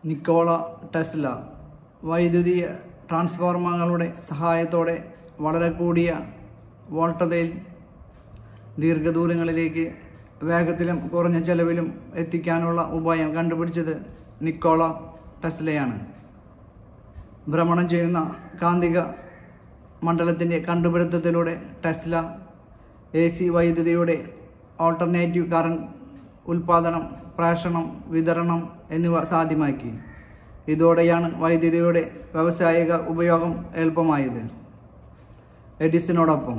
Nikola Tesla വൈദ്യുതി ട്രാൻസ്ഫോർമറുകളുടെ സഹായത്തോടെ വളരെ കൂടിയ വോൾട്ടതയിൽ ദീർഘദൂരങ്ങളിലേക്ക് വേഗത്തിലും കുറഞ്ഞ ചെലവിലും എത്തിക്കാനുള്ള ഉപായം കണ്ടുപിടിച്ചത് നിക്കോള ടെസ്ലയാണ് ഭ്രമണം ചെയ്യുന്ന കാന്തിക മണ്ഡലത്തിൻ്റെ കണ്ടുപിടുത്തത്തിലൂടെ ടെസ്ല എ സി വൈദ്യുതിയുടെ ഓൾട്ടർനേറ്റീവ് കറണ്ട് ഉൽപാദനം പ്രേഷണം വിതരണം എന്നിവ സാധ്യമാക്കി ഇതോടെയാണ് വൈദ്യുതിയുടെ വ്യാവസായിക ഉപയോഗം എളുപ്പമായത് എഡിസനോടൊപ്പം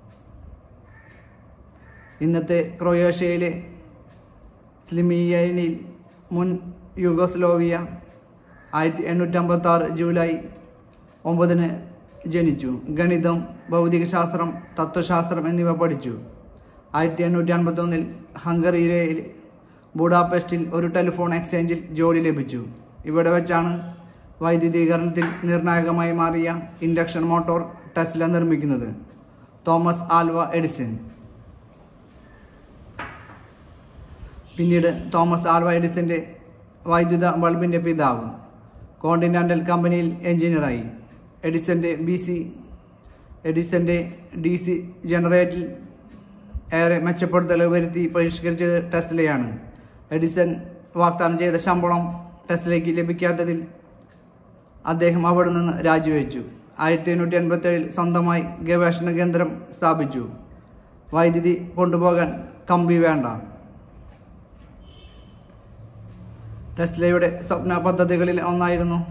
ഇന്നത്തെ ക്രൊയേഷ്യയിലെ സ്ലിമിയനിൽ മുൻ യുഗോസ്ലോവിയ ആയിരത്തി എണ്ണൂറ്റമ്പത്തി ആറ് ജൂലൈ ഒമ്പതിന് ജനിച്ചു ഗണിതം ഭൗതികശാസ്ത്രം തത്വശാസ്ത്രം എന്നിവ പഠിച്ചു ആയിരത്തി എണ്ണൂറ്റി അൻപത്തൊന്നിൽ ഹംഗറിയിലെ ബുഡാപെസ്റ്റിൽ ഒരു ടെലിഫോൺ എക്സ്ചേഞ്ചിൽ ജോലി ലഭിച്ചു ഇവിടെ വെച്ചാണ് വൈദ്യുതീകരണത്തിൽ നിർണായകമായി മാറിയ ഇൻഡക്ഷൻ മോട്ടോർ ടെസ്ല നിർമ്മിക്കുന്നത് തോമസ് ആൽവ എഡിസൺ പിന്നീട് തോമസ് ആൽവ എഡിസന്റെ വൈദ്യുത ബൾബിന്റെ പിതാവ് കോണ്ടിനെന്റൽ കമ്പനിയിൽ എഞ്ചിനീയറായി എഡിസന്റെ ബി സി എഡിസന്റെ ഡി സി ജനറേറ്റിൽ ഏറെ മെച്ചപ്പെടുത്തൽ വരുത്തി പരിഷ്കരിച്ചത് ടെസ്ലയാണ് എഡിസൺ വാഗ്ദാനം ചെയ്ത ശമ്പളം ടെസ്ലയ്ക്ക് ലഭിക്കാത്തതിൽ അദ്ദേഹം അവിടെ നിന്ന് രാജിവെച്ചു ആയിരത്തി എണ്ണൂറ്റി എൺപത്തി ഏഴിൽ സ്വന്തമായി ഗവേഷണ കേന്ദ്രം സ്ഥാപിച്ചു വൈദ്യുതി കൊണ്ടുപോകാൻ കമ്പി വേണ്ട ടെസ്ലയുടെ സ്വപ്ന പദ്ധതികളിൽ ഒന്നായിരുന്നു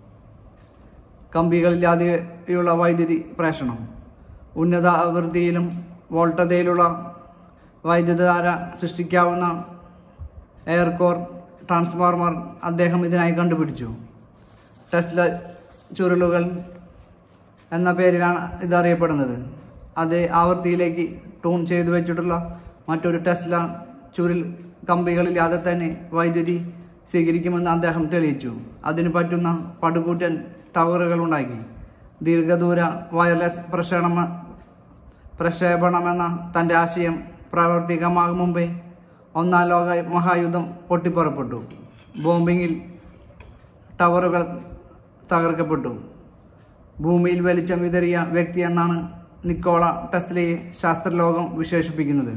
കമ്പികളില്ലാതെയുള്ള വൈദ്യുതി പ്രേഷണം ഉന്നത ആവൃത്തിയിലും വോൾട്ടതയിലുള്ള വൈദ്യുതധാര സൃഷ്ടിക്കാവുന്ന എയർ കോർ ട്രാൻസ്ഫോർമർ അദ്ദേഹം ഇതിനായി കണ്ടുപിടിച്ചു ടെസ്ല ചുരുളുകൾ എന്ന പേരിലാണ് ഇതറിയപ്പെടുന്നത് അതേ ആവൃത്തിയിലേക്ക് ട്യൂൺ ചെയ്തു വെച്ചിട്ടുള്ള മറ്റൊരു ടെസ്ല ചുരുൾ കമ്പികളില്ലാതെ തന്നെ വൈദ്യുതി സ്വീകരിക്കുമെന്ന് അദ്ദേഹം തെളിയിച്ചു അതിന് പറ്റുന്ന പടുകൂറ്റൻ ടവറുകൾ ഉണ്ടാക്കി ദീർഘദൂര വയർലെസ് പ്രക്ഷേപണ പ്രക്ഷേപണമെന്ന തൻ്റെ ആശയം പ്രാവർത്തികമാകും മുമ്പേ ഒന്നാം ലോക മഹായുദ്ധം പൊട്ടിപ്പുറപ്പെട്ടു ബോംബിങ്ങിൽ ടവറുകൾ തകർക്കപ്പെട്ടു ഭൂമിയിൽ വെളിച്ചം വിതറിയ വ്യക്തി എന്നാണ് നിക്കോള ടെസ്ലയെ ശാസ്ത്രലോകം വിശേഷിപ്പിക്കുന്നത്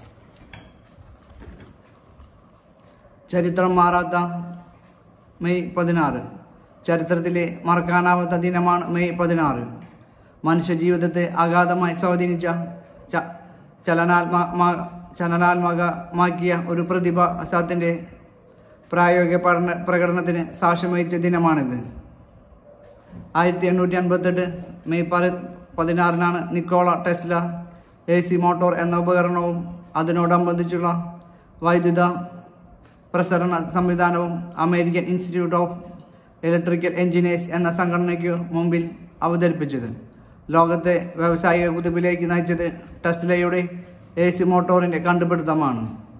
ചരിത്രം മാറാത്ത മെയ് പതിനാറ് ചരിത്രത്തിലെ മറക്കാനാവാത്ത ദിനമാണ് മെയ് പതിനാറ് മനുഷ്യജീവിതത്തെ അഗാധമായി സ്വാധീനിച്ച ച- ചലനാത്മ ചലനാത്മകമാക്കിയ ഒരു പ്രതിഭാസത്തിൻ്റെ പ്രായോഗിക പഠന പ്രകടനത്തിന് സാക്ഷ്യം വഹിച്ച ദിനമാണിത് ആയിരത്തി എണ്ണൂറ്റി അൻപത്തെട്ട് മെയ് പതി പതിനാറിനാണ് Nikola Tesla A C motor എന്ന ഉപകരണവും അതിനോടനുബന്ധിച്ചുള്ള വൈദ്യുത പ്രസരണ സംവിധാനവും American Institute of Electrical Engineers എന്ന സംഘടനയ്ക്ക് മുമ്പിൽ അവതരിപ്പിച്ചത് ലോകത്തെ വ്യാവസായിക കുതിപ്പിലേക്ക് നയിച്ചത് ടെസ്ലയുടെ എ സി മോട്ടോറിന്റെ കണ്ടുപിടുത്തമാണ്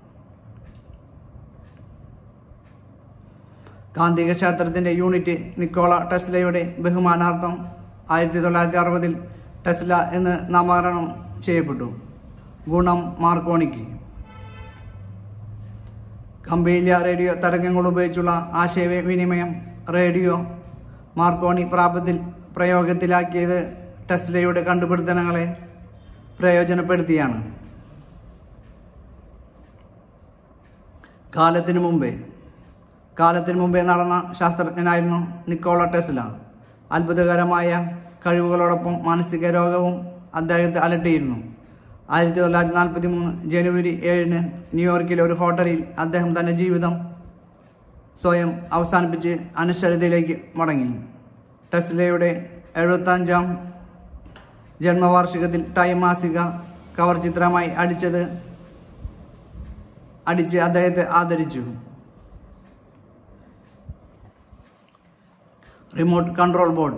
കാന്തിക ശാസ്ത്രത്തിന്റെ യൂണിറ്റ് നിക്കോള ടെസ്ലയുടെ ബഹുമാനാർത്ഥം ആയിരത്തി തൊള്ളായിരത്തി അറുപതിൽ ടെസ്ല എന്ന് നാമകരണം ചെയ്യപ്പെട്ടു ഗുണം മാർക്കോണിക്ക് കമ്പിയില്ല റേഡിയോ തരംഗങ്ങൾ ഉപയോഗിച്ചുള്ള ആശയവിനിമയം റേഡിയോ മാർക്കോണി പ്രാപത്തിൽ പ്രയോഗത്തിലാക്കിയത് ടെസ്ലയുടെ കണ്ടുപിടുത്തങ്ങളെ പ്രയോജനപ്പെടുത്തിയാണ് കാലത്തിനു മുമ്പേ കാലത്തിനു മുമ്പേ നടന്ന ശാസ്ത്രജ്ഞനായിരുന്നു നിക്കോള ടെസ്ല അത്ഭുതകരമായ കഴിവുകളോടൊപ്പം മാനസിക രോഗവും അദ്ദേഹത്തെ അലട്ടിയിരുന്നു ആയിരത്തി തൊള്ളായിരത്തി നാൽപ്പത്തി മൂന്ന് ജനുവരി ഏഴിന് ന്യൂയോർക്കിലെ ഒരു ഹോട്ടലിൽ അദ്ദേഹം തന്റെ ജീവിതം സ്വയം അവസാനിപ്പിച്ച് അനശ്വരതയിലേക്ക് മടങ്ങി ടെസ്ലയുടെ എഴുപത്തഞ്ചാം ജന്മവാർഷികത്തിൽ ടൈം മാസിക കവർ ചിത്രമായി അടിച്ചത് അടിച്ച് അദ്ദേഹത്തെ ആദരിച്ചു റിമോട്ട് കൺട്രോൾ ബോർഡ്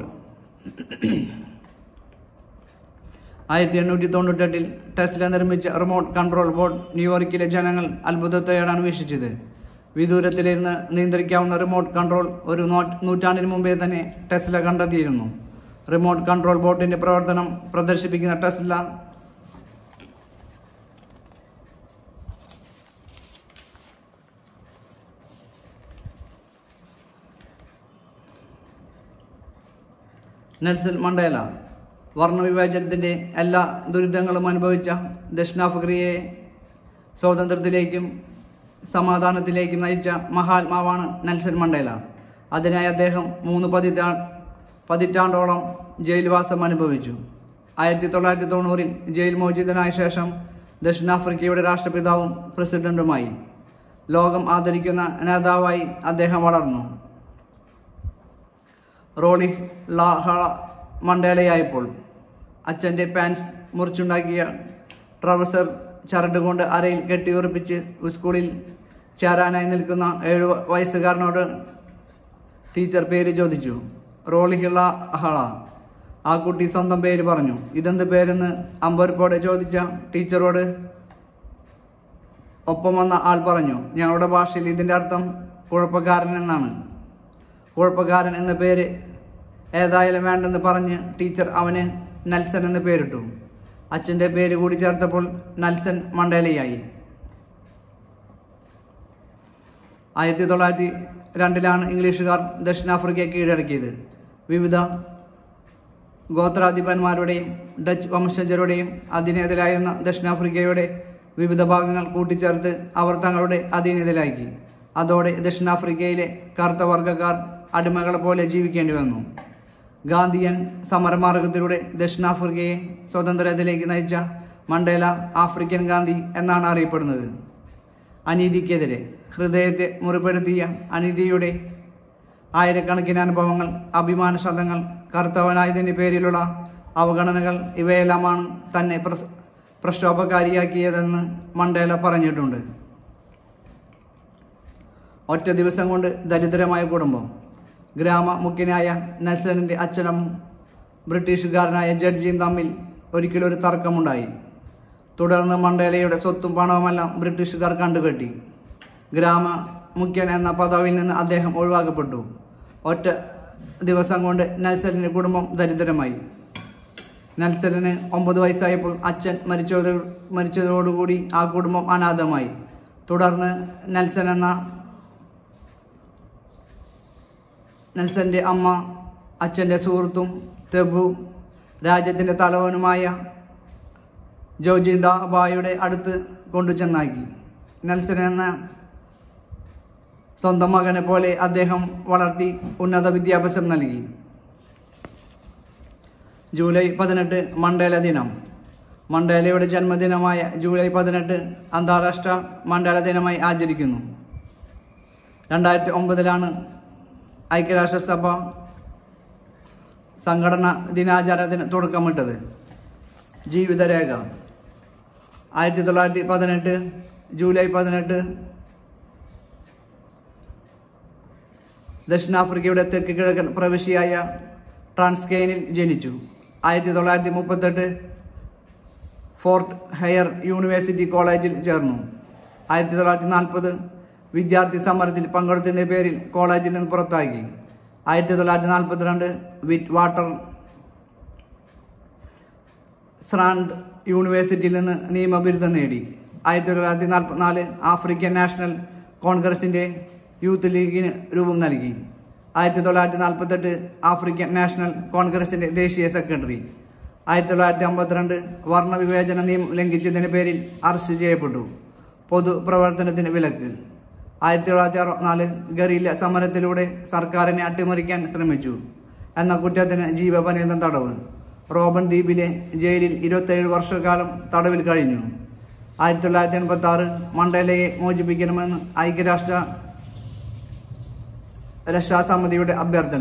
ആയിരത്തി എണ്ണൂറ്റി തൊണ്ണൂറ്റെട്ടിൽ ടെസ്ല നിർമ്മിച്ച റിമോട്ട് കൺട്രോൾ ബോർഡ് ന്യൂയോർക്കിലെ ജനങ്ങൾ അത്ഭുതത്തോടെയാണ് വീക്ഷിച്ചത് വിദൂരത്തിലിരുന്ന് നിയന്ത്രിക്കാവുന്ന റിമോട്ട് കൺട്രോൾ ഒരു നൂ- നൂറ്റാണ്ടിന് മുമ്പേ തന്നെ ടെസ്ല കണ്ടെത്തിയിരുന്നു റിമോട്ട് കൺട്രോൾ ബോർഡിന്റെ പ്രവർത്തനം പ്രദർശിപ്പിക്കുന്ന ടെസ്ല നെൽസൺ മണ്ടേല വർണ്ണവിവേചനത്തിൻ്റെ എല്ലാ ദുരിതങ്ങളും അനുഭവിച്ച ദക്ഷിണാഫ്രിക്കയെ സ്വാതന്ത്ര്യത്തിലേക്കും സമാധാനത്തിലേക്കും നയിച്ച മഹാത്മാവാണ് നെൽസൺ മണ്ടേല അതിനായി അദ്ദേഹം മൂന്ന് പതിറ്റാ പതിറ്റാണ്ടോളം ജയിൽവാസം അനുഭവിച്ചു ആയിരത്തി തൊള്ളായിരത്തി തൊണ്ണൂറിൽ ജയിൽ മോചിതനായ ശേഷം ദക്ഷിണാഫ്രിക്കയുടെ രാഷ്ട്രപിതാവും പ്രസിഡന്റുമായി ലോകം ആദരിക്കുന്ന നേതാവായി അദ്ദേഹം വളർന്നു റോളി ലാഹള മണ്ടേലയായപ്പോൾ അച്ഛൻ്റെ പാൻസ് മുറിച്ചുണ്ടാക്കിയ ട്രൗസർ ചരട് കൊണ്ട് അരയിൽ കെട്ടിയുറപ്പിച്ച് സ്കൂളിൽ ചേരാനായി നിൽക്കുന്ന ഏഴു വയസ്സുകാരനോട് ടീച്ചർ പേര് ചോദിച്ചു റോളിഹിള ഹള ആ കുട്ടി സ്വന്തം പേര് പറഞ്ഞു ഇതെന്ത് പേരെന്ന് അമ്പരപ്പോടെ ചോദിച്ച ടീച്ചറോട് ഒപ്പം വന്ന ആൾ പറഞ്ഞു ഞങ്ങളുടെ ഭാഷയിൽ ഇതിൻ്റെ അർത്ഥം കുഴപ്പക്കാരൻ എന്നാണ് കുഴപ്പക്കാരൻ എന്ന പേര് ഏതായാലും വേണ്ടെന്ന് പറഞ്ഞ് ടീച്ചർ അവന് നൽസൻ എന്ന് പേരിട്ടു അച്ഛൻ്റെ പേര് കൂടി ചേർത്തപ്പോൾ നൽസൻ മണ്ടേലയായി ആയിരത്തി തൊള്ളായിരത്തി രണ്ടിലാണ് ഇംഗ്ലീഷുകാർ ദക്ഷിണാഫ്രിക്കയെ കീഴടക്കിയത് വിവിധ ഗോത്രാധിപന്മാരുടെയും ഡച്ച് വംശജരുടെയും അധീനതയിലായിരുന്ന ദക്ഷിണാഫ്രിക്കയുടെ വിവിധ ഭാഗങ്ങൾ കൂട്ടിച്ചേർത്ത് അവർ തങ്ങളുടെ അധീനതയിലാക്കി അതോടെ ദക്ഷിണാഫ്രിക്കയിലെ കറുത്ത വർഗ്ഗക്കാർ അടിമകളെ പോലെ ജീവിക്കേണ്ടി വന്നു ഗാന്ധിയൻ സമരമാർഗത്തിലൂടെ ദക്ഷിണാഫ്രിക്കയെ സ്വാതന്ത്ര്യത്തിലേക്ക് നയിച്ച മണ്ടേല ആഫ്രിക്കൻ ഗാന്ധി എന്നാണ് അറിയപ്പെടുന്നത് അനീതിക്കെതിരെ ഹൃദയത്തെ മുറിപ്പെടുത്തിയ അനീതിയുടെ ആയിരക്കണക്കിന് അനുഭവങ്ങൾ അഭിമാന ശതങ്ങൾ കറുത്തവനായതിൻ്റെ പേരിലുള്ള അവഗണനകൾ ഇവയെല്ലാമാണ് തന്നെ പ്രസ് പ്രക്ഷോഭകാരിയാക്കിയതെന്ന് മണ്ടേല പറഞ്ഞിട്ടുണ്ട് ഒറ്റ ദിവസം കൊണ്ട് ദരിദ്രമായ കുടുംബം ഗ്രാമ മുഖ്യനായ നെൽസണിൻ്റെ അച്ഛനും ബ്രിട്ടീഷുകാരനായ ജഡ്ജിയും തമ്മിൽ ഒരിക്കലൊരു തർക്കമുണ്ടായി തുടർന്ന് മണ്ടേലയുടെ സ്വത്തും പണവുമെല്ലാം ബ്രിട്ടീഷുകാർ കണ്ടുകെട്ടി ഗ്രാമ മുഖ്യൻ എന്ന പദവിയിൽ നിന്ന് അദ്ദേഹം ഒഴിവാക്കപ്പെട്ടു ഒറ്റ ദിവസം കൊണ്ട് നെൽസലിൻ്റെ കുടുംബം ദരിദ്രമായി നെൽസലിന് ഒമ്പത് വയസ്സായപ്പോൾ അച്ഛൻ മരിച്ചത് മരിച്ചതോടുകൂടി ആ കുടുംബം അനാഥമായി തുടർന്ന് നെൽസൺ എന്ന നെൽസന്റെ അമ്മ അച്ഛൻ്റെ സുഹൃത്തും തെബു രാജ്യത്തിൻ്റെ തലവനുമായ ജോജിഡ ബായുടെ അടുത്ത് കൊണ്ടു ചെന്നാക്കി നെൽസൺ എന്ന സ്വന്തം മകനെ പോലെ അദ്ദേഹം വളർത്തി ഉന്നത വിദ്യാഭ്യാസം നൽകി ജൂലൈ പതിനെട്ട് മണ്ടേല ദിനം മണ്ടേലയുടെ ജന്മദിനമായ ജൂലൈ പതിനെട്ട് അന്താരാഷ്ട്ര മണ്ടേല ദിനമായി ആചരിക്കുന്നു രണ്ടായിരത്തി ഒമ്പതിലാണ് ഐക്യരാഷ്ട്രസഭ സംഘടന ദിനാചാരത്തിന് തുടക്കമിട്ടത് ജീവിതരേഖ ആയിരത്തി തൊള്ളായിരത്തി പതിനെട്ട് ജൂലൈ പതിനെട്ട് ദക്ഷിണാഫ്രിക്കയുടെ തെക്ക് കിഴക്കൻ പ്രവിശ്യയായ ട്രാൻസ്കെയിനിൽ ജനിച്ചു ആയിരത്തി തൊള്ളായിരത്തി മുപ്പത്തെട്ട് ഫോർട്ട് ഹയർ യൂണിവേഴ്സിറ്റി കോളേജിൽ ചേർന്നു ആയിരത്തി തൊള്ളായിരത്തി നാൽപ്പത് വിദ്യാർത്ഥി സമരത്തിൽ പങ്കെടുത്തതിൻ്റെ പേരിൽ കോളേജിൽ നിന്ന് പുറത്താക്കി ആയിരത്തി തൊള്ളായിരത്തി നാൽപ്പത്തിരണ്ട് വിറ്റ് വാട്ടർ സ്രാൻഡ് യൂണിവേഴ്സിറ്റിയിൽ നിന്ന് നിയമബിരുദം നേടി ആയിരത്തി തൊള്ളായിരത്തി നാൽപ്പത്തിനാല് ആഫ്രിക്കൻ നാഷണൽ കോൺഗ്രസിൻ്റെ യൂത്ത് ലീഗിന് രൂപം നൽകി ആയിരത്തി തൊള്ളായിരത്തി നാൽപ്പത്തെട്ട് ആഫ്രിക്കൻ നാഷണൽ കോൺഗ്രസിൻ്റെ ദേശീയ സെക്രട്ടറി ആയിരത്തി തൊള്ളായിരത്തി അമ്പത്തിരണ്ട് വർണ്ണവിവേചന നിയമം ലംഘിച്ചതിന് പേരിൽ അറസ്റ്റ് ചെയ്യപ്പെട്ടു പൊതുപ്രവർത്തനത്തിന് വിലക്ക് ആയിരത്തി തൊള്ളായിരത്തി അറുപത്തിനാല് ഗറിയില്ല സമരത്തിലൂടെ സർക്കാരിനെ അട്ടിമറിക്കാൻ ശ്രമിച്ചു എന്ന കുറ്റത്തിന് ജീവപര്യന്തം തടവ് റോബൻ ദ്വീപിലെ ജയിലിൽ ഇരുപത്തേഴ് വർഷക്കാലം തടവിൽ കഴിഞ്ഞു ആയിരത്തി തൊള്ളായിരത്തി എൺപത്തി ആറ് മണ്ടേലയെ മോചിപ്പിക്കണമെന്ന് ഐക്യരാഷ്ട്ര രക്ഷാസമിതിയുടെ അഭ്യർത്ഥന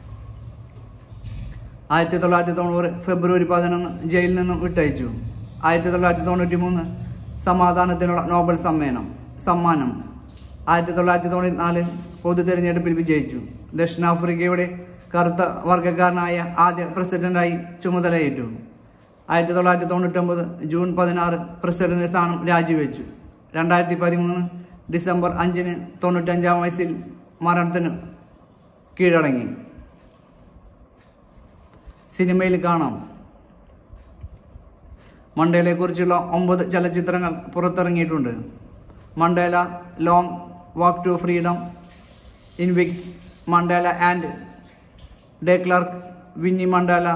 ആയിരത്തി തൊള്ളായിരത്തി തൊണ്ണൂറ് ഫെബ്രുവരി പതിനൊന്ന് ജയിലിൽ നിന്നും വിട്ടയച്ചു ആയിരത്തി തൊള്ളായിരത്തി തൊണ്ണൂറ്റി മൂന്ന് സമാധാനത്തിനുള്ള നോബൽ സമ്മേളനം സമ്മാനം ആയിരത്തി തൊള്ളായിരത്തി തൊണ്ണൂറ്റി നാല് പൊതു തെരഞ്ഞെടുപ്പിൽ വിജയിച്ചു ദക്ഷിണാഫ്രിക്കയുടെ കറുത്ത വർഗ്ഗക്കാരനായ ആദ്യ പ്രസിഡന്റായി ചുമതലയേറ്റു ആയിരത്തി തൊള്ളായിരത്തി തൊണ്ണൂറ്റൊമ്പത് ജൂൺ പതിനാറ് പ്രസിഡന്റ് സ്ഥാനം രാജിവെച്ചു രണ്ടായിരത്തി പതിമൂന്ന് ഡിസംബർ അഞ്ചിന് തൊണ്ണൂറ്റഞ്ചാം വയസ്സിൽ മരണത്തിന് കീഴടങ്ങി സിനിമയിൽ കാണാം മണ്ടേലയെക്കുറിച്ചുള്ള ഒമ്പത് ചലച്ചിത്രങ്ങൾ പുറത്തിറങ്ങിയിട്ടുണ്ട് Mandela Long Walk to Freedom Invictus Mandela and de Klerk Winnie Mandela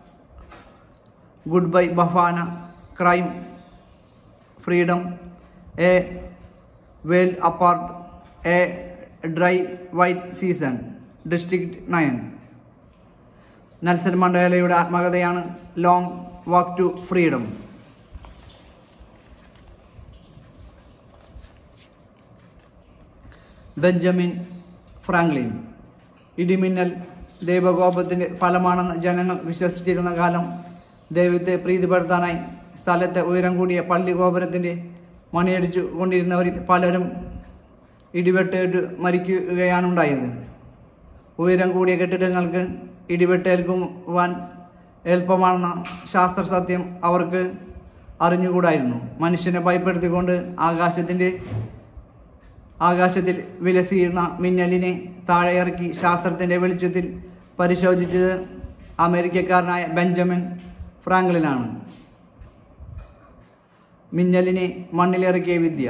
Goodbye Bafana Crime Freedom A World Apart A Dry White Season District Nine Nelson മണ്ഡേലയുടെ ആത്മകഥയാണ് Long Walk to Freedom Benjamin Franklin ഇടിമിന്നൽ ദൈവകോപത്തിന്റെ ഫലമാണെന്ന് ജനങ്ങൾ വിശ്വസിച്ചിരുന്ന കാലം ദൈവത്തെ പ്രീതിപ്പെടുത്താനായി സ്ഥലത്തെ ഉയരം കൂടിയ പള്ളി ഗോപുരത്തിന്റെ മണിയടിച്ചു കൊണ്ടിരുന്നവരിൽ പലരും ഇടിവെട്ടേറ്റ് മരിക്കുകയാണുണ്ടായത് ഉയരം കൂടിയ കെട്ടിടങ്ങൾക്ക് ഇടിവെട്ടേൽക്കുവാൻ എളുപ്പമാണെന്ന ശാസ്ത്ര സത്യം അവർക്ക് അറിഞ്ഞുകൂടായിരുന്നു മനുഷ്യനെ ഭയപ്പെടുത്തിക്കൊണ്ട് ആകാശത്തിന്റെ ആകാശത്തിൽ വിലസിയിരുന്ന മിന്നലിനെ താഴെ ഇറക്കി ശാസ്ത്രത്തിന്റെ വെളിച്ചത്തിൽ പരിശോധിച്ചത് അമേരിക്കക്കാരനായ ബെഞ്ചമിൻ ഫ്രാങ്ക്ലിനാണ് മിന്നലിനെ മണ്ണിലിറക്കിയ വിദ്യ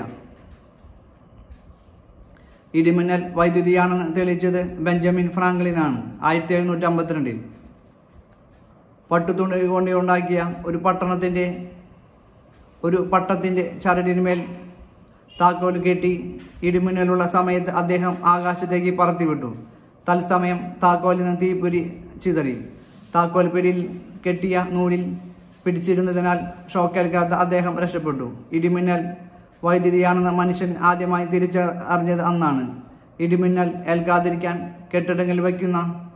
ഇടിമിന്നൽ വൈദ്യുതിയാണെന്ന് തെളിയിച്ചത് ബെഞ്ചമിൻ ഫ്രാങ്ക്ലിനാണ് ആയിരത്തി എഴുന്നൂറ്റി അമ്പത്തിരണ്ടിൽ പട്ടുതുണി കൊണ്ട് ഉണ്ടാക്കിയ ഒരു പട്ടണത്തിന്റെ ഒരു പട്ടത്തിന്റെ ചരടിനുമേൽ താക്കോൽ കെട്ടി ഇടിമിന്നലുള്ള സമയത്ത് അദ്ദേഹം ആകാശത്തേക്ക് പറത്തിവിട്ടു തത്സമയം താക്കോലിൽ നിന്ന് തീപ്പൊരി ചിതറി താക്കോൽ പിടിയിൽ കെട്ടിയ നൂലിൽ പിടിച്ചിരുന്നതിനാൽ ഷോക്കേൽക്കാത്ത അദ്ദേഹം രക്ഷപ്പെട്ടു ഇടിമിന്നൽ വൈദ്യുതിയാണെന്ന് മനുഷ്യൻ ആദ്യമായി തിരിച്ചറിഞ്ഞത് അന്നാണ് ഇടിമിന്നൽ ഏൽക്കാതിരിക്കാൻ കെട്ടിടങ്ങളിൽ വയ്ക്കുന്ന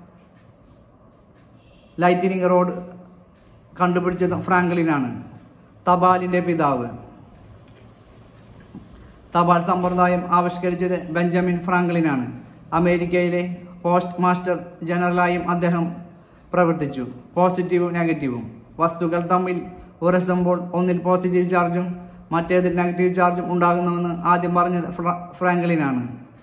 ലൈറ്റിനിങ് റോഡ് കണ്ടുപിടിച്ചത് ഫ്രാങ്ക്ലിനാണ് തപാലിന്റെ പിതാവ് തപാൽ സമ്പ്രദായം ആവിഷ്കരിച്ചത് ബെഞ്ചമിൻ ഫ്രാങ്ക്ലിനാണ് അമേരിക്കയിലെ പോസ്റ്റ് മാസ്റ്റർ ജനറലായും അദ്ദേഹം പ്രവർത്തിച്ചു പോസിറ്റീവും നെഗറ്റീവും വസ്തുക്കൾ തമ്മിൽ ഉരസുമ്പോൾ ഒന്നിൽ പോസിറ്റീവ് ചാർജും മറ്റേതിൽ നെഗറ്റീവ് ചാർജും ഉണ്ടാകുന്നുവെന്ന് ആദ്യം പറഞ്ഞത് ഫ്ര- ഫ്രാങ്ക്ലിനാണ്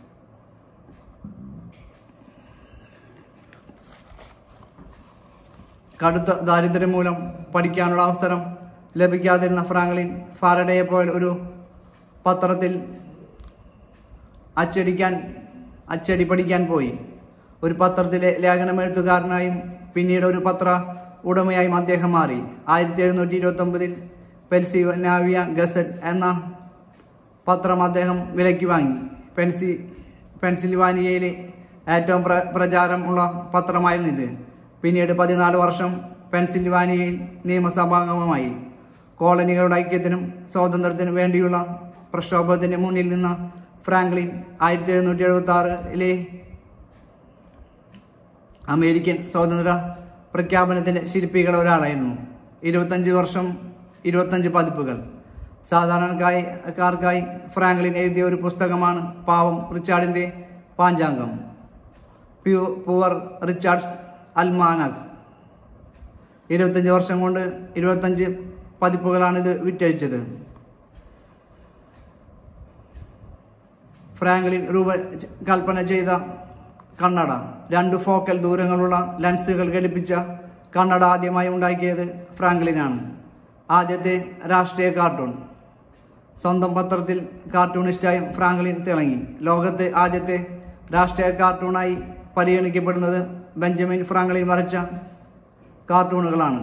കടുത്ത ദാരിദ്ര്യം മൂലം പഠിക്കാനുള്ള അവസരം ലഭിക്കാതിരുന്ന ഫ്രാങ്ക്ലിൻ ഫാരഡയെ പോലെ ഒരു പത്രത്തിൽ അച്ചടിക്കാൻ അച്ചടി പഠിക്കാൻ പോയി ഒരു പത്രത്തിലെ ലേഖനമെഴുത്തുകാരനായും പിന്നീട് ഒരു പത്ര ഉടമയായും അദ്ദേഹം മാറി ആയിരത്തി എഴുന്നൂറ്റി ഇരുപത്തി ഒമ്പതിൽ പെൻസിൽവാനിയ ഗസറ്റ് എന്ന പത്രം അദ്ദേഹം വിലയ്ക്ക് വാങ്ങി പെൻസി പെൻസിൽവാനിയയിലെ ഏറ്റവും പ്ര പ്രചാരമുള്ള പത്രമായിരുന്നു ഇത് പിന്നീട് പതിനാല് വർഷം പെൻസിൽവാനിയയിൽ നിയമസഭാംഗമായി കോളനികളുടെ ഐക്യത്തിനും സ്വാതന്ത്ര്യത്തിനും വേണ്ടിയുള്ള പ്രക്ഷോഭത്തിന് മുന്നിൽ നിന്ന ഫ്രാങ്ക്ലിൻ ആയിരത്തി എഴുന്നൂറ്റി എഴുപത്തി ആറിലെ അമേരിക്കൻ സ്വാതന്ത്ര്യ പ്രഖ്യാപനത്തിന്റെ ശില്പികൾ ഒരാളായിരുന്നു ഇരുപത്തഞ്ച് വർഷം ഇരുപത്തഞ്ച് പതിപ്പുകൾ സാധാരണക്കാർക്കായി ഫ്രാങ്ക്ലിൻ എഴുതിയ ഒരു പുസ്തകമാണ് പാവം റിച്ചാർഡിന്റെ പാഞ്ചാംഗം പ്യൂ പുവർ റിച്ചാർഡ്സ് അൽമാനക് ഇരുപത്തഞ്ച് വർഷം കൊണ്ട് ഇരുപത്തഞ്ച് പതിപ്പുകളാണ് ഇത് വിറ്റഴിച്ചത് ഫ്രാങ്ക്ലിൻ രൂപ കൽപ്പന ചെയ്ത കണ്ണട രണ്ട് ഫോക്കൽ ദൂരങ്ങളുള്ള ലെൻസുകൾ ഘടിപ്പിച്ച കണ്ണട ആദ്യമായി ഉണ്ടാക്കിയത് ഫ്രാങ്ക്ലിനാണ് ആദ്യത്തെ രാഷ്ട്രീയ കാർട്ടൂൺ സ്വന്തം പത്രത്തിൽ കാർട്ടൂണിസ്റ്റായും ഫ്രാങ്ക്ലിൻ തിളങ്ങി ലോകത്തെ ആദ്യത്തെ രാഷ്ട്രീയ കാർട്ടൂണായി പരിഗണിക്കപ്പെടുന്നത് ബെഞ്ചമിൻ ഫ്രാങ്ക്ലിൻ വരച്ച കാർട്ടൂണുകളാണ്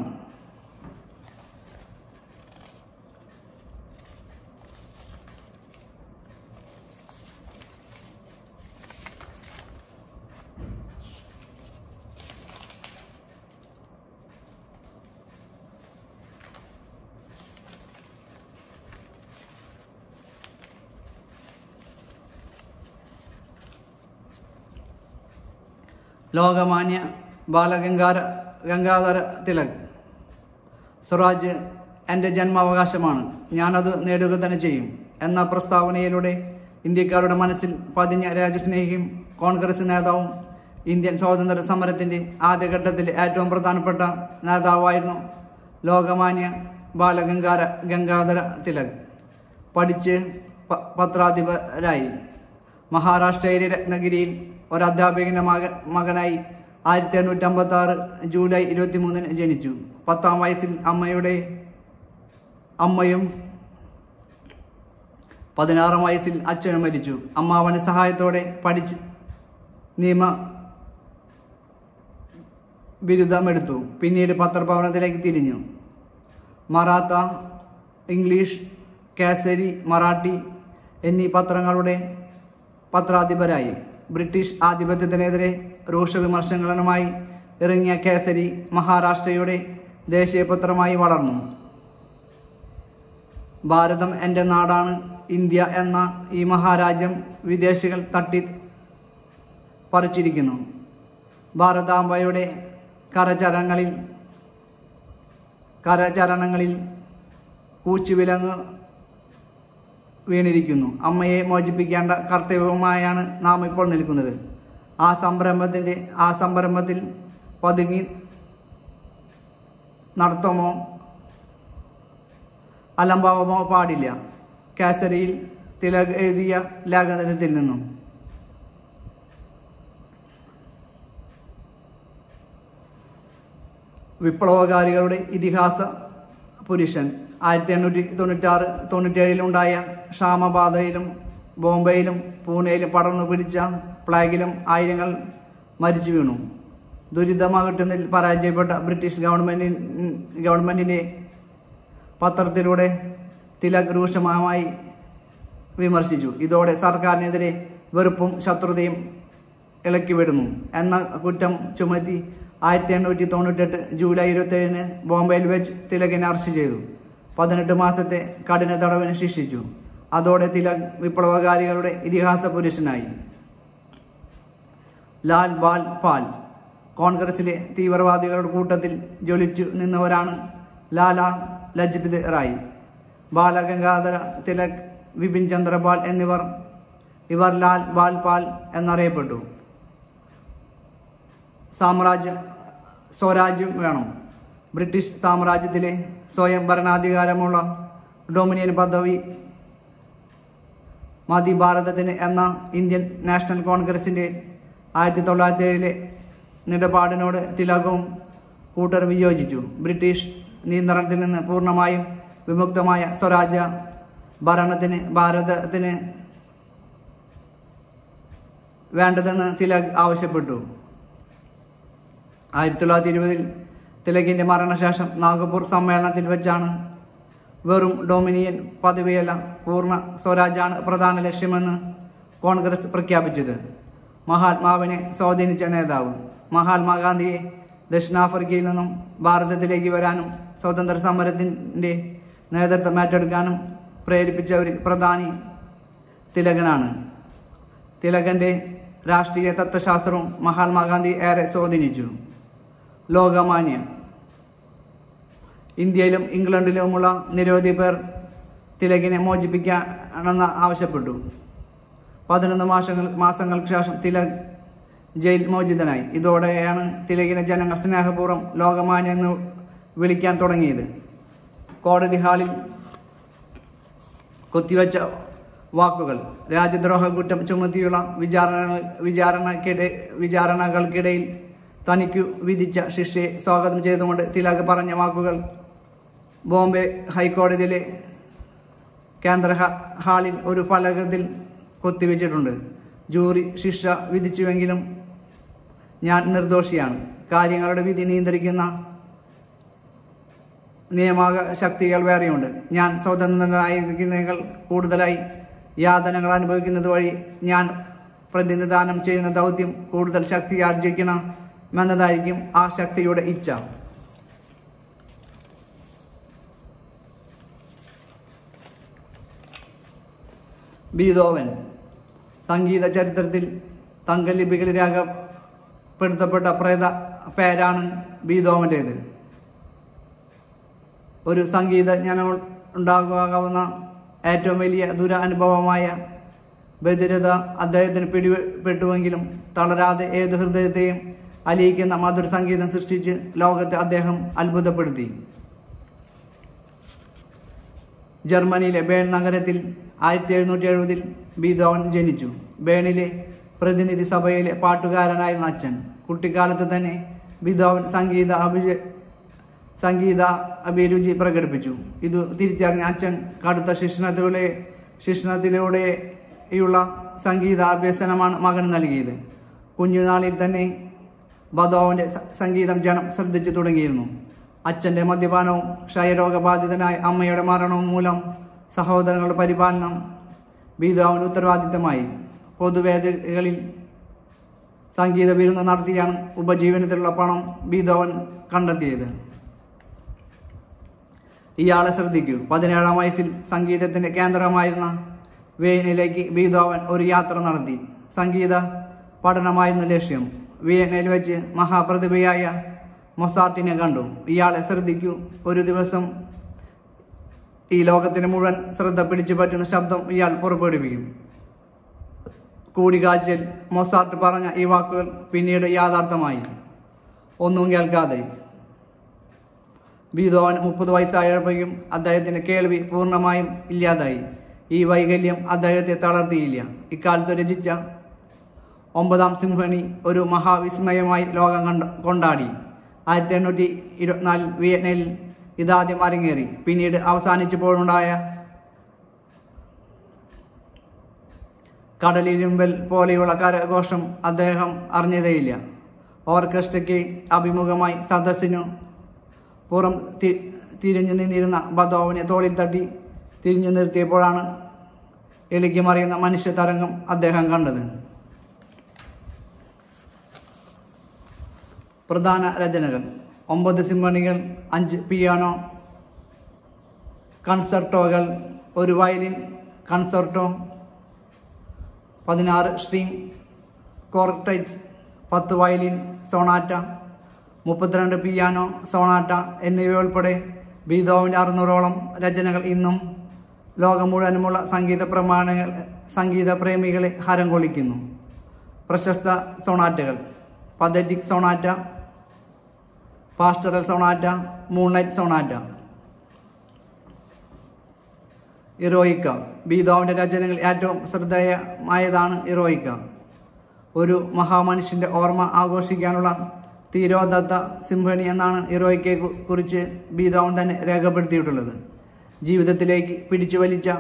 ലോകമാന്യ ബാലഗംഗാര ഗംഗാധര തിലക് സ്വരാജ് എൻ്റെ ജന്മാവകാശമാണ് ഞാനത് നേടുക തന്നെ ചെയ്യും എന്ന പ്രസ്താവനയിലൂടെ ഇന്ത്യക്കാരുടെ മനസ്സിൽ പതിഞ്ഞ രാജ്യസ്നേഹിയും കോൺഗ്രസ് നേതാവും ഇന്ത്യൻ സ്വാതന്ത്ര്യ സമരത്തിന്റെ ആദ്യഘട്ടത്തിൽ ഏറ്റവും പ്രധാനപ്പെട്ട നേതാവായിരുന്നു ലോകമാന്യ ബാലഗംഗാര ഗംഗാധര തിലക് പഠിച്ച് പ- പത്രാധിപരായി മഹാരാഷ്ട്രയിലെ രത്നഗിരിയിൽ ഒരു അധ്യാപകന്റെ മക മകനായി ആയിരത്തി എണ്ണൂറ്റി അമ്പത്തി ആറ് ജൂലൈ ഇരുപത്തി മൂന്നിന് ജനിച്ചു പത്താം വയസ്സിൽ അമ്മയുടെ അമ്മയും പതിനാറാം വയസ്സിൽ അച്ഛനും മരിച്ചു അമ്മാവന്റെ സഹായത്തോടെ പഠിച്ച് നിയമ ബിരുദമെടുത്തു പിന്നീട് പത്രഭവനത്തിലേക്ക് തിരിഞ്ഞു മറാത്ത ഇംഗ്ലീഷ് കാസരി മറാഠി എന്നീ പത്രങ്ങളുടെ പത്രാധിപരായി ബ്രിട്ടീഷ് ആധിപത്യത്തിനെതിരെ രൂക്ഷ വിമർശനങ്ങളുമായി ഇറങ്ങിയ കേസരി മഹാരാഷ്ട്രയുടെ ദേശീയ പത്രമായി വളർന്നു ഭാരതം എൻ്റെ നാടാണ് ഇന്ത്യ എന്ന ഈ മഹാരാജ്യം വിദേശികൾ തട്ടി പറിച്ചിരിക്കുന്നു ഭാരതാംബയുടെ കരചരങ്ങളിൽ കരചരണങ്ങളിൽ കൂച്ചുവിലങ്ങ് വീണിരിക്കുന്നു അമ്മയെ മോചിപ്പിക്കേണ്ട കർത്തവ്യവുമായാണ് നാം ഇപ്പോൾ നിൽക്കുന്നത് ആ സംരംഭത്തിൻ്റെ ആ സംരംഭത്തിൽ പതുങ്ങി നടത്തമോ അലംഭാവമോ പാടില്ല കാസരിയിൽ തിലക് എഴുതിയ ലേഖനത്തിൽ നിന്നും വിപ്ലവകാരികളുടെ ഇതിഹാസ പുരുഷൻ ആയിരത്തി എണ്ണൂറ്റി തൊണ്ണൂറ്റാറ് തൊണ്ണൂറ്റേഴിലുണ്ടായ ക്ഷാമബാധയിലും ബോംബെയിലും പൂനെയിലും പടർന്നു പിടിച്ച പ്ലാഗിലും ആയിരങ്ങൾ മരിച്ചു വീണു ദുരിതമകറ്റുന്നതിൽ പരാജയപ്പെട്ട ബ്രിട്ടീഷ് ഗവൺമെന്റി ഗവൺമെന്റിനെ പത്രത്തിലൂടെ തിലക് രൂക്ഷമായി വിമർശിച്ചു ഇതോടെ സർക്കാരിനെതിരെ വെറുപ്പും ശത്രുതയും ഇളക്കിവിടുന്നു എന്ന കുറ്റം ചുമത്തി ആയിരത്തി എണ്ണൂറ്റി തൊണ്ണൂറ്റെട്ട് ജൂലൈ ഇരുപത്തേഴിന് ബോംബെയിൽ വെച്ച് തിലകിനെ അറസ്റ്റ് ചെയ്തു പതിനെട്ട് മാസത്തെ കഠിന തടവിന് ശിക്ഷിച്ചു അതോടെ തിലക് വിപ്ലവകാരികളുടെ ഇതിഹാസ പുരുഷനായി ലാൽ ബാൽ പാൽ കോൺഗ്രസിലെ തീവ്രവാദികളുടെ കൂട്ടത്തിൽ ജ്വലിച്ചു നിന്നവരാണ് ലാല ലജ്പത് റായ് ബാലഗംഗാധര തിലക് വിപിൻ ചന്ദ്രപാൽ എന്നിവർ ഇവർ ലാൽ ബാൽ പാൽ എന്നറിയപ്പെട്ടു സാമ്രാജ്യം സ്വരാജ്യം വേണം ബ്രിട്ടീഷ് സാമ്രാജ്യത്തിലെ സ്വയം ഭരണാധികാരമുള്ള ഡൊമിനിയൻ പദവി മതി ഭാരതത്തിന് എന്ന ഇന്ത്യൻ നാഷണൽ കോൺഗ്രസിന്റെ ആയിരത്തി തൊള്ളായിരത്തി ഏഴിലെ നിലപാടിനോട് തിലകവും കൂട്ടർ വിയോജിച്ചു ബ്രിട്ടീഷ് നിയന്ത്രണത്തിൽ നിന്ന് പൂർണ്ണമായും വിമുക്തമായ സ്വരാജ്യ ഭരണത്തിന് ഭാരതത്തിന് വേണ്ടതെന്ന് തിലക് ആവശ്യപ്പെട്ടു ആയിരത്തി തൊള്ളായിരത്തി ഇരുപതിൽ തിലകിന്റെ മരണശേഷം നാഗപൂർ സമ്മേളനത്തിൽ വെച്ചാണ് വെറും ഡൊമിനിയൻ പദവിയല്ല പൂർണ്ണ സ്വരാജാണ് പ്രധാന ലക്ഷ്യമെന്ന് കോൺഗ്രസ് പ്രഖ്യാപിച്ചത് മഹാത്മാവിനെ സ്വാധീനിച്ച നേതാവ് മഹാത്മാഗാന്ധിയെ ദക്ഷിണാഫ്രിക്കയിൽ നിന്നും ഭാരതത്തിലേക്ക് വരാനും സ്വാതന്ത്ര്യ സമരത്തിന്റെ നേതൃത്വം ഏറ്റെടുക്കാനും പ്രേരിപ്പിച്ചവരിൽ പ്രധാനി തിലകനാണ് തിലകന്റെ രാഷ്ട്രീയ തത്വശാസ്ത്രവും മഹാത്മാഗാന്ധി ഏറെ സ്വാധീനിച്ചു ലോകമാന്യ ഇന്ത്യയിലും ഇംഗ്ലണ്ടിലുമുള്ള നിരവധി പേർ തിലകിനെ മോചിപ്പിക്കണമെന്ന് ആവശ്യപ്പെട്ടു പതിനൊന്ന് മാസങ്ങൾ മാസങ്ങൾക്ക് ശേഷം തിലക് ജയിൽ മോചിതനായി ഇതോടെയാണ് തിലകിനെ ജനങ്ങൾ സ്നേഹപൂർവ്വം ലോകമാന്യ എന്ന് വിളിക്കാൻ തുടങ്ങിയത് കോടതി ഹാളിൽ കൊത്തിവെച്ച വാക്കുകൾ രാജ്യദ്രോഹ കുറ്റം ചുമത്തിയുള്ള വിചാരണ വിചാരണക്കിടെ വിചാരണകൾക്കിടയിൽ തനിക്കു വിധിച്ച ശിക്ഷയെ സ്വാഗതം ചെയ്തുകൊണ്ട് തിലക് പറഞ്ഞ വാക്കുകൾ ബോംബെ ഹൈക്കോടതിയിലെ കേന്ദ്ര ഹ- ഹാളിൽ ഒരു ഫലകത്തിൽ കൊത്തിവെച്ചിട്ടുണ്ട് ജൂറി ശിക്ഷ വിധിച്ചുവെങ്കിലും ഞാൻ നിർദോഷിയാണ് കാര്യങ്ങളുടെ വിധി നിയന്ത്രിക്കുന്ന നിയമക ശക്തികൾ വേറെയുണ്ട് ഞാൻ സ്വതന്ത്രനായിരിക്കുന്നതിനേക്കാൾ കൂടുതലായി യാതനകൾ അനുഭവിക്കുന്നത് വഴി ഞാൻ പ്രതിനിധാനം ചെയ്യുന്ന ദൗത്യം കൂടുതൽ ശക്തി ആർജിക്കണം എന്നതായിരിക്കും ആ ശക്തിയുടെ ഇച്ഛ ബീതോവൻ സംഗീത ചരിത്രത്തിൽ തങ്കലിപികളിൽ രേഖപ്പെടുത്തപ്പെട്ട പ്രേത പേരാണ് ബീതോവൻ്റേത് ഒരു സംഗീതജ്ഞന ഉണ്ടാകാവുന്ന ഏറ്റവും വലിയ ദുരനുഭവമായ ബധിരത അദ്ദേഹത്തിന് പിടിപെട്ടുവെങ്കിലും തളരാതെ ഏത് ഹൃദയത്തെയും അലിയിക്കുന്ന മധുര സംഗീതം സൃഷ്ടിച്ച് ലോകത്തെ അദ്ദേഹം അത്ഭുതപ്പെടുത്തി ജർമ്മനിയിലെ ബേൺ നഗരത്തിൽ ആയിരത്തി എഴുന്നൂറ്റി എഴുപതിൽ ബീതോവൻ ജനിച്ചു ബേണിലെ പ്രതിനിധി സഭയിലെ പാട്ടുകാരനായിരുന്ന അച്ഛൻ കുട്ടിക്കാലത്ത് തന്നെ ബീതോവൻ സംഗീത അഭിജ സംഗീത അഭിരുചി പ്രകടിപ്പിച്ചു ഇത് തിരിച്ചറിഞ്ഞ അച്ഛൻ കടുത്ത ശിക്ഷണത്തിലൂടെ ശിക്ഷണത്തിലൂടെയുള്ള സംഗീത അഭ്യസനമാണ് മകന് നൽകിയത് കുഞ്ഞുനാളിൽ തന്നെ ബദോവിന്റെ സ- സംഗീതം ജനം ശ്രദ്ധിച്ചു തുടങ്ങിയിരുന്നു അച്ഛന്റെ മദ്യപാനവും ക്ഷയരോഗബാധിതനായ അമ്മയുടെ മരണവും മൂലം സഹോദരങ്ങളുടെ പരിപാലനം ബീതാവിന്റെ ഉത്തരവാദിത്തമായി പൊതുവേദികളിൽ സംഗീത വിരുന്ന് നടത്തിയാണ് ഉപജീവനത്തിലുള്ള പണം ബീതോവൻ കണ്ടെത്തിയത് ഇയാളെ ശ്രദ്ധിക്കൂ പതിനേഴാം വയസ്സിൽ സംഗീതത്തിന്റെ കേന്ദ്രമായിരുന്ന വിയനയിലേക്ക് ബീതോവൻ ഒരു യാത്ര നടത്തി സംഗീത പഠനമായിരുന്നു ലക്ഷ്യം വിയനയിൽ വെച്ച് മഹാപ്രതിഭയായ മൊസാർട്ടിനെ കണ്ടു ഇയാളെ ശ്രദ്ധിക്കൂ ഒരു ദിവസം ഈ ലോകത്തിന് മുഴുവൻ ശ്രദ്ധ പിടിച്ചു പറ്റുന്ന ശബ്ദം ഇയാൾ പുറപ്പെടുവിക്കും കൂടിക്കാഴ്ചയിൽ മൊസാർട്ട് പറഞ്ഞ ഈ വാക്കുകൾ പിന്നീട് യാഥാർത്ഥ്യമായി ഒന്നും കേൾക്കാതെ ബീതോവൻ മുപ്പത് വയസ്സായപ്പോഴേക്കും അദ്ദേഹത്തിന്റെ കേൾവി പൂർണ്ണമായും ഇല്ലാതായി ഈ വൈകല്യം അദ്ദേഹത്തെ തളർത്തിയില്ല ഇക്കാലത്ത് രചിച്ച ഒമ്പതാം സിംഫണി ഒരു മഹാവിസ്മയമായി ലോകം കണ്ട കൊണ്ടാടി ആയിരത്തി എണ്ണൂറ്റി ഇരുപത്തിനാലിൽ വിയറ്റ്നയിൽ ഇതാദ്യം അരങ്ങേറി പിന്നീട് അവസാനിച്ചപ്പോഴുണ്ടായ കടലിരുമ്പൽ പോലെയുള്ള കരഘോഷം അദ്ദേഹം അറിഞ്ഞതേയില്ല ഓർക്കസ്ട്രയ്ക്ക് അഭിമുഖമായി സദസ്സിനു പുറം തി തിരിഞ്ഞു നിന്നിരുന്ന ബദോവിനെ തോളിൽ തട്ടി തിരിഞ്ഞു നിർത്തിയപ്പോഴാണ് എളിക്ക് മറിയുന്ന മനുഷ്യ തരംഗം അദ്ദേഹം കണ്ടത് പ്രധാന രചനകൾ ഒമ്പത് സിംഫണികൾ അഞ്ച് പിയാനോ കൺസർട്ടോകൾ ഒരു വയലിൻ കൺസർട്ടോ പതിനാറ് സ്ട്രിംഗ് കോർട്ടൈറ്റ് പത്ത് വയലിൻ സോണാറ്റ മുപ്പത്തിരണ്ട് പിയാനോ സോണാറ്റ എന്നിവയുൾപ്പെടെ ബീതോവിൻ്റെ അറുന്നൂറോളം രചനകൾ ഇന്നും ലോകം മുഴുവനുമുള്ള സംഗീത പ്രമാണങ്ങൾ സംഗീത പ്രേമികളെ ഹരം കൊള്ളിക്കുന്നു പ്രശസ്ത സോണാറ്റകൾ Pathetique Sonata Pastoral Sonata Moonlight Sonata Eroica ബീതോവിൻ്റെ രചനകൾ ഏറ്റവും ശ്രദ്ധേയമായതാണ് ഇറോയിക്ക ഒരു മഹാമനുഷ്യന്റെ ഓർമ്മ ആഘോഷിക്കാനുള്ള തീരോദത്ത സിംഫണി എന്നാണ് ഇറോയ്ക്കെ കു- കുറിച്ച് ബീതോവൻ തന്നെ രേഖപ്പെടുത്തിയിട്ടുള്ളത് ജീവിതത്തിലേക്ക് പിടിച്ചു വലിച്ച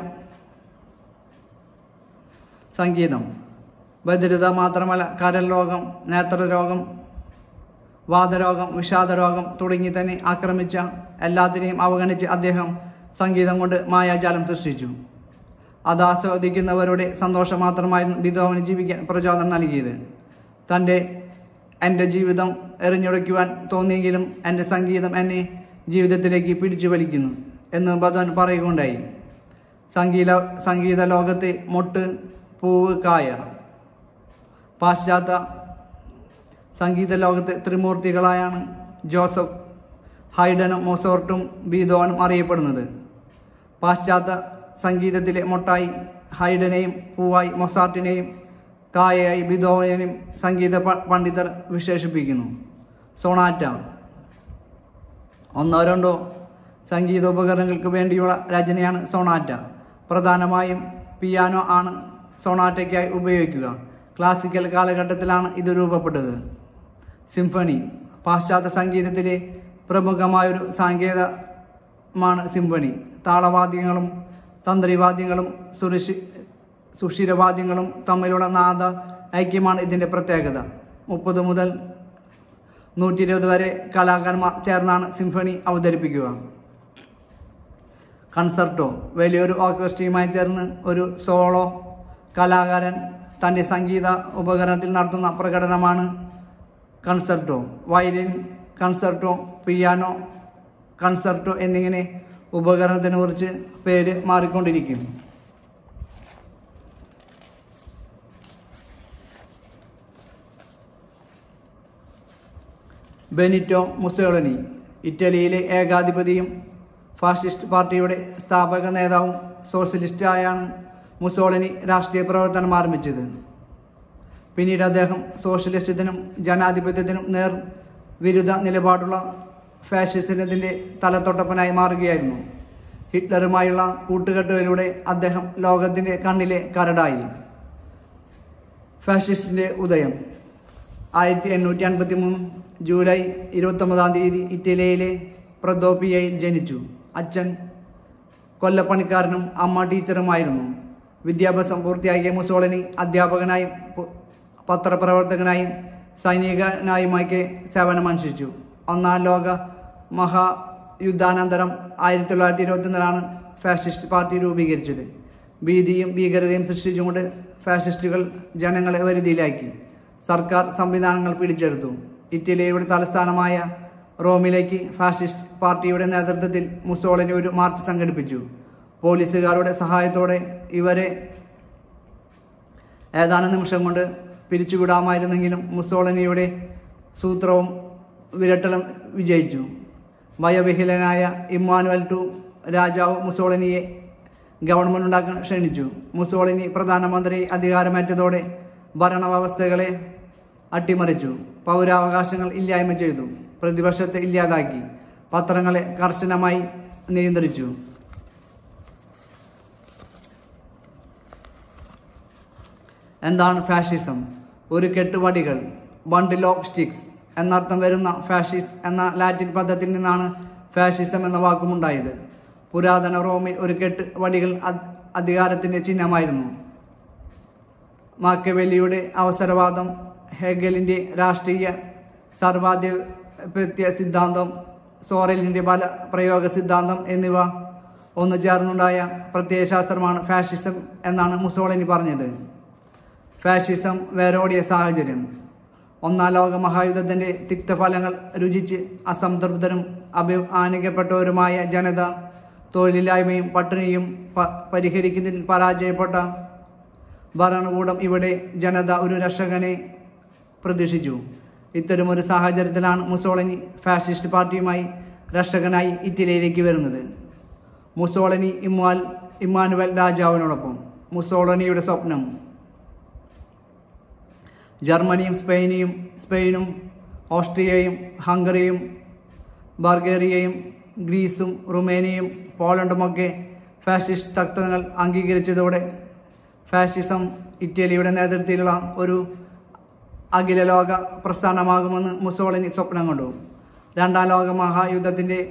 സംഗീതം ബധിരത മാത്രമല്ല കരൽ രോഗം നേത്രരോഗം വാതരോഗം വിഷാദരോഗം തുടങ്ങി തന്നെ ആക്രമിച്ച എല്ലാത്തിനെയും അവഗണിച്ച് അദ്ദേഹം സംഗീതം കൊണ്ട് മായാജാലം സൃഷ്ടിച്ചു അത് ആസ്വദിക്കുന്നവരുടെ സന്തോഷം മാത്രമായിരുന്നു ബിദോവന് ജീവിക്കാൻ പ്രചോദനം നൽകിയത് തൻ്റെ എൻ്റെ ജീവിതം എറിഞ്ഞുടയ്ക്കുവാൻ തോന്നിയെങ്കിലും എൻ്റെ സംഗീതം എന്നെ ജീവിതത്തിലേക്ക് പിടിച്ചു വലിക്കുന്നു എന്ന് ബദോൻ പറയുകയുണ്ടായി സംഗീത സംഗീത ലോകത്തെ മൊട്ട് പൂവ് കായ പാശ്ചാത്യ സംഗീത ലോകത്തെ ത്രിമൂർത്തികളായാണ് ജോസഫ് ഹൈഡനും മൊസോർട്ടും ബീതോനും അറിയപ്പെടുന്നത് പാശ്ചാത്യ സംഗീതത്തിലെ മൊട്ടായി ഹൈഡനെയും പൂവായി മൊസാർട്ടിനെയും കായയായി ബിദോവനെയും സംഗീത പ- പണ്ഡിതർ വിശേഷിപ്പിക്കുന്നു സോണാറ്റ ഒന്നോ രണ്ടോ സംഗീത ഉപകരണങ്ങൾക്ക് വേണ്ടിയുള്ള രചനയാണ് സോണാറ്റ പ്രധാനമായും പിയാനോ ആണ് സോണാറ്റയ്ക്കായി ഉപയോഗിക്കുക ക്ലാസിക്കൽ കാലഘട്ടത്തിലാണ് ഇത് രൂപപ്പെട്ടത് സിംഫണി പാശ്ചാത്യ സംഗീതത്തിലെ പ്രമുഖമായൊരു സാങ്കേതമാണ് സിംഫണി താളവാദ്യങ്ങളും തന്ത്രിവാദ്യങ്ങളും സുരക്ഷി സുഷിരവാദ്യങ്ങളും തമ്മിലുള്ള നാദ ഐക്യമാണ് ഇതിൻ്റെ പ്രത്യേകത മുപ്പത് മുതൽ നൂറ്റി ഇരുപത് വരെ കലാകാരന്മാർ ചേർന്നാണ് സിംഫണി അവതരിപ്പിക്കുക കൺസർട്ടോ വലിയൊരു ഓർക്കസ്ട്രയുമായി ചേർന്ന് ഒരു സോളോ കലാകാരൻ തൻ്റെ സംഗീത ഉപകരണത്തിൽ നടത്തുന്ന പ്രകടനമാണ് concerto violin concerto piano concerto എന്നിങ്ങനെ ഉപകരണത്തിനെ കുറിച്ച് പേര് മാറിക്കൊണ്ടിരിക്കും ബെനിറ്റോ മുസോളിനി ഇറ്റലിയിലെ ഏകാധിപതിയും ഫാഷിസ്റ്റ് പാർട്ടിയുടെ സ്ഥാപക നേതാവും സോഷ്യലിസ്റ്റായാണ് മുസോളിനി രാഷ്ട്രീയ പ്രവർത്തനം ആരംഭിച്ചത് പിന്നീട് അദ്ദേഹം സോഷ്യലിസത്തിനും ജനാധിപത്യത്തിനും നേർ വിരുദ്ധ നിലപാടുള്ള ഫാഷിസത്തിന്റെ തലത്തൊട്ടപ്പനായി മാറുകയായിരുന്നു ഹിറ്റ്ലറുമായുള്ള കൂട്ടുകെട്ടുകളിലൂടെ അദ്ദേഹം ലോകത്തിന്റെ കണ്ണിലെ കരടായി ഫാഷിസ്റ്റിന്റെ ഉദയം ആയിരത്തി എണ്ണൂറ്റി അൻപത്തി മൂന്ന് ജൂലൈ ഇരുപത്തൊമ്പതാം തീയതി ഇറ്റലിയിലെ പ്രദോപ്പിയയിൽ ജനിച്ചു അച്ഛൻ കൊല്ലപ്പണിക്കാരനും അമ്മ ടീച്ചറുമായിരുന്നു വിദ്യാഭ്യാസം പൂർത്തിയാക്കിയ മുസോളിനി അധ്യാപകനായും പു- പത്രപ്രവർത്തകനായും സൈനികനായുമൊക്കെ സേവനമനുഷ്ഠിച്ചു ഒന്നാം ലോക മഹായുദ്ധാനന്തരം ആയിരത്തി തൊള്ളായിരത്തി ഇരുപത്തിയൊന്നിലാണ് ഫാസിസ്റ്റ് പാർട്ടി രൂപീകരിച്ചത് ഭീതിയും ഭീകരതയും സൃഷ്ടിച്ചുകൊണ്ട് ഫാസിസ്റ്റുകൾ ജനങ്ങളെ വരുതിയിലാക്കി സർക്കാർ സംവിധാനങ്ങൾ പിടിച്ചെടുത്തു ഇറ്റലിയുടെ തലസ്ഥാനമായ റോമിലേക്ക് ഫാസിസ്റ്റ് പാർട്ടിയുടെ നേതൃത്വത്തിൽ മുസോളിനി ഒരു മാർച്ച് സംഘടിപ്പിച്ചു പോലീസുകാരുടെ സഹായത്തോടെ ഇവരെ ഏതാനും നിമിഷം കൊണ്ട് പിരിച്ചുവിടാമായിരുന്നെങ്കിലും മുസോളിനിയുടെ സൂത്രവും വിരട്ടലും വിജയിച്ചു വയോവിഹിലനായ ഇമ്മാനുവൽ ടു രാജാവ് മുസോളിനിയെ ഗവൺമെന്റ് ഉണ്ടാക്കാൻ ക്ഷണിച്ചു മുസോളിനി പ്രധാനമന്ത്രി അധികാരമേറ്റതോടെ ഭരണവ്യവസ്ഥകളെ അട്ടിമറിച്ചു പൗരാവകാശങ്ങൾ ഇല്ലായ്മ ചെയ്തു പ്രതിപക്ഷത്തെ ഇല്ലാതാക്കി പത്രങ്ങളെ കർശനമായി നിയന്ത്രിച്ചു എന്താണ് ഫാഷിസം ഒരു കെട്ടുവടികൾ ബണ്ടിൽ ഓഫ് സ്റ്റിക്സ് എന്നർത്ഥം വരുന്ന ഫാഷിസ് എന്ന ലാറ്റിൻ പദത്തിൽ നിന്നാണ് ഫാഷിസം എന്ന വാക്കുമുണ്ടായത് പുരാതന റോമിൽ ഒരു കെട്ട് വടികൾ അധ്- അധികാരത്തിന്റെ ചിഹ്നമായിരുന്നു മാക്കവെല്ലിയുടെ അവസരവാദം ഹെഗലിന്റെ രാഷ്ട്രീയ സർവാധിപത്യ സിദ്ധാന്തം സോറലിന്റെ ബല പ്രയോഗ സിദ്ധാന്തം എന്നിവ ഒന്നു ചേർന്നുണ്ടായ പ്രത്യയശാസ്ത്രമാണ് ഫാഷിസം എന്നാണ് മുസോളിനി പറഞ്ഞത് ഫാഷിസം വേരോടിയ സാഹചര്യം ഒന്നാം ലോക മഹായുദ്ധത്തിന്റെ തിക്തഫലങ്ങൾ രുചിച്ച് അസംതൃപ്തരും അഭിമാനിക്കപ്പെട്ടവരുമായ ജനത തൊഴിലില്ലായ്മയും പട്ടിണിയും പ- പരിഹരിക്കുന്നതിൽ പരാജയപ്പെട്ട ഭരണകൂടം ഇവിടെ ജനത ഒരു രക്ഷകനെ പ്രതീക്ഷിച്ചു ഇത്തരമൊരു സാഹചര്യത്തിലാണ് മുസോളിനി ഫാഷിസ്റ്റ് പാർട്ടിയുമായി രക്ഷകനായി ഇറ്റലിയിലേക്ക് വരുന്നത് മുസോളിനി ഇമ്മാൽ ഇമ്മാനുവൽ രാജാവിനോടൊപ്പം മുസോളിനിയുടെ സ്വപ്നം ജർമ്മനിയും സ്പെയിനിയും സ്പെയിനും ഓസ്ട്രിയയും ഹംഗറിയും ബൾഗേറിയയും ഗ്രീസും റുമേനിയയും പോളണ്ടുമൊക്കെ ഫാഷിസ്റ്റ് തത്വങ്ങൾ അംഗീകരിച്ചതോടെ ഫാഷിസം ഇറ്റലിയുടെ നേതൃത്വത്തിലുള്ള ഒരു അഖില ലോക പ്രസ്ഥാനമാകുമെന്ന് മുസോളിനി സ്വപ്നം കണ്ടു രണ്ടാം ലോക മഹായുദ്ധത്തിന്റെ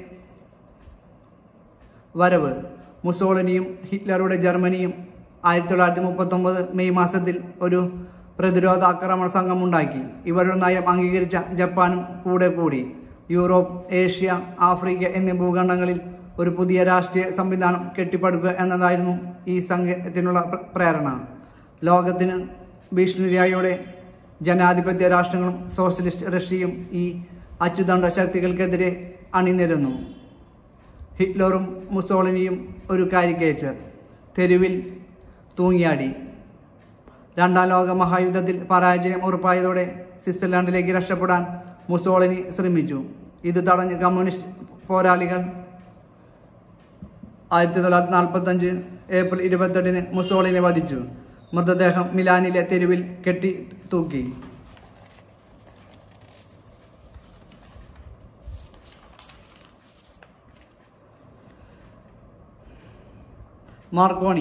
വരവ് മുസോളിനിയും ഹിറ്റ്ലറുടെ ജർമ്മനിയും ആയിരത്തി തൊള്ളായിരത്തി മുപ്പത്തൊമ്പത് മെയ് മാസത്തിൽ ഒരു പ്രതിരോധ ആക്രമണ സംഘം ഉണ്ടാക്കി ഇവരുടെ നയം അംഗീകരിച്ച ജപ്പാനും കൂടെ കൂടി യൂറോപ്പ് ഏഷ്യ ആഫ്രിക്ക എന്നീ ഭൂഖണ്ഡങ്ങളിൽ ഒരു പുതിയ രാഷ്ട്രീയ സംവിധാനം കെട്ടിപ്പടുക്കുക എന്നതായിരുന്നു ഈ സംഘത്തിനുള്ള പ്ര- പ്രേരണ ലോകത്തിന് ഭീഷണിയായോടെ ജനാധിപത്യ രാഷ്ട്രങ്ങളും സോഷ്യലിസ്റ്റ് റഷ്യയും ഈ അച്ചുതണ്ട ശക്തികൾക്കെതിരെ അണിനിരന്നു ഹിറ്റ്ലറും മുസോളിനിയും ഒരു കാരിക്കേച്ചർ തെരുവിൽ തൂങ്ങിയാടി രണ്ടാം ലോക മഹായുദ്ധത്തിൽ പരാജയം ഉറപ്പായതോടെ സ്വിറ്റ്സർലാൻഡിലേക്ക് രക്ഷപ്പെടാൻ മുസോളിനി ശ്രമിച്ചു ഇത് തടഞ്ഞ് കമ്മ്യൂണിസ്റ്റ് പോരാളികൾ ആയിരത്തി തൊള്ളായിരത്തി നാൽപ്പത്തി അഞ്ച് ഏപ്രിൽ ഇരുപത്തെട്ടിന് മുസോളിനെ വധിച്ചു മൃതദേഹം മിലാനിലെ തെരുവിൽ കെട്ടി തൂക്കി മാർക്കോണി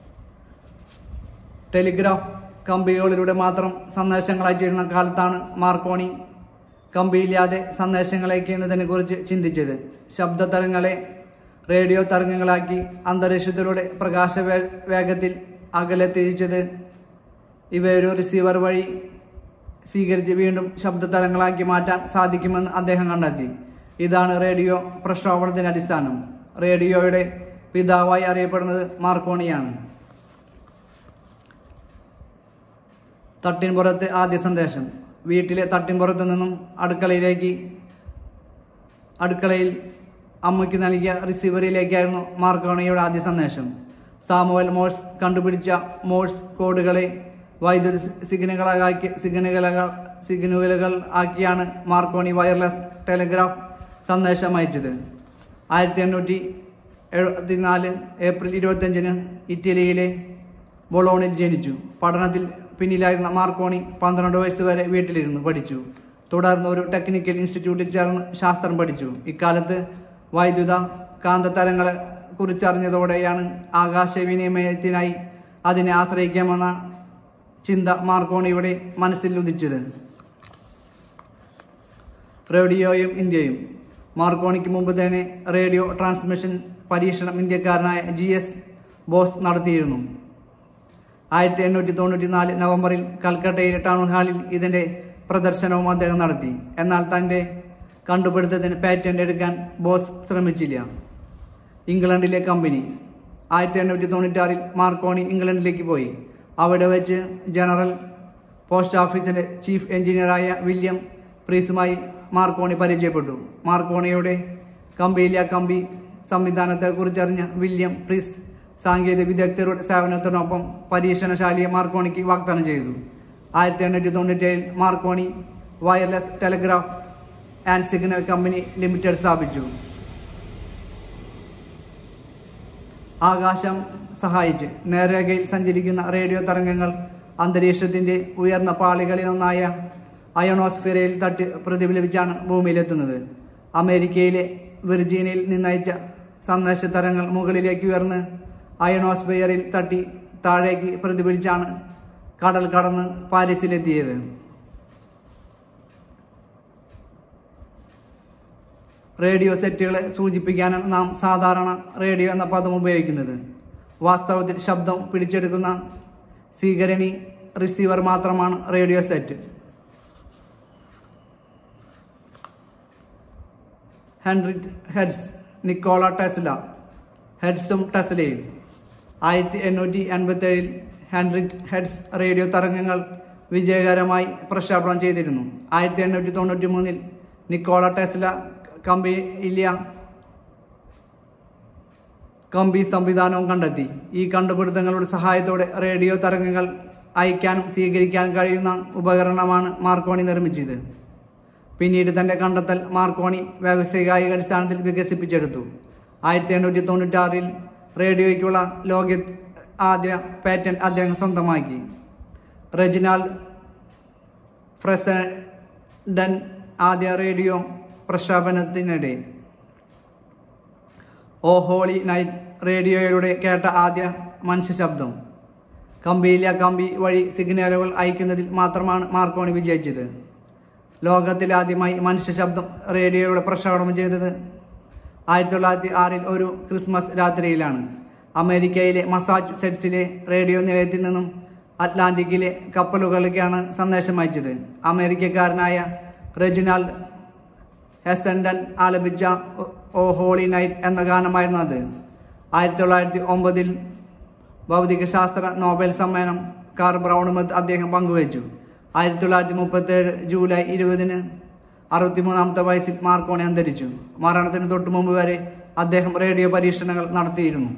ടെലിഗ്രാഫ് കമ്പികളിലൂടെ മാത്രം സന്ദേശങ്ങൾ അയച്ചിരുന്ന കാലത്താണ് മാർക്കോണി കമ്പിയില്ലാതെ സന്ദേശങ്ങൾ അയക്കുന്നതിനെ കുറിച്ച് ചിന്തിച്ചത് ശബ്ദ തരംഗങ്ങളെ റേഡിയോ തരംഗങ്ങളാക്കി അന്തരീക്ഷത്തിലൂടെ പ്രകാശ വേ- വേഗത്തിൽ അകലെ തിരിച്ചത് ഇവയൊരു റിസീവർ വഴി സ്വീകരിച്ച് വീണ്ടും ശബ്ദ തരംഗങ്ങളാക്കി മാറ്റാൻ സാധിക്കുമെന്ന് അദ്ദേഹം കണ്ടെത്തി ഇതാണ് റേഡിയോ പ്രക്ഷോഭണത്തിന്റെ അടിസ്ഥാനം റേഡിയോയുടെ പിതാവായി അറിയപ്പെടുന്നത് മാർക്കോണിയാണ് തട്ടിൻപുറത്ത് ആദ്യ സന്ദേശം വീട്ടിലെ തട്ടിൻപുറത്തു നിന്നും അടുക്കളയിലേക്ക് അടുക്കളയിൽ അമ്മയ്ക്ക് നൽകിയ റിസീവറിലേക്കായിരുന്നു മാർക്കോണിയുടെ ആദ്യ സന്ദേശം സാമുവൽ മോഴ്സ് കണ്ടുപിടിച്ച മോഴ്സ് കോഡുകളെ വൈദ്യുത സിഗ്നലുകളാക്കി സിഗ്നലുകൾ സിഗ്നലുകൾ ആക്കിയാണ് മാർക്കോണി വയർലെസ് ടെലിഗ്രാഫ് സന്ദേശം അയച്ചത് ആയിരത്തി എണ്ണൂറ്റി എഴുപത്തിനാല് ഏപ്രിൽ ഇരുപത്തിയഞ്ചിന് ഇറ്റലിയിലെ ബൊളോണിൽ ജനിച്ചു പഠനത്തിൽ പിന്നിലായിരുന്ന മാർക്കോണി പന്ത്രണ്ട് വയസ്സ് വരെ വീട്ടിലിരുന്ന് പഠിച്ചു തുടർന്ന് ഒരു ടെക്നിക്കൽ ഇൻസ്റ്റിറ്റ്യൂട്ടിൽ ചേർന്ന് ശാസ്ത്രം പഠിച്ചു ഇക്കാലത്ത് വൈദ്യുത കാന്തതരങ്ങളെ കുറിച്ചറിഞ്ഞതോടെയാണ് ആകാശവിനിമയത്തിനായി അതിനെ ആശ്രയിക്കാമെന്ന ചിന്ത മാർക്കോണിയുടെ മനസ്സിൽ ഉദിച്ചത് റേഡിയോയും ഇന്ത്യയും മാർക്കോണിക്ക് മുമ്പ് തന്നെ റേഡിയോ ട്രാൻസ്മിഷൻ പരീക്ഷണം ഇന്ത്യക്കാരനായ ജി എസ് ബോസ് നടത്തിയിരുന്നു ആയിരത്തി എണ്ണൂറ്റി തൊണ്ണൂറ്റി നാല് നവംബറിൽ കൽക്കട്ടയിലെ ടൗൺ ഹാളിൽ ഇതിന്റെ പ്രദർശനവും അദ്ദേഹം നടത്തി എന്നാൽ തൻ്റെ കണ്ടുപിടുത്തത്തിന് പാറ്റന്റ് എടുക്കാൻ ബോസ് ശ്രമിച്ചില്ല ഇംഗ്ലണ്ടിലെ കമ്പനി ആയിരത്തി എണ്ണൂറ്റി തൊണ്ണൂറ്റാറിൽ മാർക്കോണി ഇംഗ്ലണ്ടിലേക്ക് പോയി അവിടെ വെച്ച് ജനറൽ പോസ്റ്റ് ഓഫീസിന്റെ ചീഫ് എഞ്ചിനീയറായ വില്യം പ്രീസുമായി മാർക്കോണി പരിചയപ്പെട്ടു മാർക്കോണിയുടെ കമ്പിയില്ല കമ്പി സംവിധാനത്തെക്കുറിച്ചറിഞ്ഞ വില്യം പ്രീസ് സാങ്കേതിക വിദഗ്ധരുടെ സേവനത്തിനൊപ്പം പരീക്ഷണശാലിയെ മാർക്കോണിക്ക് വാഗ്ദാനം ചെയ്തു ആയിരത്തി എണ്ണൂറ്റി തൊണ്ണൂറ്റേഴിൽ Marconi Wireless Telegraph and Signal Company Limited സ്ഥാപിച്ചു ആകാശം സഹായിച്ച് നേർരേഖയിൽ സഞ്ചരിക്കുന്ന റേഡിയോ തരംഗങ്ങൾ അന്തരീക്ഷത്തിന്റെ ഉയർന്ന പാളികളിലൊന്നായ അയണോസ്ഫിയറയിൽ തട്ടി പ്രതിഫലിപ്പിച്ചാണ് ഭൂമിയിലെത്തുന്നത് അമേരിക്കയിലെ വിർജീനിയയിൽ നിന്നയച്ച സന്ദേശ തരങ്ങൾ മുകളിലേക്ക് ഉയർന്ന് അയണോസ്ഫിയറിൽ തട്ടി താഴേക്ക് പ്രതിഫലിച്ചാണ് കടൽ കടന്ന് പാരീസിലെത്തിയത് റേഡിയോ സെറ്റുകളെ സൂചിപ്പിക്കാനാണ് നാം സാധാരണ റേഡിയോ എന്ന പദം ഉപയോഗിക്കുന്നത് വാസ്തവത്തിൽ ശബ്ദം പിടിച്ചെടുക്കുന്ന സ്വീകരണി റിസീവർ മാത്രമാണ് radio set Heinrich Hertz Nikola Tesla ഹെഡ്സും ടെസ്ലയും ആയിരത്തി എണ്ണൂറ്റി എൺപത്തേഴിൽ ഹെൻറിറ്റ് ഹെഡ്സ് റേഡിയോ തരംഗങ്ങൾ വിജയകരമായി പ്രക്ഷേപണം ചെയ്തിരുന്നു ആയിരത്തി എണ്ണൂറ്റി തൊണ്ണൂറ്റി മൂന്നിൽ നിക്കോള ടെസ്ല കമ്പിയില്ല കമ്പി സംവിധാനവും കണ്ടെത്തി ഈ കണ്ടുപിടുത്തങ്ങളുടെ സഹായത്തോടെ റേഡിയോ തരംഗങ്ങൾ അയക്കാനും സ്വീകരിക്കാനും കഴിയുന്ന ഉപകരണമാണ് മാർക്കോണി നിർമ്മിച്ചത് പിന്നീട് തന്റെ കണ്ടെത്തൽ മാർക്കോണി വ്യാവസായിക അടിസ്ഥാനത്തിൽ വികസിപ്പിച്ചെടുത്തു ആയിരത്തി എണ്ണൂറ്റി തൊണ്ണൂറ്റാറിൽ റേഡിയോയ്ക്കുള്ള ലോക ആദ്യ പാറ്റന്റ് അദ്ദേഹം സ്വന്തമാക്കി റെജിനാൾഡ് ഫ്രസഡൻ ആദ്യ റേഡിയോ പ്രക്ഷേപണത്തിനിടെ ഓ ഹോളി നൈറ്റ് റേഡിയോയിലൂടെ കേട്ട ആദ്യ മനുഷ്യ ശബ്ദം കമ്പിയില്ല കമ്പി വഴി സിഗ്നലുകൾ അയക്കുന്നതിൽ മാത്രമാണ് മാർക്കോണി വിജയിച്ചത് ലോകത്തിൽ ആദ്യമായി മനുഷ്യ ശബ്ദം റേഡിയോയിലൂടെ പ്രക്ഷേപണം ചെയ്തത് ആയിരത്തി തൊള്ളായിരത്തി ആറിൽ ഒരു ക്രിസ്മസ് രാത്രിയിലാണ് അമേരിക്കയിലെ മസാച്യുസെറ്റ്സിലെ റേഡിയോ നിലയത്തിൽ നിന്നും അറ്റ്ലാന്റിക്കിലെ കപ്പലുകളിലേക്കാണ് സന്ദേശം അയച്ചത് അമേരിക്കക്കാരനായ റെജിനാൾഡ് ഹെസൻഡൻ ആലപിച്ച ഓ ഹോളി നൈറ്റ് എന്ന ഗാനമായിരുന്നു അത് ആയിരത്തി തൊള്ളായിരത്തി ഒമ്പതിൽ ഭൗതികശാസ്ത്ര നോബൽ സമ്മാനം കാർ ബ്രൗണുമത് അദ്ദേഹം പങ്കുവച്ചു ആയിരത്തി തൊള്ളായിരത്തി മുപ്പത്തി ഏഴ് ജൂലൈ ഇരുപതിന് അറുപത്തിമൂന്നാമത്തെ വയസ്സിൽ മാർക്കോണി അന്തരിച്ചു മരണത്തിന് തൊട്ടു മുമ്പ് വരെ അദ്ദേഹം റേഡിയോ പരീക്ഷണങ്ങൾ നടത്തിയിരുന്നു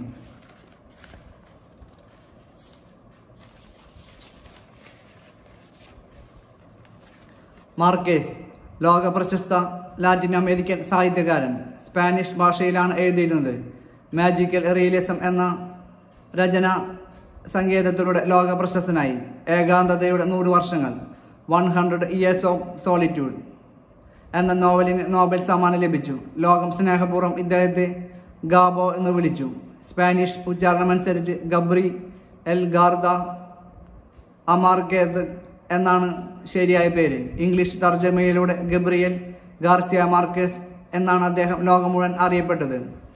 മാർക്കേസ് ലോക പ്രശസ്ത ലാറ്റിൻ അമേരിക്കൻ സാഹിത്യകാരൻ സ്പാനിഷ് ഭാഷയിലാണ് എഴുതിയിരുന്നത് മാജിക്കൽ റിയലിസം എന്ന രചന സങ്കേതത്തിലൂടെ ലോക പ്രശസ്തനായി ഏകാന്തതയുടെ നൂറ് വർഷങ്ങൾ One Hundred Years of Solitude എന്ന നോവലിന് നോബൽ സമ്മാനം ലഭിച്ചു ലോകം സ്നേഹപൂർവ്വം ഇദ്ദേഹത്തെ ഗാബോ എന്ന് വിളിച്ചു സ്പാനിഷ് ഉച്ചാരണമനുസരിച്ച് ഗബ്രി എൽ ഗാർദ അമാർക്കേത് എന്നാണ് ശരിയായ പേര് ഇംഗ്ലീഷ് തർജ്ജമയിലൂടെ ഗബ്രിയൽ ഗാർസിയ മാർക്കേസ് എന്നാണ് അദ്ദേഹം ലോകം മുഴുവൻ അറിയപ്പെട്ടത്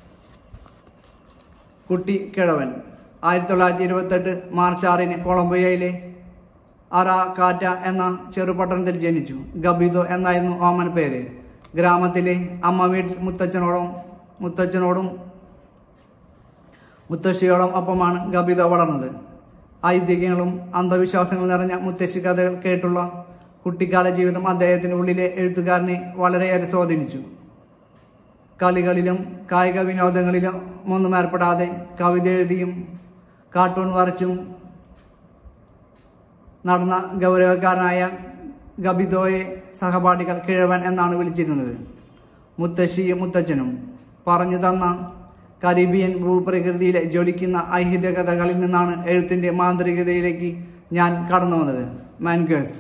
കുട്ടി കിഴവൻ ആയിരത്തി തൊള്ളായിരത്തി ഇരുപത്തെട്ട് മാർച്ച് ആറിന് കൊളംബിയയിലെ അറാകാറ്റ എന്ന ചെറുപട്ടണത്തിൽ ജനിച്ചു ഗബിദോ എന്നായിരുന്നു ഓമൻ പേര് ഗ്രാമത്തിലെ അമ്മ വീട്ടിൽ മുത്തച്ഛനോടും മുത്തച്ഛനോടും മുത്തശ്ശിയോടും ഒപ്പമാണ് ഗബിദോ വളർന്നത് ഐതിഹ്യങ്ങളും അന്ധവിശ്വാസങ്ങളും നിറഞ്ഞ മുത്തശ്ശി കഥകൾ കേട്ടുള്ള കുട്ടിക്കാല ജീവിതം അദ്ദേഹത്തിന്റെ ഉള്ളിലെ എഴുത്തുകാരനെ വളരെയേറെ സ്വാധീനിച്ചു കളികളിലും കായിക വിനോദങ്ങളിലും ഒന്നും ഏർപ്പെടാതെ കവിത എഴുതിയും കാർട്ടൂൺ വരച്ചും നടന്ന ഗൗരവക്കാരനായ ഗബിദോയെ സഹപാഠികൾ കിഴവൻ എന്നാണ് വിളിച്ചിരുന്നത് മുത്തശ്ശിയും മുത്തച്ഛനും പറഞ്ഞു തന്ന കരീബിയൻ ഭൂപ്രകൃതിയിലെ ജ്വലിക്കുന്ന ഐഹിക കഥകളിൽ നിന്നാണ് എഴുത്തിന്റെ മാന്ത്രികതയിലേക്ക് ഞാൻ കടന്നു വന്നത് മാൻഗേഴ്സ്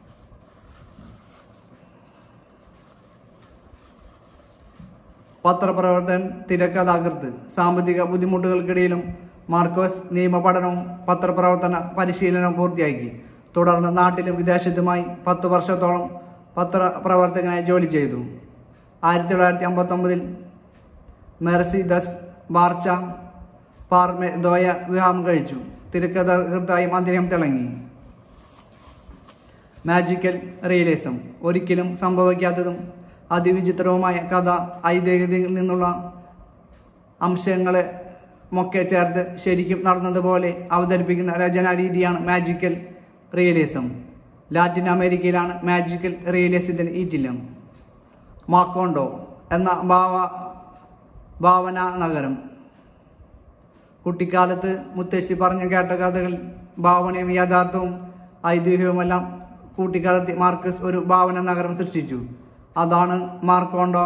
പത്രപ്രവർത്തകൻ തിരക്കഥാകൃത്ത് സാമ്പത്തിക ബുദ്ധിമുട്ടുകൾക്കിടയിലും മാർക്കോസ് നിയമപഠനവും പത്രപ്രവർത്തന പരിശീലനവും പൂർത്തിയാക്കി തുടർന്ന് നാട്ടിലും വിദേശത്തുമായി പത്ത് വർഷത്തോളം പത്രപ്രവർത്തകനായി ജോലി ചെയ്തു ആയിരത്തി തൊള്ളായിരത്തി അമ്പത്തൊമ്പതിൽ മെർസിദസ് ബാർച്ച പാർമെ ദോയ വിവാഹം കഴിച്ചു തിരക്കഥാകൃത്തായും അദ്ദേഹം തിളങ്ങി മാജിക്കൽ റിയലിസം ഒരിക്കലും സംഭവിക്കാത്തതും അതിവിചിത്രവുമായ കഥ ഐതിഹ്യത്തിൽ നിന്നുള്ള അംശങ്ങളെ ഒക്കെ ചേർത്ത് ശരിക്കും നടന്നതുപോലെ അവതരിപ്പിക്കുന്ന രചനാ രീതിയാണ് മാജിക്കൽ റിയലിസം ലാറ്റിൻ അമേരിക്കയിലാണ് മാജിക്കൽ റിയലിസത്തിന് ഈറ്റില്ലം മാക്കോണ്ടോ എന്ന ഭാവ ഭാവന നഗരം കുട്ടിക്കാലത്ത് മുത്തശ്ശി പറഞ്ഞു കേട്ട കഥകൾ ഭാവനയും യഥാർത്ഥവും ഐതിഹ്യവുമെല്ലാം കൂട്ടിക്കലർത്തി മാർക്കസ് ഒരു ഭാവന നഗരം സൃഷ്ടിച്ചു അതാണ് മാർക്കോണ്ടോ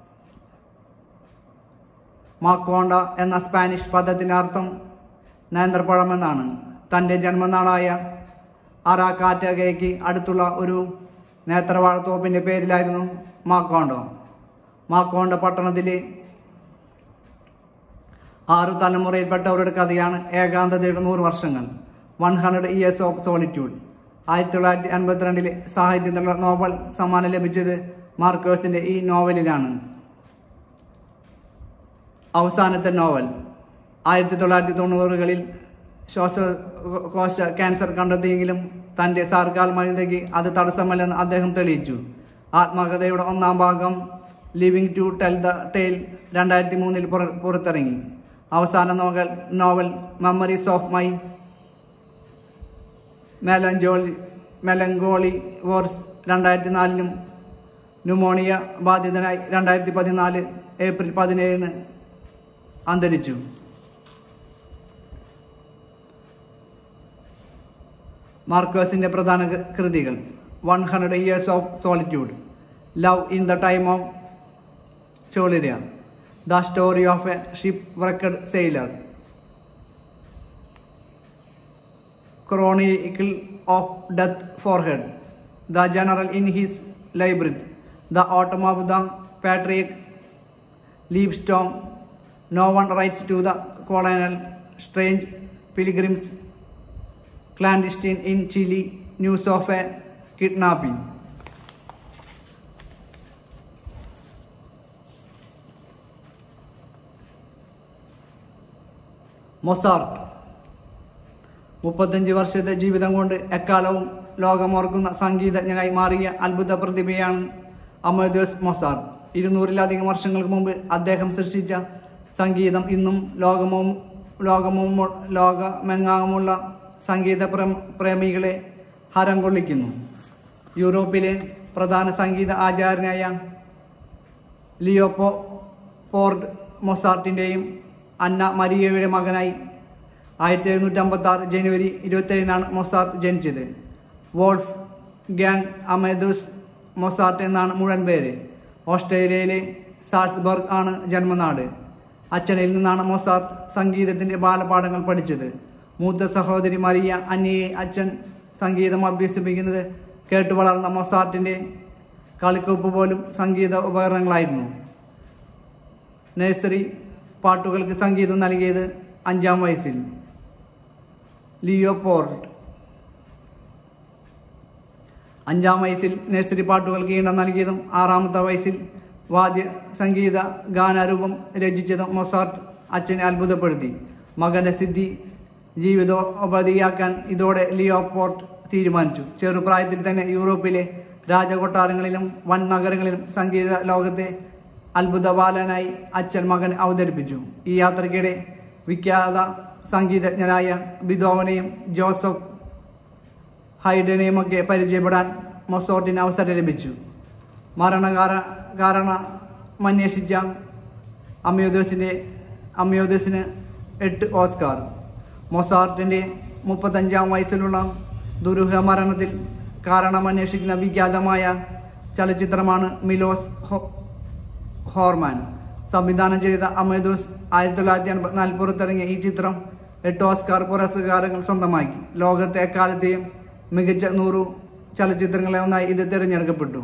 മാക്കോണ്ട എന്ന സ്പാനിഷ് പദത്തിൻ്റെ അർത്ഥം നേന്ത്രപ്പഴമെന്നാണ് തൻ്റെ ജന്മനാടായ അറാക്കാറ്റകയ്ക്ക് അടുത്തുള്ള ഒരു നേത്രവാഴത്തോപ്പിൻ്റെ പേരിലായിരുന്നു മാക്കോണ്ടോ മാക്കോണ്ട പട്ടണത്തിലെ ആറ് തലമുറയിൽപ്പെട്ടവരുടെ കഥയാണ് ഏകാന്തതയുടെ നൂറ് വർഷങ്ങൾ One Hundred Years of Solitude ആയിരത്തി തൊള്ളായിരത്തി അൻപത്തിരണ്ടിലെ സാഹിത്യത്തിനുള്ള നോബൽ സമ്മാനം ലഭിച്ചത് മാർക്കേഴ്സിന്റെ ഈ നോവലിലാണ് അവസാനത്തെ നോവൽ ആയിരത്തി തൊള്ളായിരത്തി തൊണ്ണൂറുകളിൽ ശ്വാസകോശ ക്യാൻസർ കണ്ടെത്തിയെങ്കിലും തന്റെ സാർക്കാത്മകതയ്ക്ക് അത് തടസ്സമല്ലെന്ന് അദ്ദേഹം തെളിയിച്ചു ആത്മകഥയുടെ ഒന്നാം ഭാഗം Living to Tell the Tale രണ്ടായിരത്തി മൂന്നിൽ പുറത്തിറങ്ങി അവസാന novel novel Memories of My Melancholy Melancholy Whores രണ്ടായിരത്തി നാലിലും ന്യൂമോണിയ ബാധിതനായി രണ്ടായിരത്തി പതിനാല് ഏപ്രിൽ പതിനേഴിന് അന്തരിച്ചു മാർക്കോസിന്റെ പ്രധാന കൃ- കൃതികൾ One Hundred Years of Solitude Love in the Time of Cholera The Story of a Shipwrecked Sailor chronicle of death forehead the general in his library the autumn of the patriarch Livingstone no one writes to the colonel strange pilgrims clandestine in Chile news of a kidnapping Mozart മുപ്പത്തഞ്ച് വർഷത്തെ ജീവിതം കൊണ്ട് എക്കാലവും ലോകമോർക്കുന്ന സംഗീതജ്ഞനായി മാറിയ അത്ഭുത പ്രതിഭയാണ് അമേദേസ് Mozart ഇരുന്നൂറിലധികം വർഷങ്ങൾക്ക് മുമ്പ് അദ്ദേഹം സൃഷ്ടിച്ച സംഗീതം ഇന്നും ലോകമും ലോകമും ലോകമെങ്ങാമുള്ള സംഗീത പ്രേം- പ്രേമികളെ ഹരം കൊള്ളിക്കുന്നു യൂറോപ്പിലെ പ്രധാന സംഗീത ആചാര്യനായ ലിയോപ്പോ ഫോർഡ് മൊസാർട്ടിൻ്റെയും അന്ന മരിയയുടെ മകനായി ആയിരത്തി എഴുന്നൂറ്റി അമ്പത്തി ആറ് ജനുവരി ഇരുപത്തേഴിനാണ് മൊസാർട്ട് ജനിച്ചത് വോൾഫ് ഗാങ് അമേദൂസ് മൊസാർട്ട് എന്നാണ് മുഴുവൻ പേര് ഓസ്ട്രേലിയയിലെ സാൾസ്ബർഗ് ആണ് ജന്മനാട് അച്ഛനിൽ നിന്നാണ് മൊസാർട്ട് സംഗീതത്തിന്റെ ബാലപാഠങ്ങൾ പഠിച്ചത് മൂത്ത സഹോദരി മരിയ അന്നയെ അച്ഛൻ സംഗീതം അഭ്യസിപ്പിക്കുന്നത് കേട്ടു വളർന്ന മൊസാർട്ടിന്റെ കളിക്കൊപ്പ് പോലും സംഗീത ഉപകരണങ്ങളായിരുന്നു നഴ്സറി പാട്ടുകൾക്ക് സംഗീതം നൽകിയത് അഞ്ചാം വയസ്സിൽ ലിയോപോർട്ട് അഞ്ചാം വയസ്സിൽ നഴ്സറി പാട്ടുകൾക്ക് ഈണം നൽകിയതും ആറാമത്തെ വയസ്സിൽ വാദ്യ സംഗീത ഗാനരൂപം രചിച്ചതും മൊസാർട്ട് അച്ഛനെ അത്ഭുതപ്പെടുത്തി മകന്റെ സിദ്ധി ജീവിതോപാധിയാക്കാൻ ഇതോടെ ലിയോപോർട്ട് തീരുമാനിച്ചു ചെറുപ്രായത്തിൽ തന്നെ യൂറോപ്പിലെ രാജകൊട്ടാരങ്ങളിലും വൻ നഗരങ്ങളിലും സംഗീത ലോകത്തെ അത്ഭുത ബാലനായി അച്ഛൻ മകൻ അവതരിപ്പിച്ചു ഈ യാത്രയ്ക്കിടെ വിഖ്യാത സംഗീതജ്ഞനായ ബിദോവനെയും ജോസഫ് ഹൈഡനെയുമൊക്കെ പരിചയപ്പെടാൻ മൊസോർട്ടിന് അവസരം ലഭിച്ചു മരണകാര കാരണമന്വേഷിച്ച അമ്യോദോസിന്റെ അമ്യോദോസിന് എട്ട് ഓസ്കാർ മൊസാർട്ടിന്റെ മുപ്പത്തഞ്ചാം വയസ്സിലുള്ള ദുരൂഹ മരണത്തിൽ കാരണമന്വേഷിക്കുന്ന വിഖ്യാതമായ ചലച്ചിത്രമാണ് മിലോസ് ഹോ- ഹോർമാൻ സംവിധാനം ചെയ്ത അമേദൂസ് ആയിരത്തി തൊള്ളായിരത്തി അൻപത്തിനാലിൽ പുറത്തിറങ്ങിയ ഈ ചിത്രം എട്ട് ഓസ്കാർ പുരസ്കാരങ്ങൾ സ്വന്തമാക്കി ലോകത്തെ എക്കാലത്തെയും മികച്ച നൂറു ചലച്ചിത്രങ്ങളെ ഒന്നായി ഇത് തിരഞ്ഞെടുക്കപ്പെട്ടു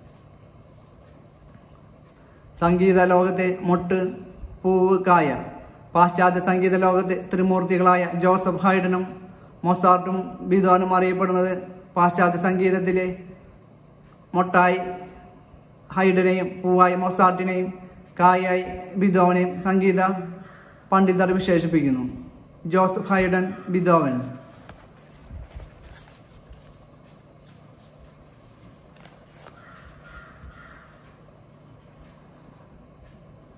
സംഗീത ലോകത്തെ മൊട്ട് പൂവ് കായ പാശ്ചാത്യ സംഗീത ലോകത്തെ ത്രിമൂർത്തികളായ ജോസഫ് ഹൈഡനും മൊസാർട്ടും ബിദോനും അറിയപ്പെടുന്നത് പാശ്ചാത്യ സംഗീതത്തിലെ മൊട്ടായി ഹൈഡനെയും പൂവായി മൊസാർട്ടിനെയും കായായി ബിദോവനെയും സംഗീത പണ്ഡിതർ വിശേഷിപ്പിക്കുന്നു ജോസഫ് ഹൈഡൻ ബിദോവൻ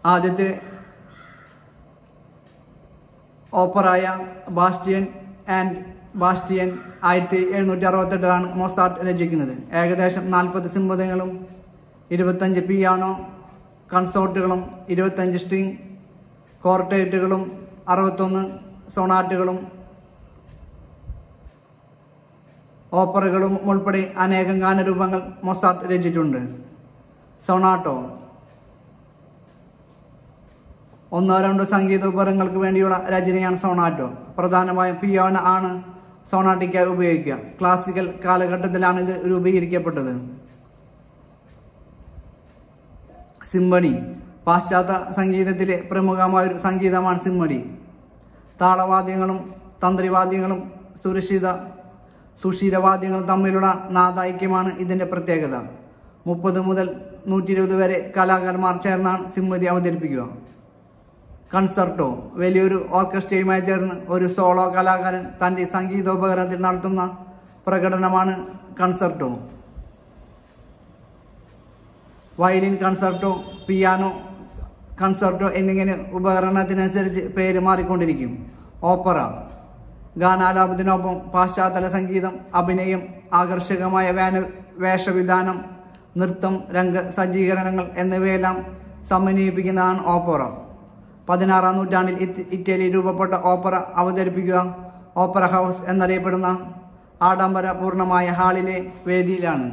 ആദ്യത്തെ ഓപ്പറായ ബാസ്റ്റിയൻ ആൻഡ് ബാസ്റ്റിയൻ ആയിരത്തി എഴുന്നൂറ്റി അറുപത്തെട്ടിലാണ് മൊസാർട്ട് രചിക്കുന്നത് ഏകദേശം നാൽപ്പത് സിംബതങ്ങളും ഇരുപത്തഞ്ച് പിയാനോ കൺസോർട്ടുകളും ഇരുപത്തഞ്ച് സ്ട്രിങ് കോർട്ടേറ്റുകളും അറുപത്തൊന്ന് സൊണാറ്റുകളും ഓപ്പറകളും ഉൾപ്പെടെ അനേകം ഗാനരൂപങ്ങൾ മൊസാർട്ട് രചിച്ചിട്ടുണ്ട് സൊണാട്ടോ ഒന്നോ രണ്ടോ സംഗീത ഉപകരണങ്ങൾക്ക് വേണ്ടിയുള്ള രചനയാണ് സോണാറ്റോ പ്രധാനമായും പിയോന ആണ് സോണാറ്റിക്കായി ഉപയോഗിക്കുക ക്ലാസിക്കൽ കാലഘട്ടത്തിലാണ് ഇത് രൂപീകരിക്കപ്പെട്ടത് സിംബണി പാശ്ചാത്യ സംഗീതത്തിലെ പ്രമുഖമായ ഒരു സംഗീതമാണ് സിംബണി താളവാദ്യങ്ങളും തന്ത്രിവാദ്യങ്ങളും സുരക്ഷിത സുഷിരവാദ്യങ്ങളും തമ്മിലുള്ള നാദൈക്യമാണ് ഇതിന്റെ പ്രത്യേകത മുപ്പത് മുതൽ നൂറ്റി ഇരുപത് വരെ കലാകാരന്മാർ ചേർന്നാണ് സിമ്മതി അവതരിപ്പിക്കുക കൺസർട്ടോ വലിയൊരു ഓർക്കസ്ട്രയുമായി ചേർന്ന് ഒരു സോളോ കലാകാരൻ തന്റെ സംഗീതോപകരണത്തിൽ നടത്തുന്ന പ്രകടനമാണ് concerto violin concerto piano concerto എന്നിങ്ങനെ ഉപകരണത്തിനനുസരിച്ച് പേര് മാറിക്കൊണ്ടിരിക്കും ഓപ്പറ ഗാനാലാപത്തിനൊപ്പം പാശ്ചാത്തല സംഗീതം അഭിനയം ആകർഷകമായ വേന വേഷവിധാനം നൃത്തം രംഗ സജ്ജീകരണങ്ങൾ എന്നിവയെല്ലാം സമന്വയിപ്പിക്കുന്നതാണ് ഓപ്പറ പതിനാറാം നൂറ്റാണ്ടിൽ ഇറ്റ്- ഇറ്റലിയിൽ രൂപപ്പെട്ട ഓപ്പറ അവതരിപ്പിക്കുക ഓപ്പറ ഹൗസ് എന്നറിയപ്പെടുന്ന ആഡംബര പൂർണ്ണമായ ഹാളിലെ വേദിയിലാണ്